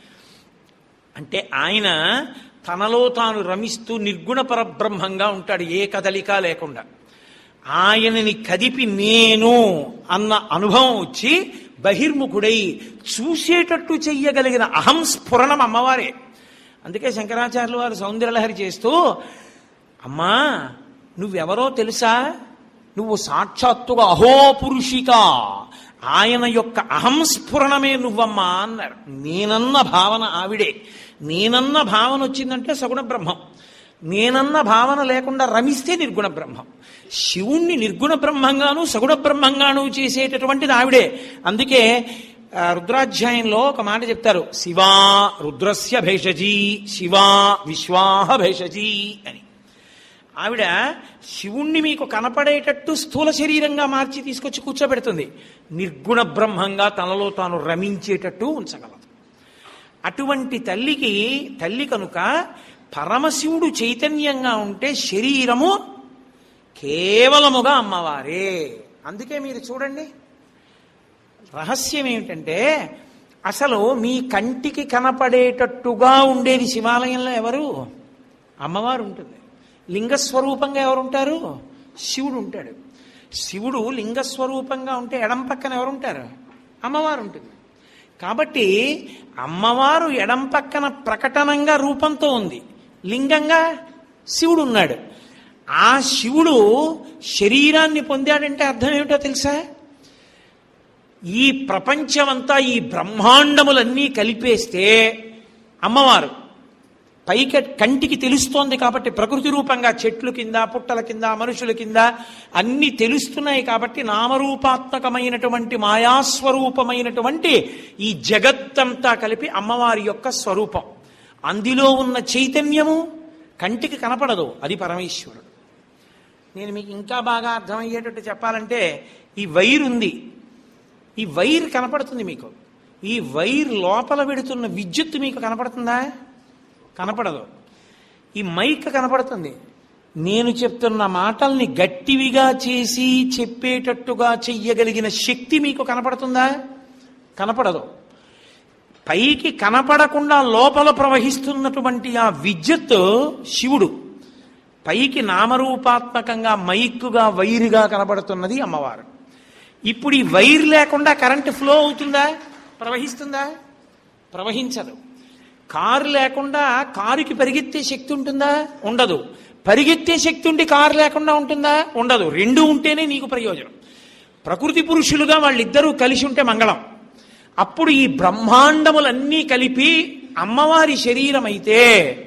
అంటే ఆయన తనలో తాను రమిస్తూ నిర్గుణ పరబ్రహ్మంగా ఉంటాడు ఏ కదలిక లేకుండా ఆయనని కదిపి నేను అన్న అనుభవం వచ్చి బహిర్ముఖుడై చూసేటట్టు చెయ్యగలిగిన అహం స్ఫురణం అమ్మవారే అందుకే శంకరాచార్యుల వారు సౌందర్యలహరి చేస్తూ అమ్మా నువ్వెవరో తెలుసా నువ్వు సాక్షాత్తుగా అహో పురుషిక ఆయన యొక్క అహం స్ఫురణమే నువ్వమ్మా అన్నారు నేనన్న భావన ఆవిడే నేనన్న భావన వచ్చిందంటే సగుణ బ్రహ్మం నేనన్న భావన లేకుండా రమిస్తే నిర్గుణ బ్రహ్మం శివుణ్ణి నిర్గుణ బ్రహ్మంగాను సగుణ బ్రహ్మంగాను చేసేటటువంటిది ఆవిడే అందుకే ఆ, రుద్రాధ్యాయంలో ఒక మాట చెప్తారు శివా రుద్రస్య భేషజీ శివా విశ్వాహ భేషజీ అని ఆవిడ శివుణ్ణి మీకు కనపడేటట్టు స్థూల శరీరంగా మార్చి తీసుకొచ్చి కూర్చోబెడుతుంది నిర్గుణ బ్రహ్మంగా తనలో తాను రమించేటట్టు ఉంచగలదు అటువంటి తల్లికి తల్లి కనుక పరమశివుడు చైతన్యంగా ఉంటే శరీరము కేవలముగా అమ్మవారే అందుకే మీరు చూడండి రహస్యం ఏమిటంటే అసలు మీ కంటికి కనపడేటట్టుగా ఉండేది శివాలయంలో ఎవరు అమ్మవారు ఉంటుంది లింగస్వరూపంగా ఎవరుంటారు శివుడు ఉంటాడు శివుడు లింగస్వరూపంగా ఉంటే ఎడం పక్కన ఎవరుంటారు అమ్మవారు ఉంటుంది కాబట్టి అమ్మవారు ఎడం పక్కన ప్రకటనంగా రూపంతో ఉంది లింగంగా శివుడు ఉన్నాడు ఆ శివుడు శరీరాన్ని పొందాడంటే అర్థం ఏమిటో తెలుసా ఈ ప్రపంచమంతా ఈ బ్రహ్మాండములన్నీ కలిపేస్తే అమ్మవారు పైకి కంటికి తెలుస్తోంది కాబట్టి ప్రకృతి రూపంగా చెట్లు కింద పుట్టల కింద మనుషుల కింద అన్ని తెలుస్తున్నాయి కాబట్టి నామరూపాత్మకమైనటువంటి మాయాస్వరూపమైనటువంటి ఈ జగత్తంతా కలిపి అమ్మవారి యొక్క స్వరూపం అందులో ఉన్న చైతన్యము కంటికి కనపడదు అది పరమేశ్వరుడు నేను మీకు ఇంకా బాగా అర్థమయ్యేటట్టు చెప్పాలంటే ఈ వైర్ ఉంది ఈ వైర్ కనపడుతుంది మీకు ఈ వైర్ లోపల పెడుతున్న విద్యుత్ మీకు కనపడుతుందా కనపడదు ఈ మైక్ కనపడుతుంది నేను చెప్తున్న మాటల్ని గట్టివిగా చేసి చెప్పేటట్టుగా చెయ్యగలిగిన శక్తి మీకు కనపడుతుందా కనపడదు పైకి కనపడకుండా లోపల ప్రవహిస్తున్నటువంటి ఆ విద్యుత్ శివుడు పైకి నామరూపాత్మకంగా మైక్కుగా వైరుగా కనబడుతున్నది అమ్మవారు ఇప్పుడు ఈ వైర్ లేకుండా కరెంటు ఫ్లో అవుతుందా ప్రవహిస్తుందా ప్రవహించదు కారు లేకుండా కారుకి పరిగెత్తే శక్తి ఉంటుందా ఉండదు పరిగెత్తే శక్తి ఉండి కారు లేకుండా ఉంటుందా ఉండదు రెండు ఉంటేనే నీకు ప్రయోజనం ప్రకృతి పురుషులుగా వాళ్ళిద్దరూ కలిసి ఉంటే మంగళం అప్పుడు ఈ బ్రహ్మాండములన్నీ కలిపి అమ్మవారి శరీరం అయితే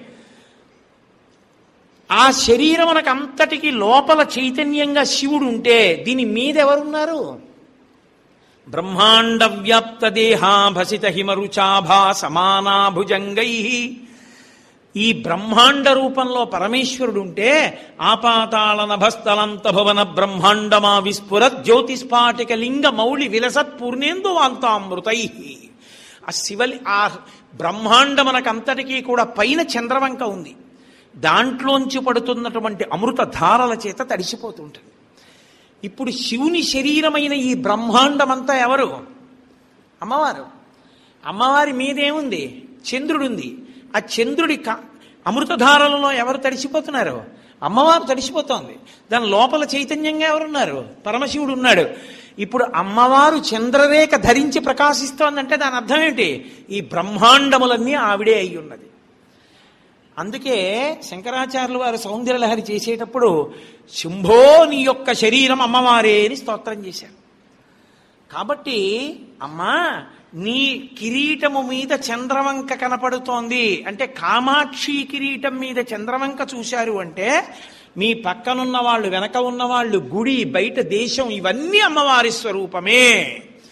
ఆ శరీరమునకు అంతటికి లోపల చైతన్యంగా శివుడు ఉంటే దీని మీద ఎవరున్నారు బ్రహ్మాండ వ్యాప్త దేహాభసిత హిమరుచాభా సమానా భుజంగై ఈ బ్రహ్మాండ రూపంలో పరమేశ్వరుడు ఉంటే ఆపాతాళ నభస్థలంత భవన బ్రహ్మాండమా విస్ఫుర జ్యోతిస్ఫాటిక లింగ మౌళి విలసత్ పూర్ణేందు వాంతామృతై ఆ శివలి ఆ బ్రహ్మాండమునకంతటికీ కూడా పైన చంద్రవంక ఉంది దాంట్లోంచి పడుతున్నటువంటి అమృత ధారల చేత తడిసిపోతుంటుంది ఇప్పుడు శివుని శరీరమైన ఈ బ్రహ్మాండమంతా ఎవరు అమ్మవారు అమ్మవారి మీదేముంది చంద్రుడుంది ఆ చంద్రుడి క- అమృతధారలలో ఎవరు తడిసిపోతున్నారు అమ్మవారు తడిసిపోతోంది దాని లోపల చైతన్యంగా ఎవరున్నారు పరమశివుడు ఉన్నాడు ఇప్పుడు అమ్మవారు చంద్రరేఖ ధరించి ప్రకాశిస్తోందంటే దాని అర్థం ఏంటి ఈ బ్రహ్మాండములన్నీ ఆవిడే అయి ఉన్నది అందుకే శంకరాచార్యులు వారు సౌందర్యలహరి చేసేటప్పుడు శంభో నీ యొక్క శరీరం అమ్మవారే అని స్తోత్రం చేశారు కాబట్టి అమ్మా నీ కిరీటము మీద చంద్రవంక కనపడుతోంది అంటే కామాక్షి కిరీటం మీద చంద్రవంక చూశారు అంటే మీ పక్కనున్న వాళ్ళు వెనక ఉన్న వాళ్ళు గుడి బయట దేశం ఇవన్నీ అమ్మవారి స్వరూపమే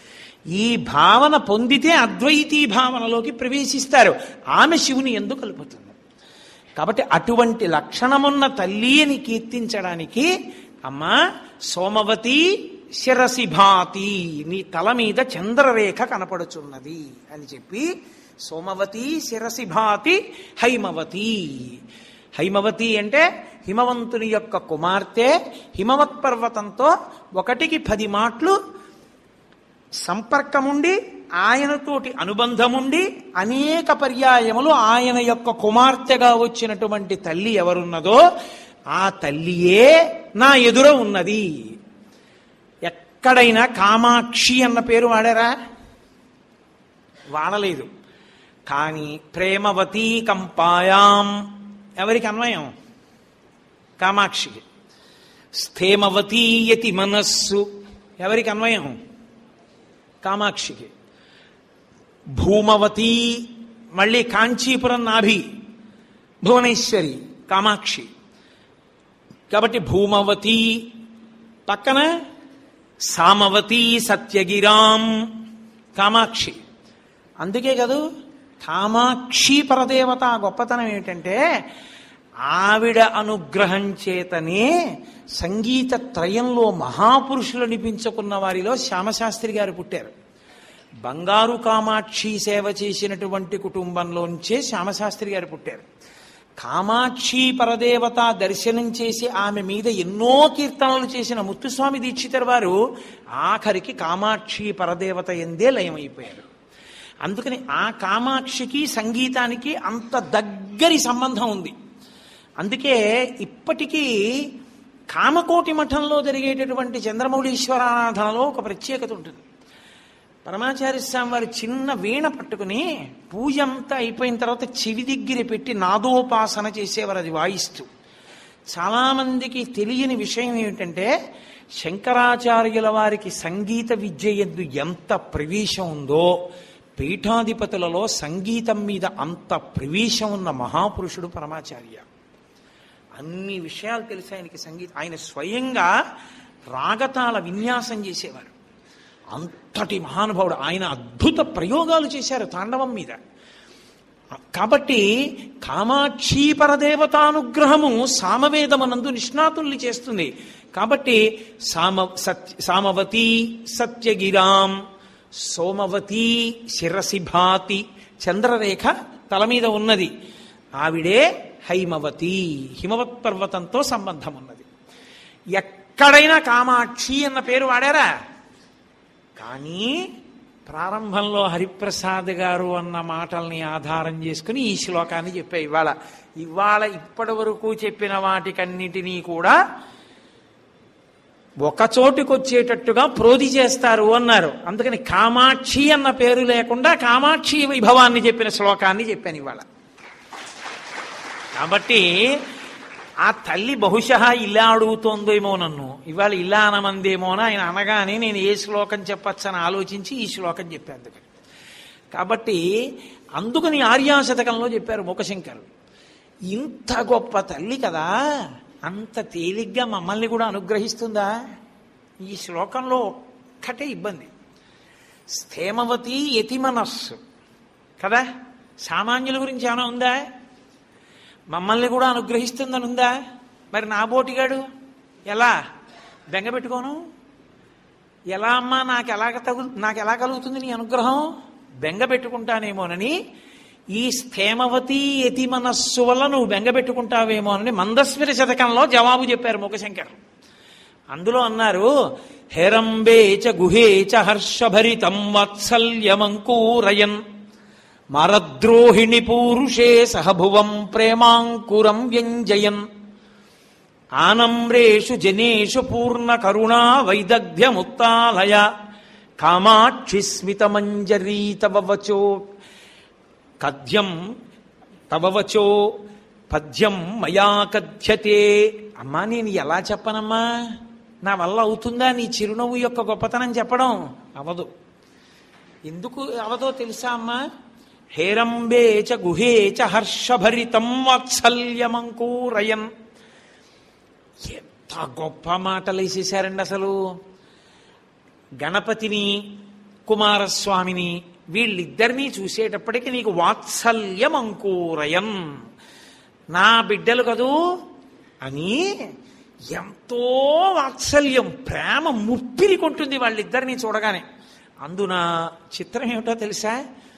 ఈ భావన పొందితే అద్వైతీ భావనలోకి ప్రవేశిస్తారు ఆమె శివుని ఎందుకు కలుపుతుంది కాబట్టి అటువంటి లక్షణమున్న తల్లి అని కీర్తించడానికి అమ్మా సోమవతి శిరసి భాతి నీ తల మీద చంద్రరేఖ కనపడుచున్నది అని చెప్పి సోమవతి శిరసి భాతి హైమవతి హైమవతి అంటే హిమవంతుని యొక్క కుమార్తె హిమవత్ పర్వతంతో ఒకటికి పది మాటలు సంపర్కముండి ఆయనతోటి అనుబంధముండి అనేక పర్యాయములు ఆయన యొక్క కుమార్తెగా వచ్చినటువంటి తల్లి ఎవరున్నదో ఆ తల్లియే నా ఎదుర ఉన్నది ఎక్కడైనా కామాక్షి అన్న పేరు వాడారా వాడలేదు కానీ ప్రేమవతీ కంపాయాం ఎవరికి అన్వయం కామాక్షికి స్థేమవతీయతి మనస్సు ఎవరికి అన్వయం కామాక్షికి భూమవతి మళ్ళీ కాంచీపురం నాభి భువనేశ్వరి కామాక్షి కాబట్టి భూమవతి పక్కన సామవతి సత్యగిరాం కామాక్షి అందుకే కదూ కామాక్షి పరదేవత గొప్పతనం ఏమిటంటే ఆవిడ అనుగ్రహం చేతనే సంగీత త్రయంలో మహాపురుషులు అనిపించుకున్న వారిలో శ్యామశాస్త్రి గారు పుట్టారు బంగారు కామాక్షి సేవ చేసినటువంటి కుటుంబంలోంచే శ్యామశాస్త్రి గారు పుట్టారు కామాక్షి పరదేవత దర్శనం చేసి ఆమె మీద ఎన్నో కీర్తనలు చేసిన ముత్తుస్వామి దీక్షితర్ వారు ఆఖరికి కామాక్షి పరదేవత ఎందే లయమైపోయారు అందుకని ఆ కామాక్షికి సంగీతానికి అంత దగ్గరి సంబంధం ఉంది అందుకే ఇప్పటికీ కామకోటి మఠంలో జరిగేటటువంటి చంద్రమౌళీశ్వరారాధనలో ఒక ప్రత్యేకత ఉంటుంది పరమాచార్య స్వామి వారు చిన్న వీణ పట్టుకుని పూజ అంతా అయిపోయిన తర్వాత చెవి దగ్గర పెట్టి నాదోపాసన చేసేవారు అది వాయిస్తూ చాలామందికి తెలియని విషయం ఏమిటంటే శంకరాచార్యుల వారికి సంగీత విద్య ఎందు ఎంత ప్రవేశం ఉందో పీఠాధిపతులలో సంగీతం మీద అంత ప్రవేశం ఉన్న మహాపురుషుడు పరమాచార్య అన్ని విషయాలు తెలిసి ఆయనకి సంగీతం ఆయన స్వయంగా రాగతాల విన్యాసం చేసేవారు అంతటి మహానుభావుడు ఆయన అద్భుత ప్రయోగాలు చేశారు తాండవం మీద కాబట్టి కామాక్షి పరదేవతానుగ్రహము సామవేదమనందు నిష్ణాతుల్ని చేస్తుంది కాబట్టి సామ సత్య సామవతి సత్యగిరాం సోమవతి శిరసి భాతి చంద్రరేఖ తల మీద ఉన్నది ఆవిడే హైమవతి హిమవత్ పర్వతంతో సంబంధం ఉన్నది ఎక్కడైనా కామాక్షి అన్న పేరు వాడారా కానీ ప్రారంభంలో హరిప్రసాద్ గారు అన్న మాటల్ని ఆధారం చేసుకుని ఈ శ్లోకాన్ని చెప్పా ఇవాళ ఇవాళ ఇప్పటి వరకు చెప్పిన వాటికన్నిటినీ కూడా ఒక చోటుకు వచ్చేటట్టుగా ప్రోధి చేస్తారు అన్నారు అందుకని కామాక్షి అన్న పేరు లేకుండా కామాక్షి వైభవాన్ని చెప్పిన శ్లోకాన్ని చెప్పాను ఇవాళ కాబట్టి ఆ తల్లి బహుశా ఇలా అడుగుతోందేమో నన్ను ఇవాళ ఇలా అనమందేమో అని ఆయన అనగానే నేను ఏ శ్లోకం చెప్పచ్చని ఆలోచించి ఈ శ్లోకం చెప్పాను అందుకని కాబట్టి అందుకని ఆర్యాశతకంలో చెప్పారు ముఖశంకరు ఇంత గొప్ప తల్లి కదా అంత తేలిగ్గా మమ్మల్ని కూడా అనుగ్రహిస్తుందా ఈ శ్లోకంలో ఒక్కటే ఇబ్బంది స్థేమవతి యతి మనస్సు కదా సామాన్యుల గురించి ఏమైనా ఉందా మమ్మల్ని కూడా అనుగ్రహిస్తుందని ఉందా మరి నా బోటిగాడు ఎలా బెంగ పెట్టుకోను ఎలా అమ్మా నాకు ఎలాగ తగు నాకు ఎలా కలుగుతుంది నీ అనుగ్రహం బెంగ పెట్టుకుంటానేమోనని ఈ స్థేమవతి యతి మనస్సు వల్ల నువ్వు బెంగ పెట్టుకుంటావేమోనని మందస్మిర శతకంలో జవాబు చెప్పారు ముఖశంకర్ అందులో అన్నారు హెరంబే చ గుహే చ హర్షభరితం వాత్సల్యమంకూరయన్ మరద్రోహిణి పూరుషే సహభువం ప్రేమాంకురం వ్యంజయన్ ఆనమ్రేషు జనేషు పూర్ణ కరుణా వైదగ్ధ్యముత్తాలయ కామాక్షి స్మితమంజరీ తవ వచో కద్యం తవ వచో పద్యం మయా కథ్యతే అమ్మా నేను ఎలా చెప్పనమ్మా నా వల్ల అవుతుందా నీ చిరునవ్వు యొక్క గొప్పతనం చెప్పడం అవదు ఎందుకు అవదో తెలుసా అమ్మా హేరంబే చ గుహే చ హర్షభరితం వాత్సల్యమంకూరయన్ ఎంత గొప్ప మాటలు వేసేసారండి అసలు గణపతిని కుమారస్వామిని వీళ్ళిద్దరినీ చూసేటప్పటికి నీకు వాత్సల్యం అంకూరయం నా బిడ్డలు కదూ అని ఎంతో వాత్సల్యం ప్రేమ ముప్పిరి కొంటుంది వాళ్ళిద్దరినీ చూడగానే అందున చిత్రం ఏమిటో తెలుసా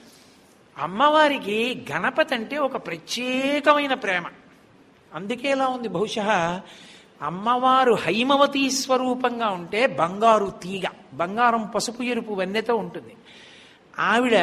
అమ్మవారికి గణపతి అంటే ఒక ప్రత్యేకమైన ప్రేమ అందుకే ఇలా ఉంది బహుశా అమ్మవారు హైమవతీ స్వరూపంగా ఉంటే బంగారు తీగ బంగారం పసుపు ఎరుపు వెన్నెతో ఉంటుంది ఆవిడ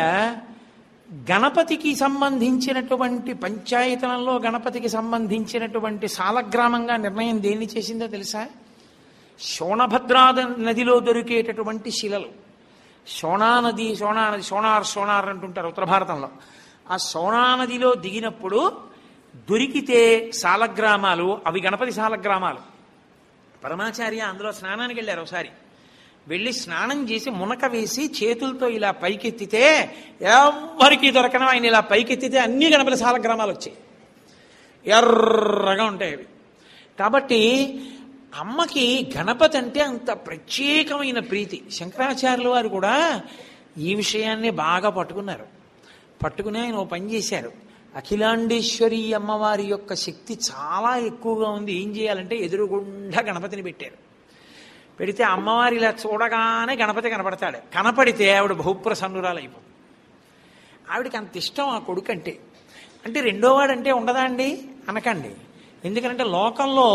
గణపతికి సంబంధించినటువంటి పంచాయతనంలో గణపతికి సంబంధించినటువంటి సాలగ్రామంగా నిర్ణయం దేన్ని చేసిందో తెలుసా శోణభద్రా నదిలో దొరికేటటువంటి శిలలు శోణా నది శోణా నది సోనార్ సోనార్ అంటుంటారు ఉత్తర భారతంలో ఆ సోణా నదిలో దిగినప్పుడు దొరికితే సాలగ్రామాలు అవి గణపతి సాలగ్రామాలు పరమాచార్య అందులో స్నానానికి వెళ్ళారు ఒకసారి వెళ్ళి స్నానం చేసి మునక వేసి చేతులతో ఇలా పైకెత్తితే ఎవ్వరికి దొరకడం ఆయన ఇలా పైకెత్తితే అన్ని గణపతి సాలగ్రామాలు వచ్చాయి ఎర్రగా ఉంటాయి అవి కాబట్టి అమ్మకి గణపతి అంటే అంత ప్రత్యేకమైన ప్రీతి శంకరాచార్యుల వారు కూడా ఈ విషయాన్ని బాగా పట్టుకున్నారు పట్టుకుని ఆయన ఓ పని చేశారు అఖిలాండేశ్వరి అమ్మవారి యొక్క శక్తి చాలా ఎక్కువగా ఉంది ఏం చేయాలంటే ఎదురుగుండా గణపతిని పెట్టారు పెడితే అమ్మవారి ఇలా చూడగానే గణపతి కనపడతాడు కనపడితే ఆవిడ బహుప్రసన్నురాలు అయిపోతుంది ఆవిడకి అంత ఇష్టం ఆ కొడుకు అంటే అంటే రెండోవాడంటే ఉండదా అండి అనకండి ఎందుకంటే లోకంలో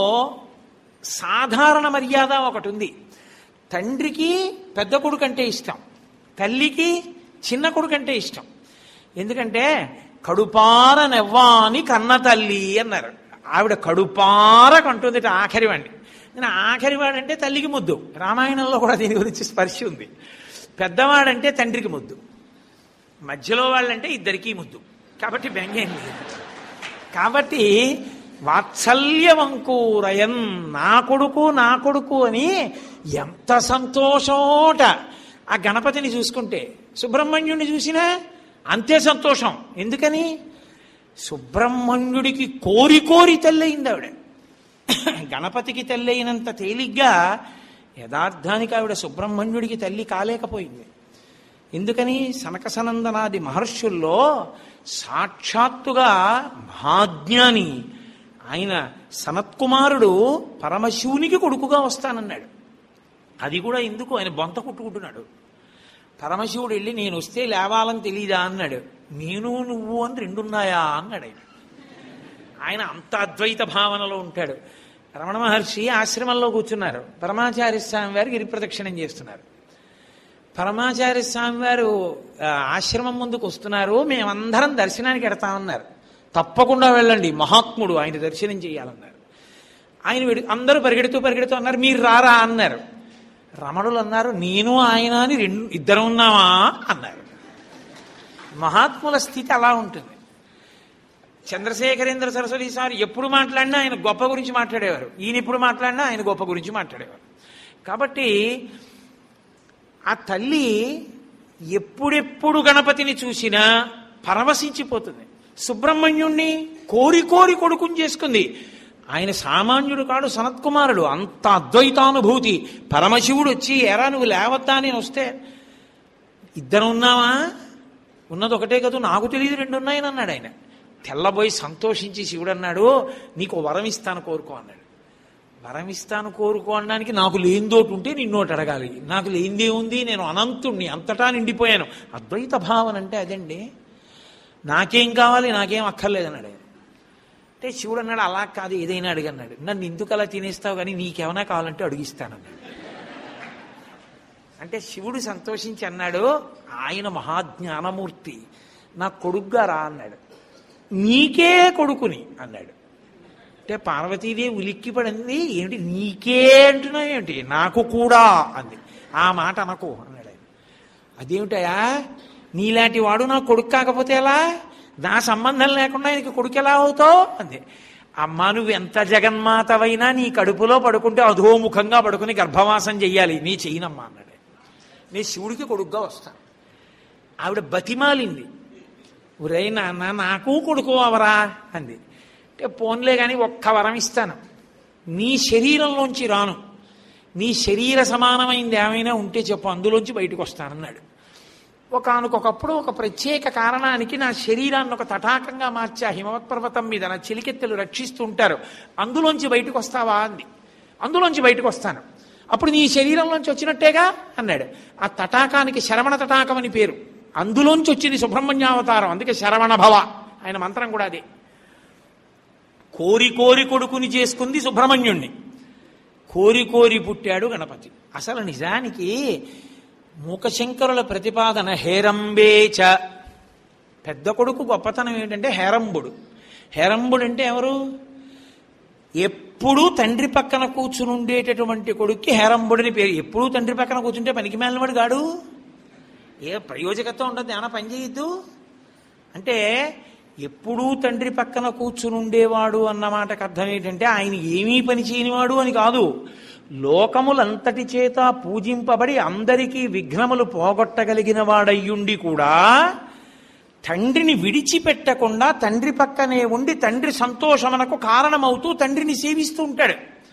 సాధారణ మర్యాద ఒకటి ఉంది తండ్రికి పెద్ద కొడుకు అంటే ఇష్టం తల్లికి చిన్న కొడుకు అంటే ఇష్టం ఎందుకంటే కడుపార నెవ్వాని కన్న తల్లి అన్నారు ఆవిడ కడుపార కంటుంది ఆఖరి వాడిని నేను ఆఖరి వాడంటే తల్లికి ముద్దు రామాయణంలో కూడా దీని గురించి స్పర్శ ఉంది పెద్దవాడంటే తండ్రికి ముద్దు మధ్యలో వాళ్ళంటే ఇద్దరికీ ముద్దు కాబట్టి బెంగేం లేదు కాబట్టి వాత్సల్యమంకూరయన్ నా కొడుకు నా కొడుకు అని ఎంత సంతోషమోట ఆ గణపతిని చూసుకుంటే సుబ్రహ్మణ్యుడిని చూసినా అంతే సంతోషం ఎందుకని సుబ్రహ్మణ్యుడికి కోరి కోరి తెల్లయింది ఆవిడ గణపతికి తెల్లయినంత తేలిగ్గా యథార్థానికి ఆవిడ సుబ్రహ్మణ్యుడికి తల్లి కాలేకపోయింది ఎందుకని సనకసనందనాది మహర్షుల్లో సాక్షాత్తుగా మహాజ్ఞాని ఆయన సనత్కుమారుడు పరమశివునికి కొడుకుగా వస్తానన్నాడు అది కూడా ఎందుకు ఆయన బొంత కుట్టుకుంటున్నాడు పరమశివుడు వెళ్ళి నేను వస్తే లేవాలని తెలీదా అన్నాడు నేను నువ్వు అని రెండున్నాయా అన్నాడు ఆయన ఆయన అంత అద్వైత భావనలో ఉంటాడు రమణ మహర్షి ఆశ్రమంలో కూర్చున్నారు పరమాచార్య స్వామి వారు గిరి ప్రదక్షిణం చేస్తున్నారు పరమాచార్య స్వామి వారు ఆ, ఆశ్రమం ముందుకు వస్తున్నారు మేమందరం దర్శనానికి ఎడతామన్నారు తప్పకుండా వెళ్ళండి మహాత్ముడు ఆయన దర్శనం చేయాలన్నారు ఆయన విడి అందరూ పరిగెడుతూ పరిగెడుతూ అన్నారు మీరు రారా అన్నారు రమణులు అన్నారు నేను ఆయన అని రెండు ఇద్దరు ఉన్నామా అన్నారు మహాత్ముల స్థితి అలా ఉంటుంది చంద్రశేఖరేంద్ర సరస్వతి సార్ ఎప్పుడు మాట్లాడినా ఆయన గొప్ప గురించి మాట్లాడేవారు ఈయన ఎప్పుడు మాట్లాడినా ఆయన గొప్ప గురించి మాట్లాడేవారు కాబట్టి ఆ తల్లి ఎప్పుడెప్పుడు గణపతిని చూసినా పరవశించిపోతుంది సుబ్రహ్మణ్యుణ్ణి కోరి కోరి కొడుకుని చేసుకుంది ఆయన సామాన్యుడు కాడు సనత్కుమారుడు అంత అద్వైతానుభూతి పరమశివుడు వచ్చి ఎరా నువ్వు లేవద్దా నేను వస్తే ఇద్దరు ఉన్నావా ఉన్నది ఒకటే కదా నాకు తెలియదు రెండు ఉన్నాయని అన్నాడు ఆయన తెల్లబోయి సంతోషించి శివుడు అన్నాడు నీకు ఓ వరం ఇస్తాను కోరుకో అన్నాడు వరం ఇస్తాను కోరుకో అనడానికి నాకు లేనిదోటి ఉంటే నిన్నోటి అడగాలి నాకు లేనిదే ఉంది నేను అనంతుణ్ణి అంతటా నిండిపోయాను అద్వైత భావన అంటే అదండి నాకేం కావాలి నాకేం అక్కర్లేదన్నాడు ఆయన అంటే శివుడు అన్నాడు అలా కాదు ఏదైనా అడిగన్నాడు నన్ను ఎందుకు అలా తినేస్తావు కానీ నీకేమైనా కావాలంటే అడిగిస్తానన్నాడు అంటే శివుడు సంతోషించి అన్నాడు ఆయన మహాజ్ఞానమూర్తి నా కొడుగ్గా రా అన్నాడు నీకే కొడుకుని అన్నాడు అంటే పార్వతీదేవి ఉలిక్కి పడింది ఏమిటి నీకే అంటున్నావు ఏమిటి నాకు కూడా అంది ఆ మాట అనకు అన్నాడు ఆయన అదేమిటయా నీలాంటి వాడు నా కొడుకు కాకపోతే ఎలా నా సంబంధం లేకుండా ఆయనకి కొడుకు ఎలా అవుతావు అంది అమ్మా నువ్వు ఎంత జగన్మాతవైనా నీ కడుపులో పడుకుంటే అధోముఖంగా పడుకుని గర్భవాసం చెయ్యాలి నీ చెయ్యనమ్మా అన్నాడు ఆయన. నీ శివుడికి కొడుకుగా వస్తాను ఆవిడ బతిమాలింది ఒరే నాన్న నాకు కొడుకు అవరా అంది అంటే పోన్లే కానీ ఒక్క వరం ఇస్తాను నీ శరీరంలోంచి రాను నీ శరీర సమానమైంది ఏమైనా ఉంటే చెప్పు అందులోంచి బయటకు వస్తానన్నాడు ఒకనకొకప్పుడు ఒక ప్రత్యేక కారణానికి నా శరీరాన్ని ఒక తటాకంగా మార్చా హిమవత్ పర్వతం మీద నా చిలికెత్తెలు రక్షిస్తూ ఉంటారు అందులోంచి బయటకు వస్తావా అంది అందులోంచి బయటకు వస్తాను అప్పుడు నీ శరీరంలోంచి వచ్చినట్టేగా అన్నాడు ఆ తటాకానికి శరవణ తటాకం అని పేరు అందులోంచి వచ్చింది సుబ్రహ్మణ్యావతారం అందుకే శరవణ భవ ఆయన మంత్రం కూడా అదే కోరి కోరి కొడుకుని చేసుకుంది సుబ్రహ్మణ్యుణ్ణి కోరి కోరి పుట్టాడు గణపతి అసలు నిజానికి మూకశంకరుల ప్రతిపాదన హేరంబేచ పెద్ద కొడుకు గొప్పతనం ఏంటంటే హేరంబుడు హేరంబుడు అంటే ఎవరు ఎప్పుడూ తండ్రి పక్కన కూర్చుని ఉండేటటువంటి కొడుక్కి హేరంబుడిని పేరు ఎప్పుడూ తండ్రి పక్కన కూర్చుంటే పనికి మేలవాడు గాడు ఏ ప్రయోజకత్వం ఉండదు ఏమైనా పని చేయొద్దు అంటే ఎప్పుడూ తండ్రి పక్కన కూర్చుని ఉండేవాడు అన్న మాటకు అర్థం ఏంటంటే ఆయన ఏమీ పని చేయనివాడు అని కాదు లోకములంతటి చేత పూజింపబడి అందరికీ విఘ్నములు పోగొట్టగలిగిన వాడయ్యుండి కూడా తండ్రిని విడిచిపెట్టకుండా తండ్రి పక్కనే ఉండి తండ్రి సంతోషమునకు కారణమవుతూ తండ్రిని సేవిస్తూ ఉంటాడు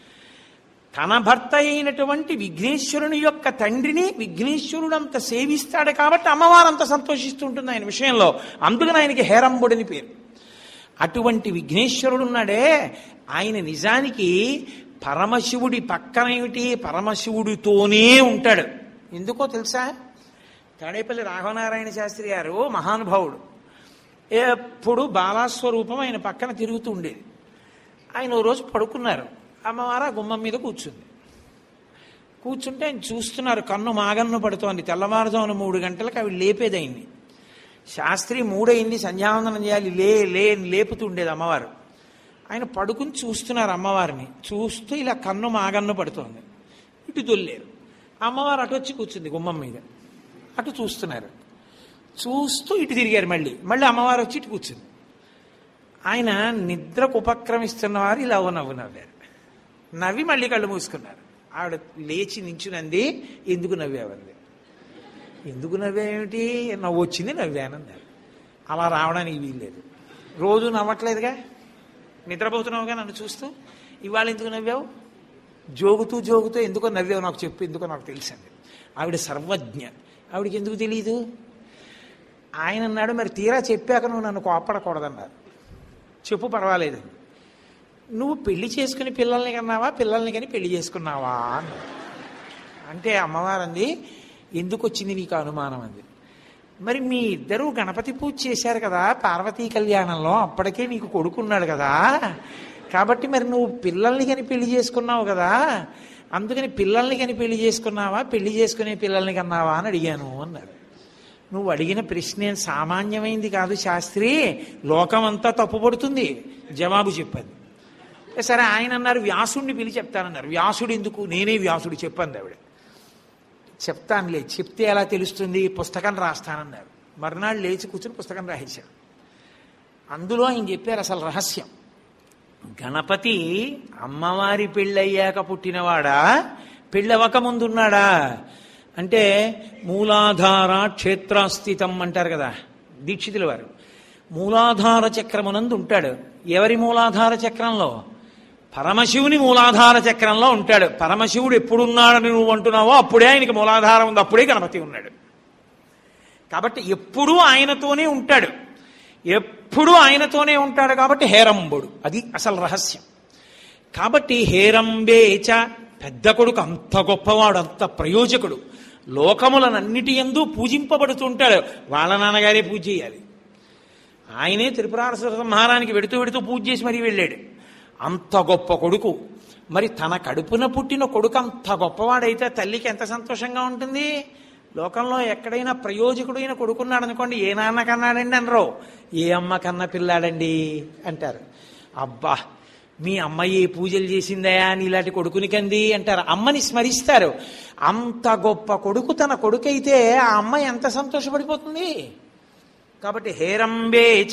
తన భర్త అయినటువంటి విఘ్నేశ్వరుని యొక్క తండ్రిని విఘ్నేశ్వరుడు అంత సేవిస్తాడు కాబట్టి అమ్మవారు అంత సంతోషిస్తుంటుంది ఆయన విషయంలో అందుకని ఆయనకి హేరంబుడిని పేరు అటువంటి విఘ్నేశ్వరుడు ఉన్నాడే ఆయన నిజానికి పరమశివుడి పక్కనేమిటి పరమశివుడితోనే ఉంటాడు ఎందుకో తెలుసా తాడేపల్లి రాఘవనారాయణ శాస్త్రి గారు మహానుభావుడు ఎప్పుడు బాలాస్వరూపం ఆయన పక్కన తిరుగుతూ ఉండేది ఆయన ఓ రోజు పడుకున్నారు అమ్మవారు ఆ గుమ్మం మీద కూర్చుంది కూర్చుంటే ఆయన చూస్తున్నారు కన్ను మాగన్ను పడుతోంది తెల్లవారుజామున మూడు గంటలకు అవి లేపేది ఆయన్ని శాస్త్రి మూడయింది సంధ్యావందనం చేయాలి లే లే అని లేపుతుండేది అమ్మవారు ఆయన పడుకుని చూస్తున్నారు అమ్మవారిని చూస్తూ ఇలా కన్ను మాగన్ను పడుతోంది ఇటు దొల్లేరు అమ్మవారు అటు వచ్చి కూర్చుంది గుమ్మం మీద అటు చూస్తున్నారు చూస్తూ ఇటు తిరిగారు మళ్ళీ మళ్ళీ అమ్మవారు వచ్చి ఇటు కూర్చుంది ఆయన నిద్రకు ఉపక్రమిస్తున్న వారు ఇలా ఓ నవ్వు నవ్వారు నవ్వి మళ్ళీ కళ్ళు మూసుకున్నారు ఆవిడ లేచి నించునంది ఎందుకు నవ్వావంది ఎందుకు నవ్వేమిటి నవ్వు వచ్చింది నవ్వానన్నారు అలా రావడానికి వీల్లేదు రోజు నవ్వట్లేదుగా నిద్రపోతున్నావుగా నన్ను చూస్తూ ఇవాళ ఎందుకు నవ్వావు జోగుతూ జోగుతూ ఎందుకో నవ్వావు నాకు చెప్పు ఎందుకో నాకు తెలిసింది ఆవిడ సర్వజ్ఞ ఆవిడకి ఎందుకు తెలియదు ఆయన అన్నాడు మరి తీరా చెప్పాక నువ్వు నన్ను కోప్పడకూడదన్నారు చెప్పు పర్వాలేదు నువ్వు పెళ్లి చేసుకుని పిల్లల్ని కన్నావా పిల్లల్ని కానీ పెళ్లి చేసుకున్నావా అన్నాడు అంటే అమ్మవారు అంది ఎందుకు వచ్చింది నీకు అనుమానం అంది మరి మీ ఇద్దరు గణపతి పూజ చేశారు కదా పార్వతీ కళ్యాణంలో అప్పటికే నీకు కొడుకున్నాడు కదా కాబట్టి మరి నువ్వు పిల్లల్ని కానీ పెళ్లి చేసుకున్నావు కదా అందుకని పిల్లల్ని కానీ పెళ్లి చేసుకున్నావా పెళ్లి చేసుకునే పిల్లల్ని కన్నావా అని అడిగాను అన్నారు నువ్వు అడిగిన ప్రశ్న ఏం సామాన్యమైంది కాదు శాస్త్రి లోకమంతా తప్పుపడుతుంది జవాబు చెప్పండి సరే ఆయన అన్నారు వ్యాసుడిని పిలిచి చెప్తానన్నారు వ్యాసుడు ఎందుకు నేనే వ్యాసుడు చెప్పండి ఆవిడ చెప్తానులే చెప్తే ఎలా తెలుస్తుంది పుస్తకం రాస్తానన్నారు మర్నాడు లేచి కూర్చుని పుస్తకం రాసేశారు అందులో ఆయన చెప్పారు అసలు రహస్యం గణపతి అమ్మవారి పెళ్ళయ్యాక పుట్టినవాడా పెళ్ళవక ముందున్నాడా అంటే మూలాధార క్షేత్రాస్థితం అంటారు కదా దీక్షితుల వారు మూలాధార చక్రమునందు ఉంటాడు ఎవరి మూలాధార చక్రంలో పరమశివుని మూలాధార చక్రంలో ఉంటాడు పరమశివుడు ఎప్పుడున్నాడని నువ్వు అంటున్నావో అప్పుడే ఆయనకి మూలాధారం ఉంది అప్పుడే గణపతి ఉన్నాడు కాబట్టి ఎప్పుడూ ఆయనతోనే ఉంటాడు ఎప్పుడూ ఆయనతోనే ఉంటాడు కాబట్టి హేరంబుడు అది అసలు రహస్యం కాబట్టి హేరంబేచ పెద్ద కొడుకు అంత గొప్పవాడు అంత ప్రయోజకుడు లోకములనన్నిటి ఎందు పూజింపబడుతుంటాడు వాళ్ళ నాన్నగారే పూజ చేయాలి ఆయనే త్రిపురార సంహారానికి వెడుతూ వెడుతూ పూజ చేసి మరీ వెళ్ళాడు అంత గొప్ప కొడుకు మరి తన కడుపున పుట్టిన కొడుకు అంత గొప్పవాడైతే తల్లికి ఎంత సంతోషంగా ఉంటుంది లోకంలో ఎక్కడైనా ప్రయోజకుడైన కొడుకున్నాడు అనుకోండి ఏ నాన్న కన్నాడండి అనరు ఏ అమ్మ కన్న పిల్లాడండి అంటారు అబ్బా మీ అమ్మ ఏ పూజలు చేసిందయా అని ఇలాంటి కొడుకుని కంది అంటారు అమ్మని స్మరిస్తారు అంత గొప్ప కొడుకు తన కొడుకైతే ఆ అమ్మ ఎంత సంతోషపడిపోతుంది కాబట్టి హేరంబేచ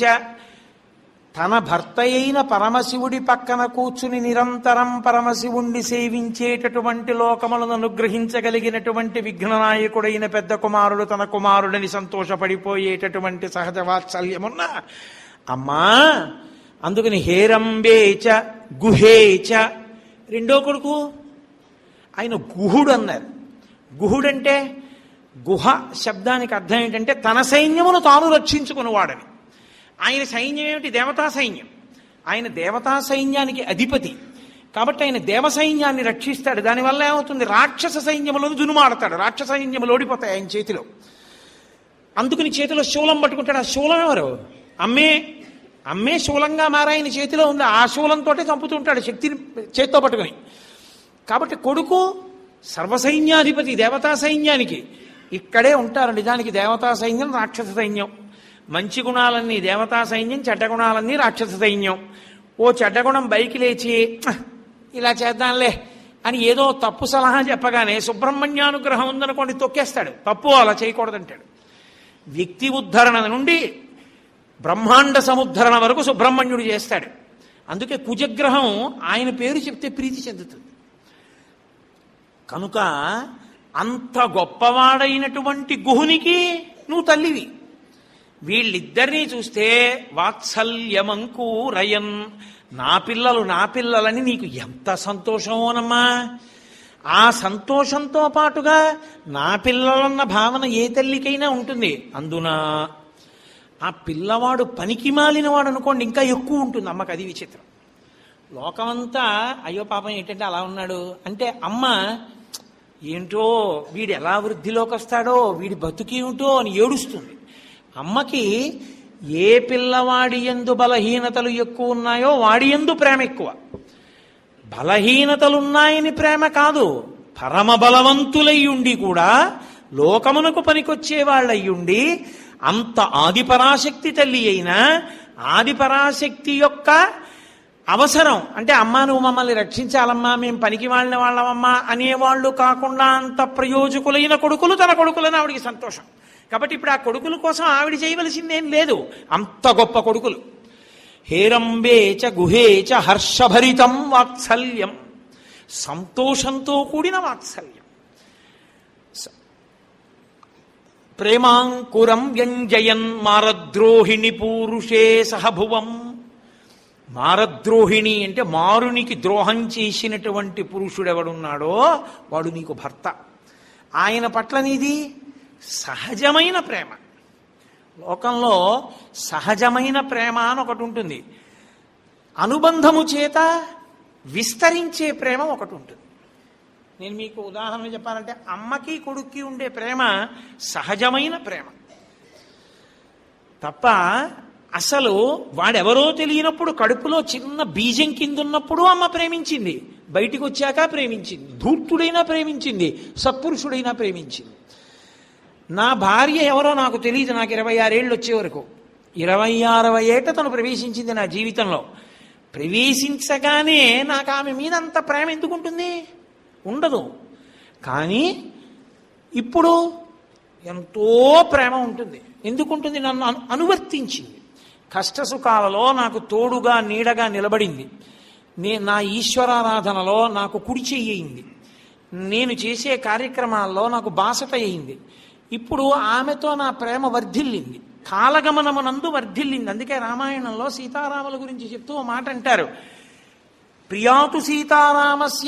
తన భర్త అయిన పరమశివుడి పక్కన కూర్చుని నిరంతరం పరమశివుణ్ణి సేవించేటటువంటి లోకములను అనుగ్రహించగలిగినటువంటి విఘ్ననాయకుడైన పెద్ద కుమారుడు తన కుమారుడిని సంతోషపడిపోయేటటువంటి సహజ వాత్సల్యమున్న అమ్మా అందుకని హేరంబేచ గుహేచ రెండో కొడుకు ఆయన గుహుడు అన్నారు గుహుడంటే గుహ శబ్దానికి అర్థం ఏంటంటే తన సైన్యమును తాను రక్షించుకునేవాడని ఆయన సైన్యం ఏమిటి దేవతా సైన్యం ఆయన దేవతా సైన్యానికి అధిపతి కాబట్టి ఆయన దేవ సైన్యాన్ని రక్షిస్తాడు దానివల్ల ఏమవుతుంది రాక్షస సైన్యములను దునుమాడతాడు రాక్షస సైన్యములు ఓడిపోతాయి ఆయన చేతిలో అందుకని చేతిలో శూలం పట్టుకుంటాడు ఆ శూలం ఎవరు అమ్మే అమ్మే శూలంగా మారాయన చేతిలో ఉంది ఆ శూలంతో చంపుతుంటాడు శక్తిని చేత్తో పట్టుకుని కాబట్టి కొడుకు సర్వసైన్యాధిపతి దేవతా సైన్యానికి ఇక్కడే ఉంటారు నిజానికి దేవతా సైన్యం రాక్షస సైన్యం మంచి గుణాలన్నీ దేవతా సైన్యం చెడ్డ గుణాలన్నీ రాక్షస సైన్యం ఓ చెడ్డ గుణం బైకి లేచి "ఆహ్, ఇలా చేద్దాంలే అని ఏదో తప్పు సలహా చెప్పగానే సుబ్రహ్మణ్యానుగ్రహం ఉందనుకోండి తొక్కేస్తాడు తప్పు అలా చేయకూడదంటాడు వ్యక్తి ఉద్ధరణ నుండి బ్రహ్మాండ సముద్ధరణ వరకు సుబ్రహ్మణ్యుడు చేస్తాడు అందుకే కుజగ్రహం ఆయన పేరు చెప్తే ప్రీతి చెందుతుంది కనుక అంత గొప్పవాడైనటువంటి గుహునికి నువ్వు తల్లివి వీళ్ళిద్దరినీ చూస్తే వాత్సల్యమంకూరయన్ నా పిల్లలు నా పిల్లలని నీకు ఎంత సంతోషమోనమ్మా ఆ సంతోషంతో పాటుగా నా పిల్లలన్న భావన ఏ తల్లికైనా ఉంటుంది అందున ఆ పిల్లవాడు పనికి మాలినవాడు అనుకోండి ఇంకా ఎక్కువ ఉంటుంది అమ్మకి అది విచిత్రం లోకమంతా అయ్యో పాపం ఏంటంటే అలా ఉన్నాడు అంటే అమ్మ ఏంటో వీడు ఎలా వృద్ధిలోకి వస్తాడో వీడి బతుకేమిటో అని ఏడుస్తుంది అమ్మకి ఏ పిల్లవాడి ఎందు బలహీనతలు ఎక్కువ ఉన్నాయో వాడి ఎందు ప్రేమ ఎక్కువ బలహీనతలున్నాయని ప్రేమ కాదు పరమ బలవంతులై ఉండి కూడా లోకమునకు పనికొచ్చే వాళ్ళయ్యుండి అంత ఆదిపరాశక్తి తల్లి అయినా ఆదిపరాశక్తి యొక్క అవసరం అంటే అమ్మా నువ్వు మమ్మల్ని రక్షించాలమ్మా మేము పనికి వాళ్ళని వాళ్ళమమ్మా అనేవాళ్ళు కాకుండా అంత ప్రయోజకులైన కొడుకులు తన కొడుకులని ఆవిడికి సంతోషం కాబట్టి ఇప్పుడు ఆ కొడుకుల కోసం ఆవిడ చేయవలసిందేం లేదు అంత గొప్ప కొడుకులు హేరంబే చ గుహే చ హర్షభరితం వాత్సల్యం సంతోషంతో కూడిన వాత్సల్యం స- ప్రేమాంకురం వ్యంజయన్ మారద్రోహిణి పూరుషే సహభువం మారద్రోహిణి అంటే మారునికి ద్రోహం చేసినటువంటి పురుషుడెవడున్నాడో వాడు నీకు భర్త ఆయన పట్ల నీది సహజమైన ప్రేమ లోకంలో సహజమైన ప్రేమ అని ఒకటి ఉంటుంది అనుబంధము చేత విస్తరించే ప్రేమ ఒకటి ఉంటుంది నేను మీకు ఉదాహరణ చెప్పాలంటే అమ్మకి కొడుక్కి ఉండే ప్రేమ సహజమైన ప్రేమ తప్ప అసలు వాడెవరో తెలియనప్పుడు కడుపులో చిన్న బీజం కింద ఉన్నప్పుడు అమ్మ ప్రేమించింది బయటికి వచ్చాక ప్రేమించింది ధూర్తుడైనా ప్రేమించింది సత్పురుషుడైనా ప్రేమించింది నా భార్య ఎవరో నాకు తెలియదు నాకు ఇరవై ఆరేళ్ళు వచ్చే వరకు ఇరవై ఆరవ ఏట తను ప్రవేశించింది నా జీవితంలో ప్రవేశించగానే నాకు ఆమె మీద అంత ప్రేమ ఎందుకుంటుంది ఉండదు కానీ ఇప్పుడు ఎంతో ప్రేమ ఉంటుంది ఎందుకుంటుంది నన్ను అను అనువర్తించింది కష్టసుఖాలలో నాకు తోడుగా నీడగా నిలబడింది నే నా ఈశ్వరారాధనలో నాకు కుడి చెయ్యింది నేను చేసే కార్యక్రమాల్లో నాకు బాసట అయింది ఇప్పుడు ఆమెతో నా ప్రేమ వర్ధిల్లింది కాలగమనమునందు వర్ధిల్లింది అందుకే రామాయణంలో సీతారాముల గురించి చెప్తూ ఓ మాట అంటారు ప్రియాతు సీతారామస్య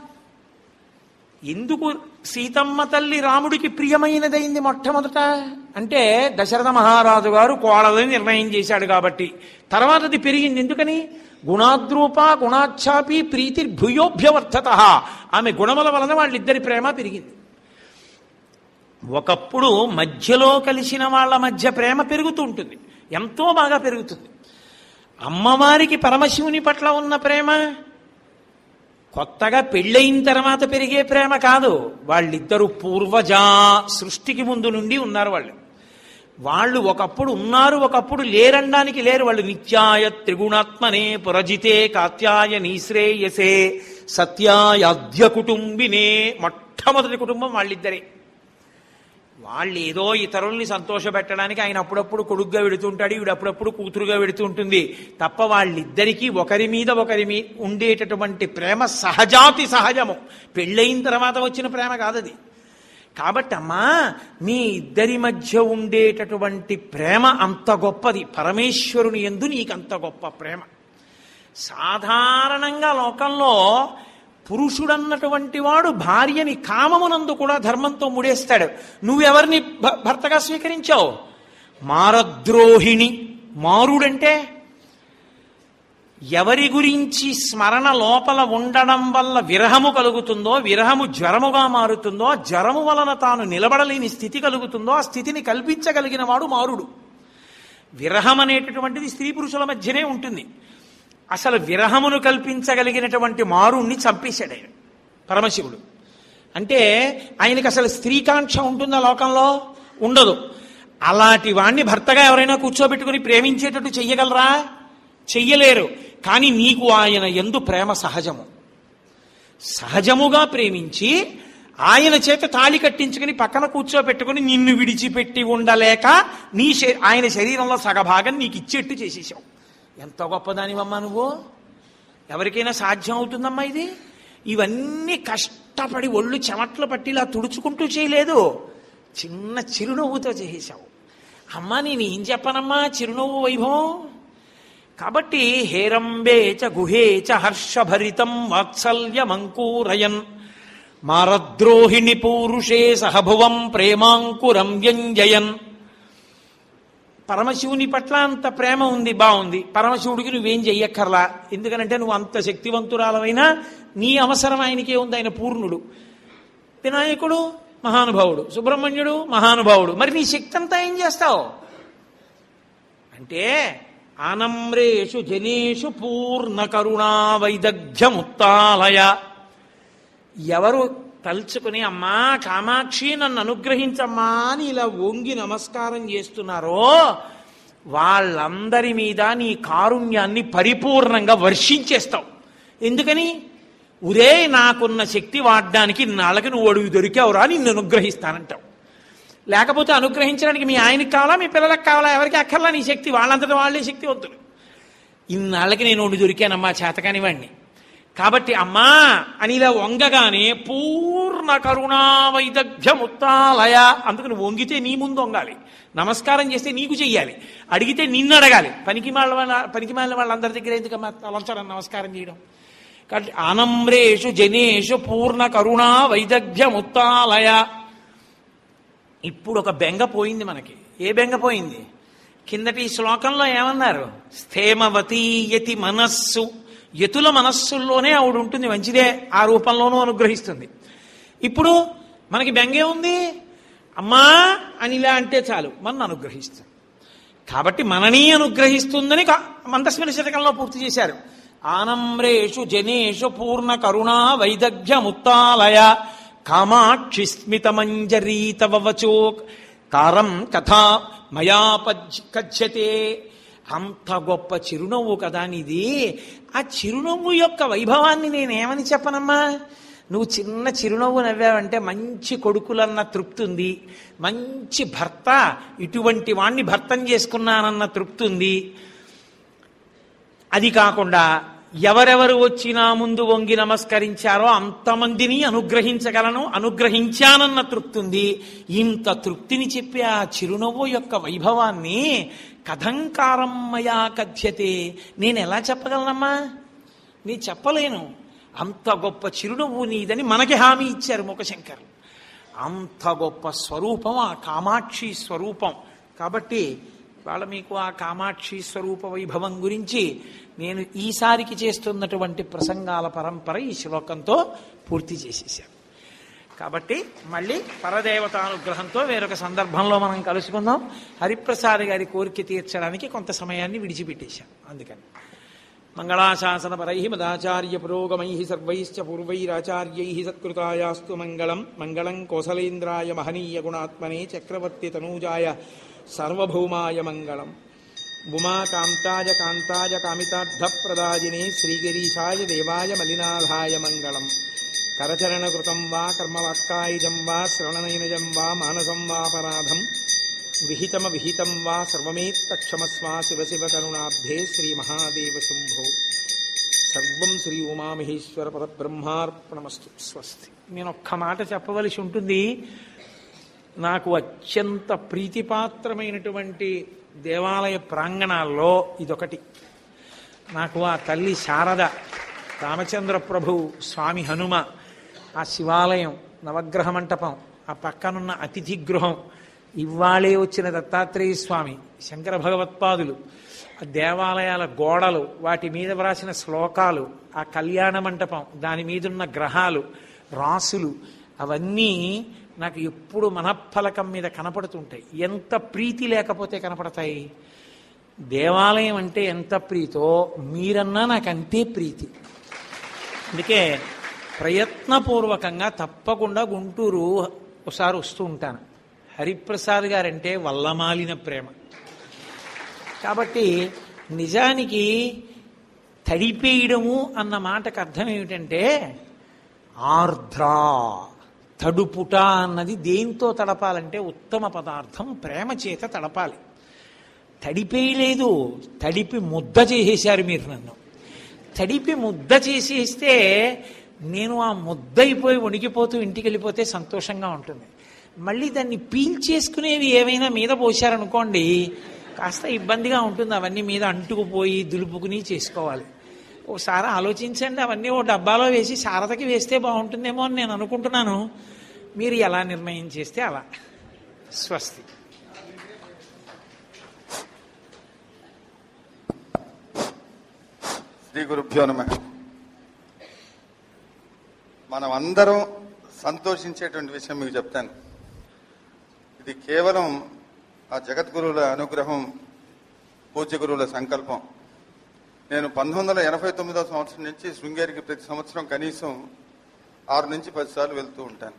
ఎందుకు సీతమ్మ తల్లి రాముడికి ప్రియమైనదైంది మొట్టమొదట అంటే దశరథ మహారాజు గారు కోడలని నిర్ణయం చేశాడు కాబట్టి తర్వాత అది పెరిగింది ఎందుకని గుణాద్రూప గుణాఛాపి ప్రీతి భూయోభ్యవర్ధత ఆమె గుణముల వలన వాళ్ళిద్దరి ప్రేమ పెరిగింది ఒకప్పుడు మధ్యలో కలిసిన వాళ్ళ మధ్య ప్రేమ పెరుగుతూ ఉంటుంది ఎంతో బాగా పెరుగుతుంది అమ్మవారికి పరమశివుని పట్ల ఉన్న ప్రేమ కొత్తగా పెళ్ళయిన తర్వాత పెరిగే ప్రేమ కాదు వాళ్ళిద్దరూ పూర్వజా సృష్టికి ముందు నుండి ఉన్నారు వాళ్ళు వాళ్ళు ఒకప్పుడు ఉన్నారు ఒకప్పుడు లేరనడానికి లేరు వాళ్ళు నిత్యాయ త్రిగుణాత్మనే పురజితే కాత్యాయ నీశ్రేయసే సత్యాయాద్య కుటుంబినే మొట్టమొదటి కుటుంబం వాళ్ళిద్దరే వాళ్ళు ఏదో ఇతరుల్ని సంతోషపెట్టడానికి ఆయన అప్పుడప్పుడు కొడుగ్గా వెడుతుంటాడు ఈవిడ అప్పుడప్పుడు కూతురుగా వెడుతూ ఉంటుంది తప్ప వాళ్ళిద్దరికీ ఒకరి మీద ఒకరి మీ ఉండేటటువంటి ప్రేమ సహజాతి సహజము పెళ్ళయిన తర్వాత వచ్చిన ప్రేమ కాదది కాబట్టి అమ్మా మీ ఇద్దరి మధ్య ఉండేటటువంటి ప్రేమ అంత గొప్పది పరమేశ్వరుని ఎందు నీకంత గొప్ప ప్రేమ సాధారణంగా లోకంలో పురుషుడన్నటువంటి వాడు భార్యని కామమునందు కూడా ధర్మంతో ముడేస్తాడు నువ్వెవరిని భ- భర్తగా స్వీకరించావు మారద్రోహిణి మారుడంటే ఎవరి గురించి స్మరణ లోపల ఉండడం వల్ల విరహము కలుగుతుందో విరహము జ్వరముగా మారుతుందో ఆ జ్వరము వలన తాను నిలబడలేని స్థితి కలుగుతుందో ఆ స్థితిని కల్పించగలిగిన వాడు మారుడు విరహం అనేటటువంటిది స్త్రీ పురుషుల మధ్యనే ఉంటుంది అసలు విరహమును కల్పించగలిగినటువంటి మారుణ్ణి చంపేశాడు ఆయన పరమశివుడు అంటే ఆయనకి అసలు స్త్రీకాంక్ష ఉంటుందా లోకంలో ఉండదు అలాంటి వాణ్ణి భర్తగా ఎవరైనా కూర్చోబెట్టుకుని ప్రేమించేటట్టు చెయ్యగలరా చెయ్యలేరు కానీ నీకు ఆయన ఎందు ప్రేమ సహజము సహజముగా ప్రేమించి ఆయన చేత తాళి కట్టించుకుని పక్కన కూర్చోబెట్టుకుని నిన్ను విడిచిపెట్టి ఉండలేక నీ శ- ఆయన శరీరంలో సగభాగం నీకు ఇచ్చేట్టు చేసేసావు ఎంత గొప్పదానివమ్మా నువ్వు ఎవరికైనా సాధ్యం అవుతుందమ్మా ఇది ఇవన్నీ కష్టపడి ఒళ్ళు చెమట్లు పట్టి ఇలా తుడుచుకుంటూ చేయలేదు చిన్న చిరునవ్వుతో చేసేసావు అమ్మా నేను ఏం చెప్పనమ్మా చిరునవ్వు వైభవం కాబట్టి హేరంబే చ గుహే చ హర్షభరితం వాత్సల్యమంకూరయన్ మారద్రోహిణి పూరుషే సహభువం ప్రేమాంకురం వ్యంజయన్ పరమశివుని పట్ల అంత ప్రేమ ఉంది బాగుంది పరమశివుడికి నువ్వేం చెయ్యక్కర్లా ఎందుకనంటే నువ్వు అంత శక్తివంతురాలమైనా నీ అవసరం ఆయనకే ఉంది ఆయన పూర్ణుడు వినాయకుడు మహానుభావుడు సుబ్రహ్మణ్యుడు మహానుభావుడు మరి నీ శక్తి అంతా ఏం చేస్తావు అంటే ఆనమ్రేషు జనేషు పూర్ణ కరుణా వైదగ్ధ్యముత్తాలయ ఎవరు తలుచుకుని అమ్మా కామాక్షి నన్ను అనుగ్రహించమ్మా అని ఇలా వంగి నమస్కారం చేస్తున్నారో వాళ్ళందరి మీద నీ కారుణ్యాన్ని పరిపూర్ణంగా వర్షించేస్తావు ఎందుకని ఉరే నాకున్న శక్తి వాడడానికి నాళ్ళకి నువ్వు అడుగు దొరికావురా నిన్ను అనుగ్రహిస్తానంటావు లేకపోతే అనుగ్రహించడానికి మీ ఆయనకి కావాలా మీ పిల్లలకు కావాలా ఎవరికి అక్కర్లా నీ శక్తి వాళ్ళంతటా వాళ్ళే శక్తివంతులు ఇన్నాళ్ళకి నేను ఉండి దొరికానమ్మా చేతకాని వాణ్ణి కాబట్టి అమ్మా అని ఇలా వంగగానే పూర్ణ కరుణా వైదగ్ధ్యముత్తాలయ అందుకు నువ్వు వంగితే నీ ముందు వంగాలి నమస్కారం చేస్తే నీకు చెయ్యాలి అడిగితే నిన్ను అడగాలి పనికి వాళ్ళ వాళ్ళ పనికి మాలిన వాళ్ళందరి దగ్గర ఎందుకమ్మా లంచడం నమస్కారం చేయడం కాబట్టి ఆనమ్రేషు జనేషు పూర్ణ కరుణా వైదగ్ధ్యముత్తాలయ ఇప్పుడు ఒక బెంగ పోయింది మనకి ఏ బెంగ పోయింది కిందటి శ్లోకంలో ఏమన్నారు స్థేమవతీ యతి మనస్సు యతుల మనస్సుల్లోనే ఆవిడ ఉంటుంది మంచిదే ఆ రూపంలోనూ అనుగ్రహిస్తుంది ఇప్పుడు మనకి బెంగే ఉంది అమ్మా అని ఇలా అంటే చాలు మన అనుగ్రహిస్తుంది కాబట్టి మనని అనుగ్రహిస్తుందని కా- మందస్మిన శతకంలో పూర్తి చేశారు ఆనమ్రేషు జనేషు పూర్ణ కరుణా వైదగ్ధ్యముత్తాలయ కామాక్షి స్మితమంజరీ తవ వచో కారం కథా మయా పజ్య కథ్యతే అంత గొప్ప చిరునవ్వు కదా నీది ఆ చిరునవ్వు యొక్క వైభవాన్ని నేనేమని చెప్పనమ్మా నువ్వు చిన్న చిరునవ్వు నవ్వావంటే మంచి కొడుకులన్న తృప్తి ఉంది మంచి భర్త ఇటువంటి వాణ్ణి భర్తం చేసుకున్నానన్న తృప్తి ఉంది అది కాకుండా ఎవరెవరు వచ్చి నా ముందు వంగి నమస్కరించారో అంతమందిని అనుగ్రహించగలను అనుగ్రహించానన్న తృప్తి ఉంది ఇంత తృప్తిని చెప్పే ఆ చిరునవ్వు యొక్క వైభవాన్ని కథంకారం మయా కథ్యతే నేను ఎలా చెప్పగలనమ్మా నీ చెప్పలేను అంత గొప్ప చిరునవ్వు నీదని మనకి హామీ ఇచ్చారు ముఖశంకర్ అంత గొప్ప స్వరూపం ఆ కామాక్షి స్వరూపం కాబట్టి వాళ్ళ మీకు ఆ కామాక్షి స్వరూప వైభవం గురించి నేను ఈసారికి చేస్తున్నటువంటి ప్రసంగాల పరంపర ఈ శ్లోకంతో పూర్తి చేసేసాను కాబట్టి మళ్ళీ పరదేవతానుగ్రహంతో వేరొక సందర్భంలో మనం కలుసుకుందాం హరిప్రసాద్ గారి కోరిక తీర్చడానికి కొంత సమయాన్ని విడిచిపెట్టేశాం అందుకని మంగళాశాసనపరై మదాచార్య పురోగమై సర్వైశ్చ పూర్వైరాచార్యై సత్కృతాయాస్తు మంగళం మంగళం కోసలేంద్రాయ మహనీయ గుణాత్మనే చక్రవర్తి తనూజాయ సార్వభౌమాయ మంగళం ఉమాకాంతాయ కాంతాయ కామితార్థప్రదాయినే శ్రీగిరీశాయ దేవాయ మలినాథాయ మంగళం కరచరణకృతం వా కర్మవాక్కాయుజం వా శ్రవణనైనజం వా మానసం వాపరాధం విహితమ విహితం వా సర్వమేత్తక్షమస్వా శివ శివ కరుణాబ్ధే శ్రీ మహాదేవ శంభో సర్వం శ్రీ ఉమామహేశ్వర పరబ్రహ్మార్పణమస్తు స్వస్తి నేను ఒక్క మాట చెప్పవలసి ఉంటుంది నాకు అత్యంత ప్రీతిపాత్రమైనటువంటి దేవాలయ ప్రాంగణాల్లో ఇదొకటి నాకు ఆ తల్లి శారద రామచంద్ర ప్రభు స్వామి హనుమ ఆ శివాలయం నవగ్రహ మంటపం ఆ పక్కనున్న అతిథి గృహం ఇవాళే వచ్చిన దత్తాత్రేయ స్వామి శంకర భగవత్పాదులు ఆ దేవాలయాల గోడలు వాటి మీద వ్రాసిన శ్లోకాలు ఆ కళ్యాణ మంటపం దాని మీదున్న గ్రహాలు రాసులు అవన్నీ నాకు ఎప్పుడు మనఫలకం మీద కనపడుతుంటాయి ఎంత ప్రీతి లేకపోతే కనపడతాయి దేవాలయం అంటే ఎంత ప్రీతో మీరన్నా నాకు అంతే ప్రీతి అందుకే ప్రయత్నపూర్వకంగా తప్పకుండా గుంటూరు ఒకసారి వస్తూ ఉంటాను హరిప్రసాద్ గారంటే వల్లమాలిన ప్రేమ కాబట్టి నిజానికి తడిపేయడము అన్న మాటకు అర్థం ఏమిటంటే ఆర్ద్ర తడుపుట అన్నది దేంతో తడపాలంటే ఉత్తమ పదార్థం ప్రేమ చేత తడపాలి తడిపేయలేదు తడిపి ముద్ద చేసేశారు మీరు నన్ను తడిపి ముద్ద చేసేస్తే నేను ఆ ముద్దయిపోయి వణికిపోతూ ఇంటికి వెళ్ళిపోతే సంతోషంగా ఉంటుంది మళ్ళీ దాన్ని పీల్చేసుకునేవి ఏమైనా మీద పోశారనుకోండి కాస్త ఇబ్బందిగా ఉంటుంది అవన్నీ మీద అంటుకుపోయి దులుపుకుని చేసుకోవాలి ఒకసారి ఆలోచించండి అవన్నీ ఓ డబ్బాలో వేసి శారదకి వేస్తే బాగుంటుందేమో అని నేను అనుకుంటున్నాను మీరు ఎలా నిర్ణయం చేస్తే అలా స్వస్తి శ్రీ గురుభ్యో నమ మనం అందరం సంతోషించేటువంటి విషయం మీకు చెప్తాను ఇది కేవలం ఆ జగద్గురువుల అనుగ్రహం పూజ్య గురువుల సంకల్పం నేను పంతొమ్మిది వందల ఎనభై తొమ్మిదో సంవత్సరం నుంచి శృంగేరికి ప్రతి సంవత్సరం కనీసం ఆరు నుంచి పది సార్లు వెళ్తూ ఉంటాను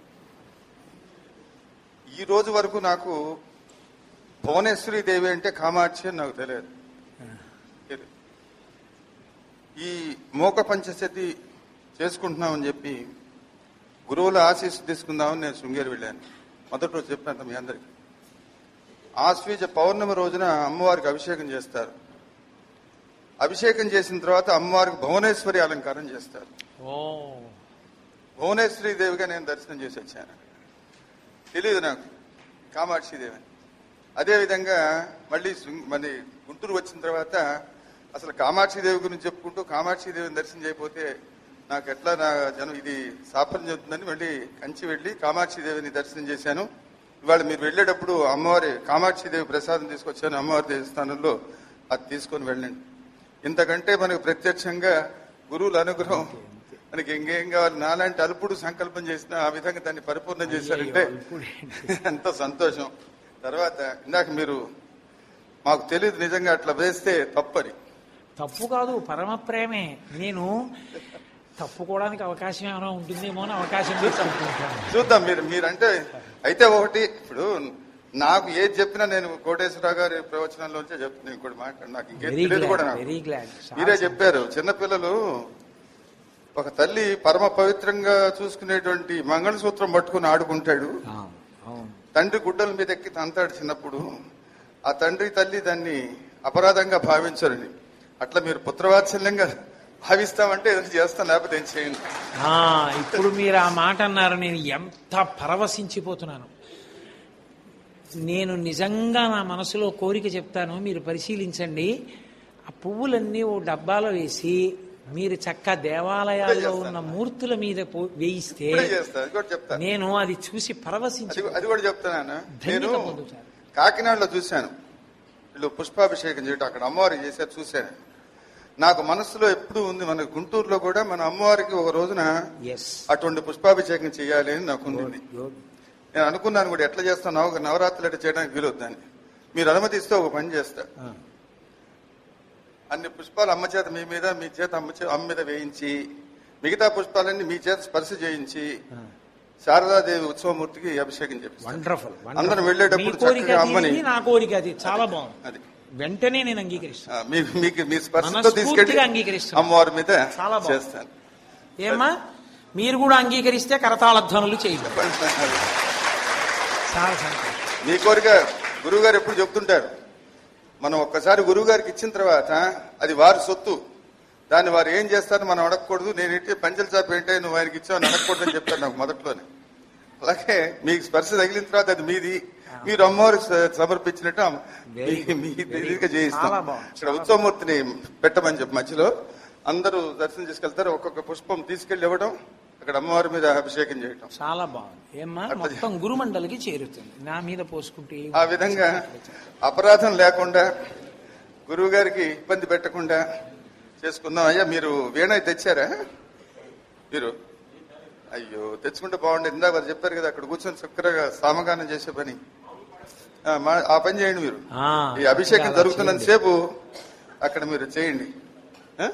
ఈ రోజు వరకు నాకు భువనేశ్వరి దేవి అంటే కామాక్షి అని నాకు తెలియదు తెలియదు. ఈ మోక పంచశతి చేసుకుంటున్నామని చెప్పి గురువుల ఆశీస్సు తీసుకుందామని నేను శృంగేరి వెళ్ళాను మొదటి రోజు చెప్పాను మీ అందరికి ఆశ్వీజ పౌర్ణమి రోజున అమ్మవారికి అభిషేకం చేస్తారు అభిషేకం చేసిన తర్వాత అమ్మవారికి భువనేశ్వరి అలంకారం చేస్తారు ఓ భువనేశ్వరి దేవిగా నేను దర్శనం చేసి వచ్చాను తెలియదు నాకు కామాక్షి దేవి అని. అదేవిధంగా మళ్ళీ శృంగ- మరి గుంటూరు వచ్చిన తర్వాత అసలు కామాక్షి దేవి గురించి చెప్పుకుంటూ కామాక్షి దేవిని దర్శనం చేయకపోతే నాకు ఎట్లా నా జనం ఇది సాఫల్యం చెందుతుందని మళ్ళీ కంచి వెళ్ళి కామాక్షి దేవిని దర్శనం చేశాను ఇవాళ మీరు వెళ్ళేటప్పుడు అమ్మవారి కామాక్షి దేవి ప్రసాదం తీసుకొచ్చాను అమ్మవారి దేవస్థానంలో అది తీసుకొని వెళ్ళండి ఇంతకంటే మనకు ప్రత్యక్షంగా గురువుల అనుగ్రహం మనకి ఇంకేం కావాలి నాలాంటి అల్పుడు సంకల్పం చేసినా ఆ విధంగా దాన్ని పరిపూర్ణం చేశారంటే అయ్యో, అల్పుడేంటి? ఎంతో సంతోషం తర్వాత ఇందాక మీరు మాకు తెలియదు నిజంగా అట్లా వేస్తే తప్పని తప్పు కాదు పరమ ప్రేమే నేను తప్పుకోవడానికి అవకాశం ఏమైనా ఉంటుందేమో అని అవకాశం తీసుకుంటుంటాను చూద్దాం మీరు మీరంటే అయితే ఒకటి ఇప్పుడు నాకు ఏది చెప్పినా నేను కోటేశ్వరరావు గారి ప్రవచనంలోంచే చెప్తున్నాను ఇంకోటి మాట నాకు ఇంకేం వెరీ తెలియదు కూడా గ్లాడ్ నాకు వెరీ గ్లాడ్ మీరే చెప్పారు చిన్నపిల్లలు ఒక తల్లి పరమ పవిత్రంగా చూసుకునేటువంటి మంగళసూత్రం పట్టుకుని ఆడుకుంటాడు అవును తండ్రి గుడ్డల మీద ఎక్కి తంతాడు చిన్నప్పుడు ఆ తండ్రి తల్లి దాన్ని అపరాధంగా భావించరని అట్లా మీరు పుత్రవాత్సల్యంగా భావిస్తామంటే ఏదైనా చేస్తాం లేకపోతే ఏం చేయండి ఆ, ఇప్పుడు మీరు ఆ మాట అన్నారు నేను ఎంత పరవశించిపోతున్నాను నేను నిజంగా నా మనసులో కోరిక చెప్తాను మీరు పరిశీలించండి ఆ పువ్వులన్నీ ఓ డబ్బాలో వేసి మీరు చక్క దేవాలయాల్లో ఉన్న మూర్తుల మీద పో- వేయిస్తే ఇప్పుడే చేస్తా అది కూడా చెప్తా నేను అది చూసి పరవశించి అది అది కూడా చెప్తాను నేను ధన్యత పొందుతారు. కాకినాడలో చూశాను వీళ్ళు పుష్పాభిషేకం చేయటం అక్కడ అమ్మవారికి చేశారు చూశాను నాకు మనసులో ఎప్పుడు ఉంది మన గుంటూరులో కూడా మన అమ్మవారికి ఒక రోజున ఎస్ అటువంటి పుష్పాభిషేకం చేయాలి అని నాకు ఉంది నేను అనుకున్నాను కూడా ఎట్లా చేస్తాను నవ నవరాత్రులు ఎట్లా చేయడానికి వీలొద్దని మీరు అనుమతిస్తే ఒక పని చేస్తా అన్ని పుష్పాలు అమ్మ చేత మీ మీద మీ చేత అమ్మ చేత అమ్మ మీద వేయించి మిగతా పుష్పాలన్నీ మీ చేత స్పర్శ చేయించి శారదాదేవి ఉత్సవమూర్తికి అభిషేకం చేపిస్తాను వండర్ఫుల్ అందరం వెళ్ళేటప్పుడు కోరిక చక్కగా అమ్మని తీరింది, నా కోరిక అది చాలా బాగుంది అది వెంటనే నేను అంగీకరిస్తాను ఆ, మీ- మీకు మీ స్పర్శతో మనస్ఫూర్తిగా తీసుకెళ్ళి అంగీకరిస్తున్నాను. అమ్మవారి మీద చాలా బాగుంది. చేస్తాను ఏమ్మా మీరు కూడా అంగీకరిస్తే కరతాళధ్వనులు చేయగలరు చాలా సంతోషం మీ కోరిక గురువు గారు ఎప్పుడు చెప్తుంటారు మనం ఒక్కసారి గురువు గారికి ఇచ్చిన తర్వాత అది వారి సొత్తు దాన్ని వారు ఏం చేస్తారో మనం అడగకూడదు నేను ఇంటి పంచల చాప ఏంటే నువ్వు ఆయనకి ఇచ్చావు అని అడగకూడదు అని చెప్తారు నాకు మొదట్లోనే అలాగే మీకు స్పర్శ తగిలిన తర్వాత అది మీది మీరు అమ్మవారికి స- సమర్పించినట్టు అమ్మ- Very మీ- మీ good. Very ఇదిగా good. చేయిస్తాం చాలా బాగుంది. ఇక్కడ ఉత్సవమూర్తిని పెట్టమని చెప్పి మధ్యలో అందరూ దర్శనం చేసుకెళ్తారు ఒక్కొక్క పుష్పం తీసుకెళ్లి ఇవ్వడం అక్కడ అమ్మవారి మీద అభిషేకం చేయటం చాలా బాగుంది ఏమ్మా మొత్తం గురుమండలికి చేరుతుంది నా మీద పోసుకుంటే ఏం- ఆ విధంగా అపరాధం లేకుండా గురువు గారికి ఇబ్బంది పెట్టకుండా చేసుకుందాం అయ్యా మీరు వీణ తెచ్చారా మీరు అయ్యో తెచ్చుకుంటే బాగుండేది ఇందాక వారు చెప్పారు కదా అక్కడ కూర్చొని చక్కగా సామగానం చేసే పని ఆ, మా- ఆ పని చేయండి మీరు ఆ, ఈ అభిషేకం అలా జరుగుతున్నంత చేయండి. సేపు అక్కడ మీరు చేయండి ఆ?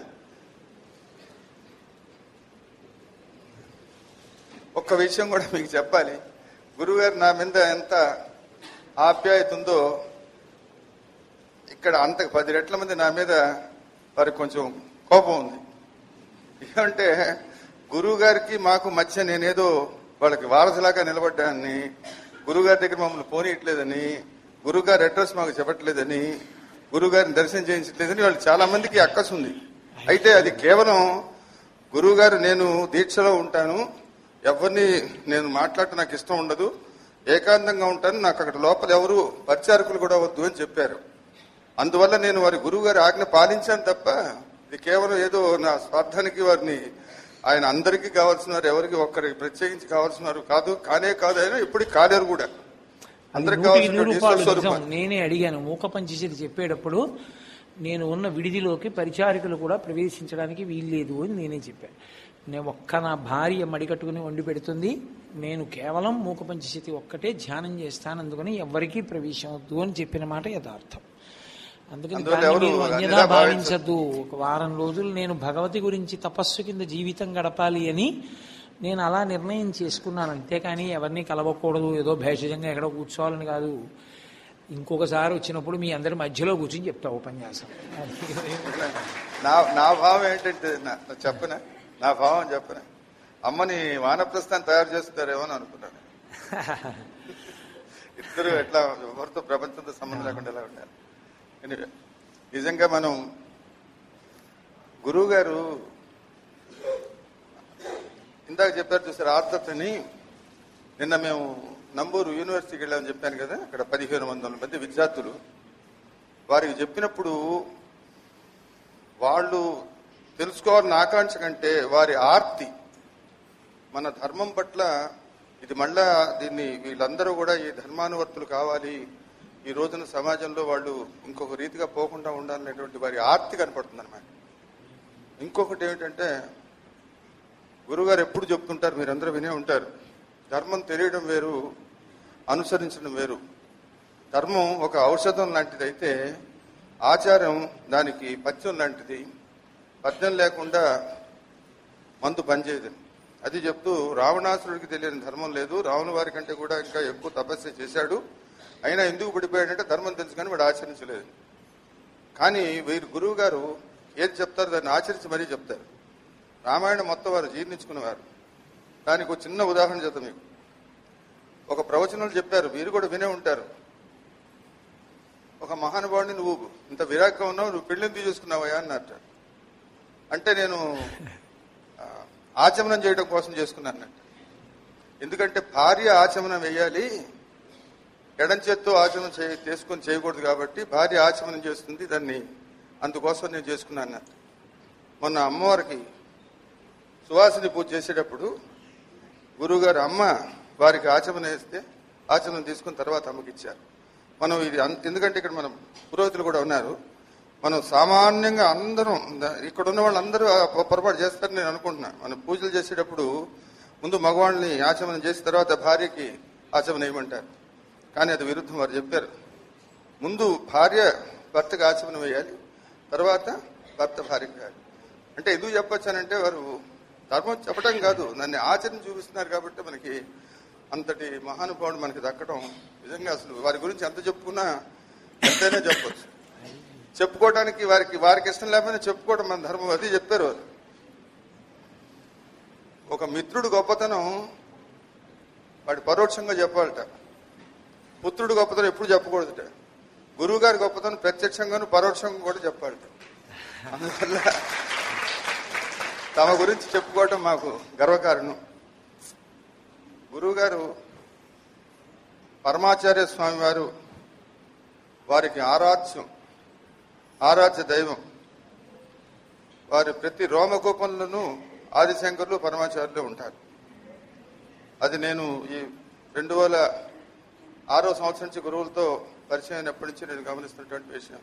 ఒక్క విషయం కూడా మీకు చెప్పాలి గురువుగారు నా మీద ఎంత ఆప్యాయత ఉందో ఇక్కడ అంత పది రెట్ల మంది నా మీద వారికి కొంచెం కోపం ఉంది ఏమంటే గురువు గారికి మాకు మధ్య నేనేదో వాళ్ళకి వారసులాగా నిలబడ్డాన్ని గురువుగారి దగ్గర మమ్మల్ని పోనీయట్లేదని గురువుగారి అడ్రస్ మాకు చెప్పట్లేదని గురువుగారిని దర్శనం చేయించట్లేదని వాళ్ళు చాలా మందికి అక్కసు ఉంది అయితే అది కేవలం గురువుగారు నేను దీక్షలో ఉంటాను ఎవరిని నేను మాట్లాడటం నాకు ఇష్టం ఉండదు ఏకాంతంగా ఉంటాను నాకు అక్కడ లోపల ఎవరు పరిచారకులు కూడా వద్దు అని చెప్పారు అందువల్ల నేను వారి గురువు గారి ఆజ్ఞ పాలించాను తప్ప ఇది కేవలం ఏదో నా స్వార్థానికి వారిని ఆయన అందరికీ కావాల్సిన వారు ఎవరికి ఒక్కరికి ప్రత్యేకించి కావాల్సిన వారు కాదు కానే కాదు ఆయన ఇప్పటికి కాలేరు కూడా అది అందరికి నూటికి కావాల్సిన నూరు ఈశ్వర రూపాయలు నిజం. స్వరూపాలు. నేనే అడిగాను మూక పంచశతి చెప్పేటప్పుడు నేను ఉన్న విడిదిలోకి పరిచారికులు కూడా ప్రవేశించడానికి వీల్లేదు అని నేనే చెప్పాను నేను ఒక్క నా భార్య మడికట్టుకుని వండి పెడుతుంది నేను కేవలం మూక పంచశతి ఒక్కటే ధ్యానం చేస్తాను అందుకని ఎవ్వరికీ ప్రవేశం వద్దు అని చెప్పిన మాట యథార్థం అందుకని అందువల్ల దాన్ని ఎవరు మీరు అన్యథా అన్యదా భావించొద్దు. భావించద్దు ఒక వారం రోజులు నేను భగవతి గురించి తపస్సు కింద జీవితం గడపాలి అని నేను అలా నిర్ణయం చేసుకున్నాను అంతేకాని ఎవరిని కలవకూడదు ఏదో భేషజంగా ఎక్కడో కూర్చోవాలని కాదు ఇంకొకసారి వచ్చినప్పుడు మీ అందరి మధ్యలో కూర్చుని చెప్తా ఉపన్యాసం నా నా భావం ఏంటంటే నా నా చెప్పనా నా భావం చెప్పనా అమ్మని వానప్రస్థాన్ని తయారు చేస్తారేమో అని అనుకున్నాను ఇద్దరు ఎట్లా ఎవరితో ప్రపంచంతో సంబంధం లేకుండా ఎలా ఉండాలి Anyway, నిజంగా మనం గురువు గారు ఇందాక చెప్పారు చూసారు ఆర్ద్రతని నిన్న మేము నంబూరు యూనివర్సిటీకి వెళ్ళామని చెప్పాను కదా అక్కడ పదిహేను వందల మంది విద్యార్థులు వారికి చెప్పినప్పుడు వాళ్ళు తెలుసుకోవాలని ఆకాంక్ష కంటే వారి ఆర్తి మన ధర్మం పట్ల ఇది మళ్ళా దీన్ని వీళ్ళందరూ కూడా ఈ ధర్మానువర్తులు కావాలి ఈ రోజున సమాజంలో వాళ్ళు ఇంకొక రీతిగా పోకుండా ఉండాలనేటువంటి వారి ఆర్తి కనపడుతుంది అనమాట ఇంకొకటి ఏమిటంటే గురుగారు ఎప్పుడు చెప్తుంటారు మీరందరూ వినే ఉంటారు ధర్మం తెలియడం వేరు అనుసరించడం వేరు ధర్మం ఒక ఔషధం లాంటిది అయితే ఆచారం దానికి పథ్యం లాంటిది పథ్యం లేకుండా మందు పనిచేయదు అది చెప్తూ రావణాసురుడికి తెలియని ధర్మం లేదు రావణ వారి కంటే కూడా ఇంకా ఎక్కువ తపస్సు చేశాడు అయినా ఎందుకు పడిపోయాడంటే ధర్మం తెలుసు కానీ వాడు ఆచరించలేదు కానీ వీరు గురువు గారు ఏది చెప్తారో దాన్ని ఆచరించి మరీ చెప్తారు రామాయణం మొత్తం వారు జీర్ణించుకునేవారు దానికి ఒక చిన్న ఉదాహరణ చేద్దాం మీకు ఒక ప్రవచనాలు చెప్పారు మీరు కూడా వినే ఉంటారు ఒక మహానుభావుడిని నువ్వు ఇంత విరాగ్గా ఉన్నావు నువ్వు పెళ్ళింది చూసుకున్నావా అన్నట్టు అంటే నేను ఆ, ఆచమనం చేయడం కోసం చేసుకున్నాను అన్నట్టు ఎందుకంటే భార్య ఆచమనం వేయాలి ఎడం చేత్తో ఆచమనం చేయ చేసుకొని చేయకూడదు కాబట్టి భార్య ఆచమనం చేస్తుంది దాన్ని అందుకోసం నేను చేసుకున్నాను అన్నట్టు మొన్న అమ్మవారికి సువాసిని పూజ చేసేటప్పుడు గురువుగారు అమ్మ వారికి ఆచమనం వేస్తే ఆచమనం తీసుకున్న తర్వాత అమ్మకి ఇచ్చారు మనం ఇది అంత ఎందుకంటే ఇక్కడ మనం పురోహితులు కూడా ఉన్నారు మనం సామాన్యంగా అందరం ద- ఇక్కడ ఉన్న వాళ్ళందరూ ఆ పొ- పొరపాటు చేస్తారని నేను అనుకుంటున్నా మనం పూజలు చేసేటప్పుడు ముందు మగవాళ్ళని ఆచమనం చేసిన తర్వాత భార్యకి ఆచమనం వేయమంటారు కానీ అది విరుద్ధం వారు చెప్పారు ముందు భార్య భర్తకు ఆచమనం వేయాలి తర్వాత భర్త భార్యకు వేయాలి అంటే ఎందుకు చెప్పొచ్చానంటే వారు ధర్మం చెప్పడం కాదు నన్ను ఆచరణ చూపిస్తున్నారు కాబట్టి మనకి అంతటి మహానుభావుడు మనకి దక్కడం నిజంగా అసలు వారి గురించి ఎంత చెప్పుకున్నా ఎంతైనా చెప్పొచ్చు చెప్పుకోవడానికి వారికి వారికి ఇష్టం లేకపోయినా చెప్పుకోవడం మన ధర్మం అది చెప్పారు వారు ఒక మిత్రుడు గొప్పతనం వాడి పరోక్షంగా చెప్పాలట పుత్రుడు గొప్పతనం ఎప్పుడు చెప్పకూడదుట గురువు గారి గొప్పతనం ప్రత్యక్షంగాను పరోక్షంగా కూడా చెప్పాలట అందువల్ల తమ గురించి చెప్పుకోవటం మాకు గర్వకారణం గురువు గారు పరమాచార్య స్వామి వారు వారికి ఆరాధ్యం ఆరాధ్య దైవం వారి ప్రతి రోమకూపంలోనూ ఆదిశంకర్లు పరమాచార్యులు ఉంటారు అది నేను ఈ రెండు వేల ఆరో సంవత్సరం నుంచి గురువులతో పరిచయం అయినప్పటి నుంచి నేను గమనిస్తున్నటువంటి విషయం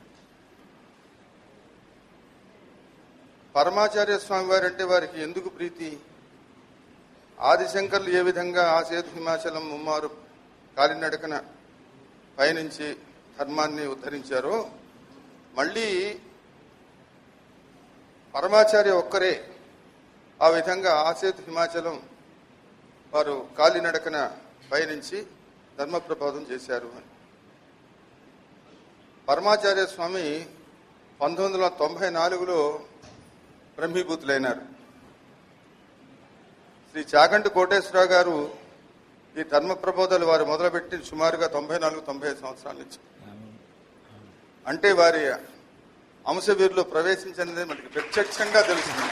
పరమాచార్య స్వామి వారు అంటే వారికి ఎందుకు ప్రీతి ఆదిశంకర్లు ఏ విధంగా ఆ సేతు హిమాచలం ముమ్మారు కాలినడకన పయనించి ధర్మాన్ని ఉద్ధరించారో మళ్ళీ పరమాచార్య ఒక్కరే ఆ విధంగా ఆసేతు హిమాచలం వారు కాలినడకన పయనించి ధర్మ ప్రబోధం చేశారు అని పరమాచార్య స్వామి పంతొమ్మిది వందల తొంభై నాలుగులో బ్రహ్మీభూతులైనారు శ్రీ చాగంటి కోటేశ్వరరావు గారు ఈ ధర్మ ప్రబోధాలు వారు మొదలుపెట్టి సుమారుగా తొంభై నాలుగు తొంభై ఐదు సంవత్సరాల నుంచి అంటే వారి అంశవీరులో ప్రవేశించినది మనకి ప్రత్యక్షంగా తెలుస్తుంది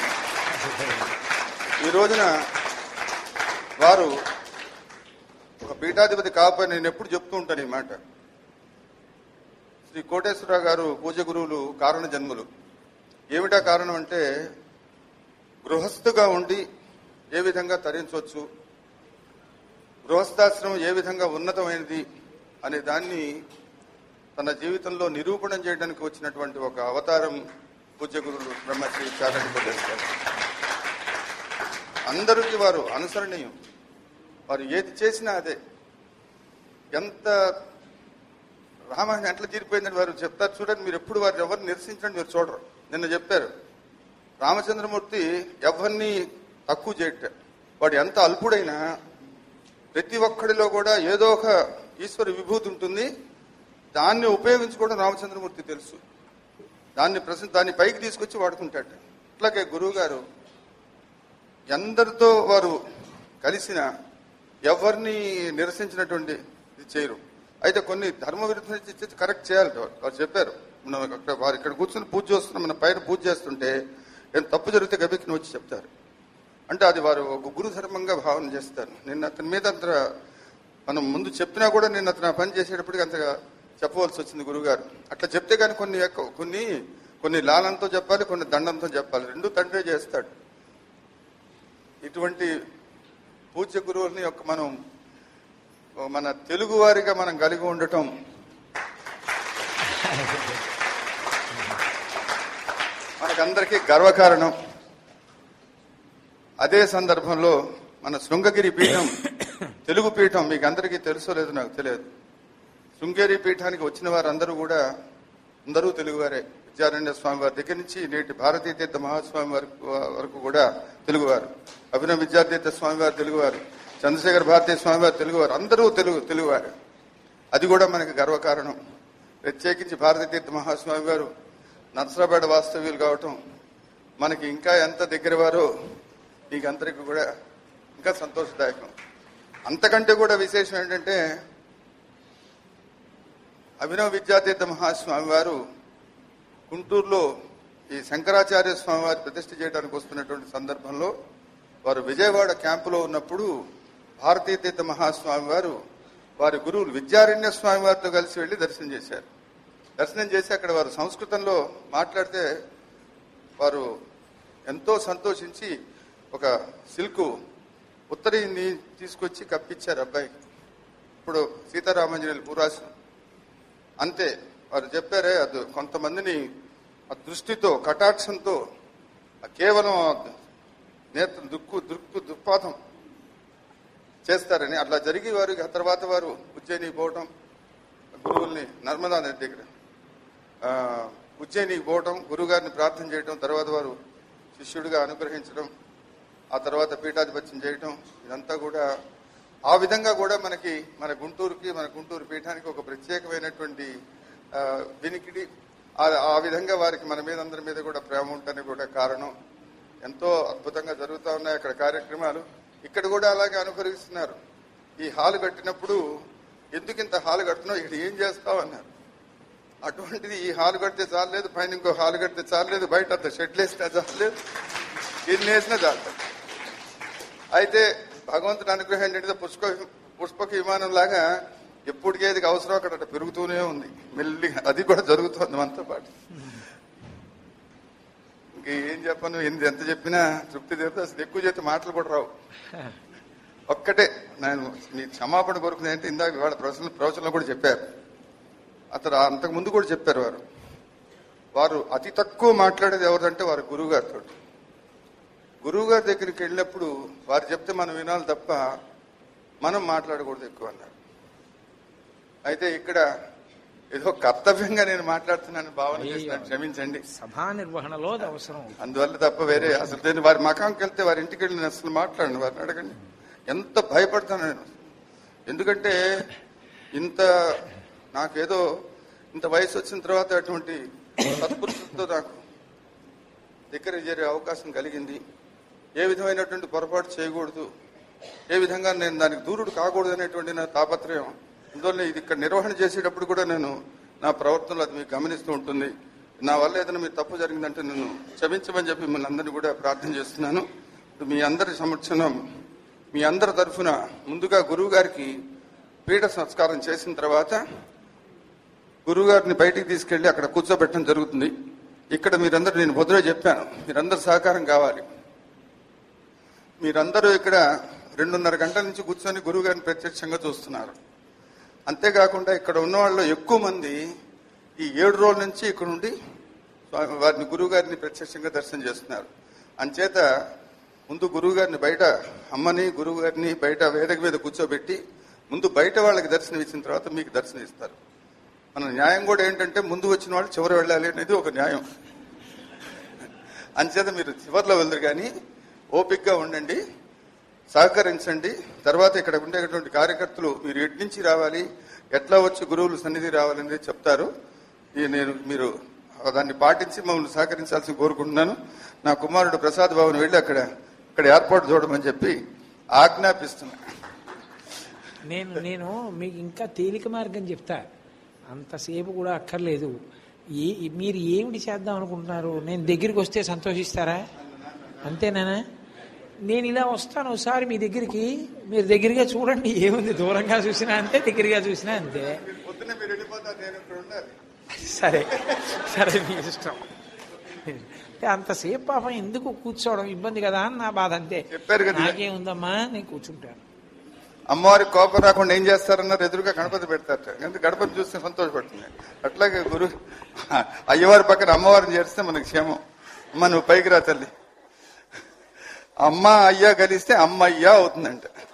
ఈ రోజున వారు ఒక పీఠాధిపతి కాకపోయి నేను ఎప్పుడు చెప్తూ ఉంటాను ఈ మాట శ్రీ కోటేశ్వరరావు గారు పూజ గురువులు కారణ జన్ములు ఏమిటా కారణం అంటే గృహస్థుగా ఉండి ఏ విధంగా తరించవచ్చు గృహస్థాశ్రమం ఏ విధంగా ఉన్నతమైనది అనే దాన్ని తన జీవితంలో నిరూపణం చేయడానికి వచ్చినటువంటి ఒక అవతారం పూజ్య గురువులు బ్రహ్మశ్రీ చాగంటి కోటేశ్వరరావు అందరికీ వారు అనుసరణీయం వారు ఏది చేసినా అదే ఎంత రామాయణం ఎట్లా తీరిపోయిందని వారు చెప్తారు చూడండి మీరు ఎప్పుడు వారు ఎవరిని నిరసించండి మీరు చూడరు నిన్న చెప్పారు రామచంద్రమూర్తి ఎవరిని తక్కువ చేయట వాడు ఎంత అల్పుడైనా ప్రతి ఒక్కడిలో కూడా ఏదో ఒక ఈశ్వర విభూతి ఉంటుంది దాన్ని ఉపయోగించుకోవడం రామచంద్రమూర్తి తెలుసు దాన్ని ప్రశ్న దాన్ని పైకి తీసుకొచ్చి వాడుకుంటాడు అట్లాగే గురువు గారు ఎందరితో వారు కలిసిన ఎవరిని నిరసించినటువంటి ఇది చేయరు అయితే కొన్ని ధర్మ విరుద్ధ కరెక్ట్ చేయాలి వారు. వారు చెప్పారు మనం అక్కడ వారు ఇక్కడ కూర్చొని పూజ చేస్తున్నాం మన పైన పూజ చేస్తుంటే ఏం తప్పు జరిగితే గబిక్ని వచ్చి చెప్తారు అంటే అది వారు ఒక గురు ధర్మంగా భావన చేస్తారు నిన్న అతని మీద అంత మనం ముందు చెప్పినా కూడా నేను అతను ఆ పని చేసేటప్పటికి అంతగా చెప్పవలసి వచ్చింది గురుగారు అట్లా చెప్తే కానీ కొన్ని ఎక్కువ- కొన్ని కొన్ని లాలంతో చెప్పాలి కొన్ని దండంతో చెప్పాలి రెండు తండ్రే చేస్తాడు ఇటువంటి పూజ్య గురువుల్ని యొక్క మనం మన తెలుగు వారిగా మనం కలిగి ఉండటం మనకందరికీ గర్వకారణం అదే సందర్భంలో మన శృంగగిరి పీఠం తెలుగు పీఠం మీకు అందరికీ తెలుసో లేదో నాకు తెలియదు శృంగేరి పీఠానికి వచ్చిన వారందరూ కూడా అందరూ తెలుగువారే విద్యారణ్య స్వామి వారి దగ్గర నుంచి నేటి భారతీయ తీర్థ మహాస్వామి వరకు వరకు కూడా తెలుగువారు అభినవ విద్యాతీర్థ స్వామి వారు తెలుగువారు చంద్రశేఖర్ భారతీయ స్వామి వారు తెలుగువారు అందరూ తెలుగు తెలుగువారు అది కూడా మనకి గర్వకారణం ప్రత్యేకించి భారతీయ తీర్థ మహాస్వామి వారు నర్సరాపేట వాస్తవ్యులు కావటం మనకి ఇంకా ఎంత దగ్గర వారో మీకు అందరికీ కూడా ఇంకా సంతోషదాయకం అంతకంటే కూడా విశేషం ఏంటంటే అభినవ విద్యాతీర్థ మహాస్వామి వారు గుంటూరులో ఈ శంకరాచార్య స్వామి వారి ప్రతిష్ఠ చేయడానికి వస్తున్నటువంటి సందర్భంలో వారు విజయవాడ క్యాంపులో ఉన్నప్పుడు భారతీయ తీర్థ మహాస్వామి వారు వారి గురువులు విద్యారణ్య స్వామి వారితో కలిసి వెళ్లి దర్శనం చేశారు దర్శనం చేసి అక్కడ వారు సంస్కృతంలో మాట్లాడితే వారు ఎంతో సంతోషించి ఒక సిల్క్ ఉత్తరీని తీసుకొచ్చి కప్పించారు అబ్బాయికి ఇప్పుడు సీతారామంజనేయులు పూరాశం అంతే వారు చెప్పారే అది కొంతమందిని ఆ దృష్టితో కటాక్షంతో ఆ కేవలం ఆ నేత్ర దుక్కు దుక్కు దుక్పాతం చేస్తారని అట్లా జరిగి వారికి ఆ తర్వాత వారు ఉజ్జయిని పోవటం గురువుల్ని నర్మదా నది దగ్గర ఆ, ఉజ్జయినికి పోవటం గురుగారిని ప్రార్థన చేయటం తర్వాత వారు శిష్యుడిగా అనుగ్రహించడం ఆ తర్వాత పీఠాధిపత్యం చేయటం ఇదంతా కూడా ఆ విధంగా కూడా మనకి మన గుంటూరుకి మన గుంటూరు పీఠానికి ఒక ప్రత్యేకమైనటువంటి ఆ, వినికిడి ఆ- ఆ విధంగా వారికి మన మీద అందరి మీద కూడా ప్రేమ ఉంటని కూడా కారణం ఎంతో అద్భుతంగా జరుగుతూ ఉన్నాయి అక్కడ కార్యక్రమాలు ఇక్కడ కూడా అలాగే అనుకరిస్తున్నారు ఈ హాల్ కట్టినప్పుడు ఎందుకు ఇంత హాల్ కడుతున్నావు ఇక్కడ ఏం చేస్తావు అన్నారు అటువంటిది ఈ హాల్ కడితే చాలలేదు పైన ఇంకో హాల్ కడితే చాలలేదు బయట అంత షెడ్లు వేసినా చాలలేదు ఎన్ని వేసినా చాలలేదు అయితే భగవంతుని అనుగ్రహం ఏంటంటే పుష్ప పుష్పక విమానం లాగా ఎప్పటికేది అవసరం అక్కడ అట్ట పెరుగుతూనే ఉంది మెల్లిగా అది కూడా జరుగుతుంది మనతో పాటు ఇంక ఏం చెప్పను ఎన్ని ఎంత చెప్పినా తృప్తి తీరుతుంది అసలు ఎక్కువ చేస్తే మాటలు కూడా రావు ఒక్కటే నేను మీ క్షమాపణ కోరుకునే అంటే ఇందాక వాళ్ళ ప్రవచన ప్రవచనంలో కూడా చెప్పారు అతను అంతకు ముందు కూడా చెప్పారు వారు వారు అతి తక్కువ మాట్లాడేది ఎవరంటే వారు గురువు గారితో గురువు గారి దగ్గరికి వెళ్ళినప్పుడు వారు చెప్తే మనం వినాలి తప్ప మనం మాట్లాడకూడదు ఎక్కువ అన్నారు అయితే ఇక్కడ ఏదో కర్తవ్యంగా నేను మాట్లాడుతున్నాను భావన చేస్తున్నాను క్షమించండి సభా నిర్వహణలో అది అవసరం అందువల్ల తప్ప వేరే అసలు నేను వారి మకాంకి వెళ్తే వారి ఇంటికి వెళ్ళి నేను అసలు మాట్లాడండి వారిని అడగండి ఎంత భయపడతాను నేను ఎందుకంటే ఇంత నాకేదో ఇంత వయసు వచ్చిన తర్వాత అటువంటి సత్పురుషులతో నాకు దగ్గర చేరే అవకాశం కలిగింది ఏ విధమైనటువంటి పొరపాటు చేయకూడదు ఏ విధంగా నేను దానికి దూరుడు కాకూడదు అనేటువంటి నా తాపత్రయం అందువల్ల ఇది ఇక్కడ నిర్వహణ చేసేటప్పుడు కూడా నేను నా ప్రవర్తనలో అది మీకు గమనిస్తూ ఉంటుంది నా వల్ల ఏదైనా మీరు తప్పు జరిగిందంటే నేను క్షమించమని చెప్పి మిమ్మల్ని అందరినీ కూడా ప్రార్థన చేస్తున్నాను ఇప్పుడు మీ అందరి సమక్షణం మీ అందరి తరఫున ముందుగా గురువు గారికి పీఠ సంస్కారం చేసిన తర్వాత గురువు గారిని బయటికి తీసుకెళ్లి అక్కడ కూర్చోబెట్టడం జరుగుతుంది ఇక్కడ మీరందరూ నేను పొద్దునే చెప్పాను మీరందరూ సహకారం కావాలి మీరందరూ ఇక్కడ రెండున్నర గంటల నుంచి కూర్చొని గురువు గారిని ప్రత్యక్షంగా చూస్తున్నారు అంతేకాకుండా ఇక్కడ ఉన్న వాళ్ళు ఎక్కువ మంది ఈ ఏడు రోజుల నుంచి ఇక్కడ ఉండి స్వామి వారిని గురువు గారిని ప్రత్యక్షంగా దర్శనం చేస్తున్నారు అంచేత ముందు గురువు గారిని బయట అమ్మని గురువు గారిని బయట వేదిక మీద కూర్చోబెట్టి ముందు బయట వాళ్ళకి దర్శనం ఇచ్చిన తర్వాత మీకు దర్శనం ఇస్తారు మన న్యాయం కూడా ఏంటంటే ముందు వచ్చిన వాళ్ళు చివరి వెళ్ళాలి అనేది ఒక న్యాయం అంచేత మీరు చివరిలో వెళ్తారు కానీ ఓపిక్గా ఉండండి సహకరించండి తర్వాత ఇక్కడ ఉండేటువంటి కార్యకర్తలు మీరు ఎటు నుంచి రావాలి ఎట్లా వచ్చి గురువులు సన్నిధి రావాలనేది చెప్తారు ఇది నేను మీరు దాన్ని పాటించి మమ్మల్ని సహకరించాల్సి కోరుకుంటున్నాను నా కుమారుడు ప్రసాద్ బాబుని వెళ్ళి అక్కడ ఇక్కడ ఏర్పాటు చూడమని చెప్పి ఆజ్ఞాపిస్తున్నా నేను నేను మీకు ఇంకా తేలిక మార్గం చెప్తా అంతసేపు కూడా అక్కర్లేదు ఏ మీరు ఏమిటి చేద్దాం అనుకుంటున్నారు నేను దగ్గరికి వస్తే సంతోషిస్తారా అంతేనా నేను ఇలా వస్తాను ఒకసారి మీ దగ్గరికి మీరు దగ్గరగా చూడండి ఏముంది దూరంగా చూసినా అంతే దగ్గరగా చూసినా అంతే పొద్దున్నే మీరు వెళ్ళిపోతారు నేను ఇక్కడ ఉండాలి సరే సరే మీ ఇష్టం అంటే అంతసేపు పాపం ఎందుకు కూర్చోవడం ఇబ్బంది కదా అని నా బాధ అంతే చెప్పారు కదా. నాకేముందమ్మా నేను కూర్చుంటాను అమ్మవారికి కోపం రాకుండా ఏం చేస్తారన్నారు ఎదురుగా గణపతి పెడతారట ఎందుకంటే గణపతి చూస్తే సంతోషపడుతుంది అట్లాగే గురు అయ్యవారి పక్కన అమ్మవారిని చేస్తే మనకి క్షేమం అమ్మ నువ్వు పైకి రా తల్లి అమ్మ అయ్య కలిస్తే అమ్మయ్య అవుతుందంట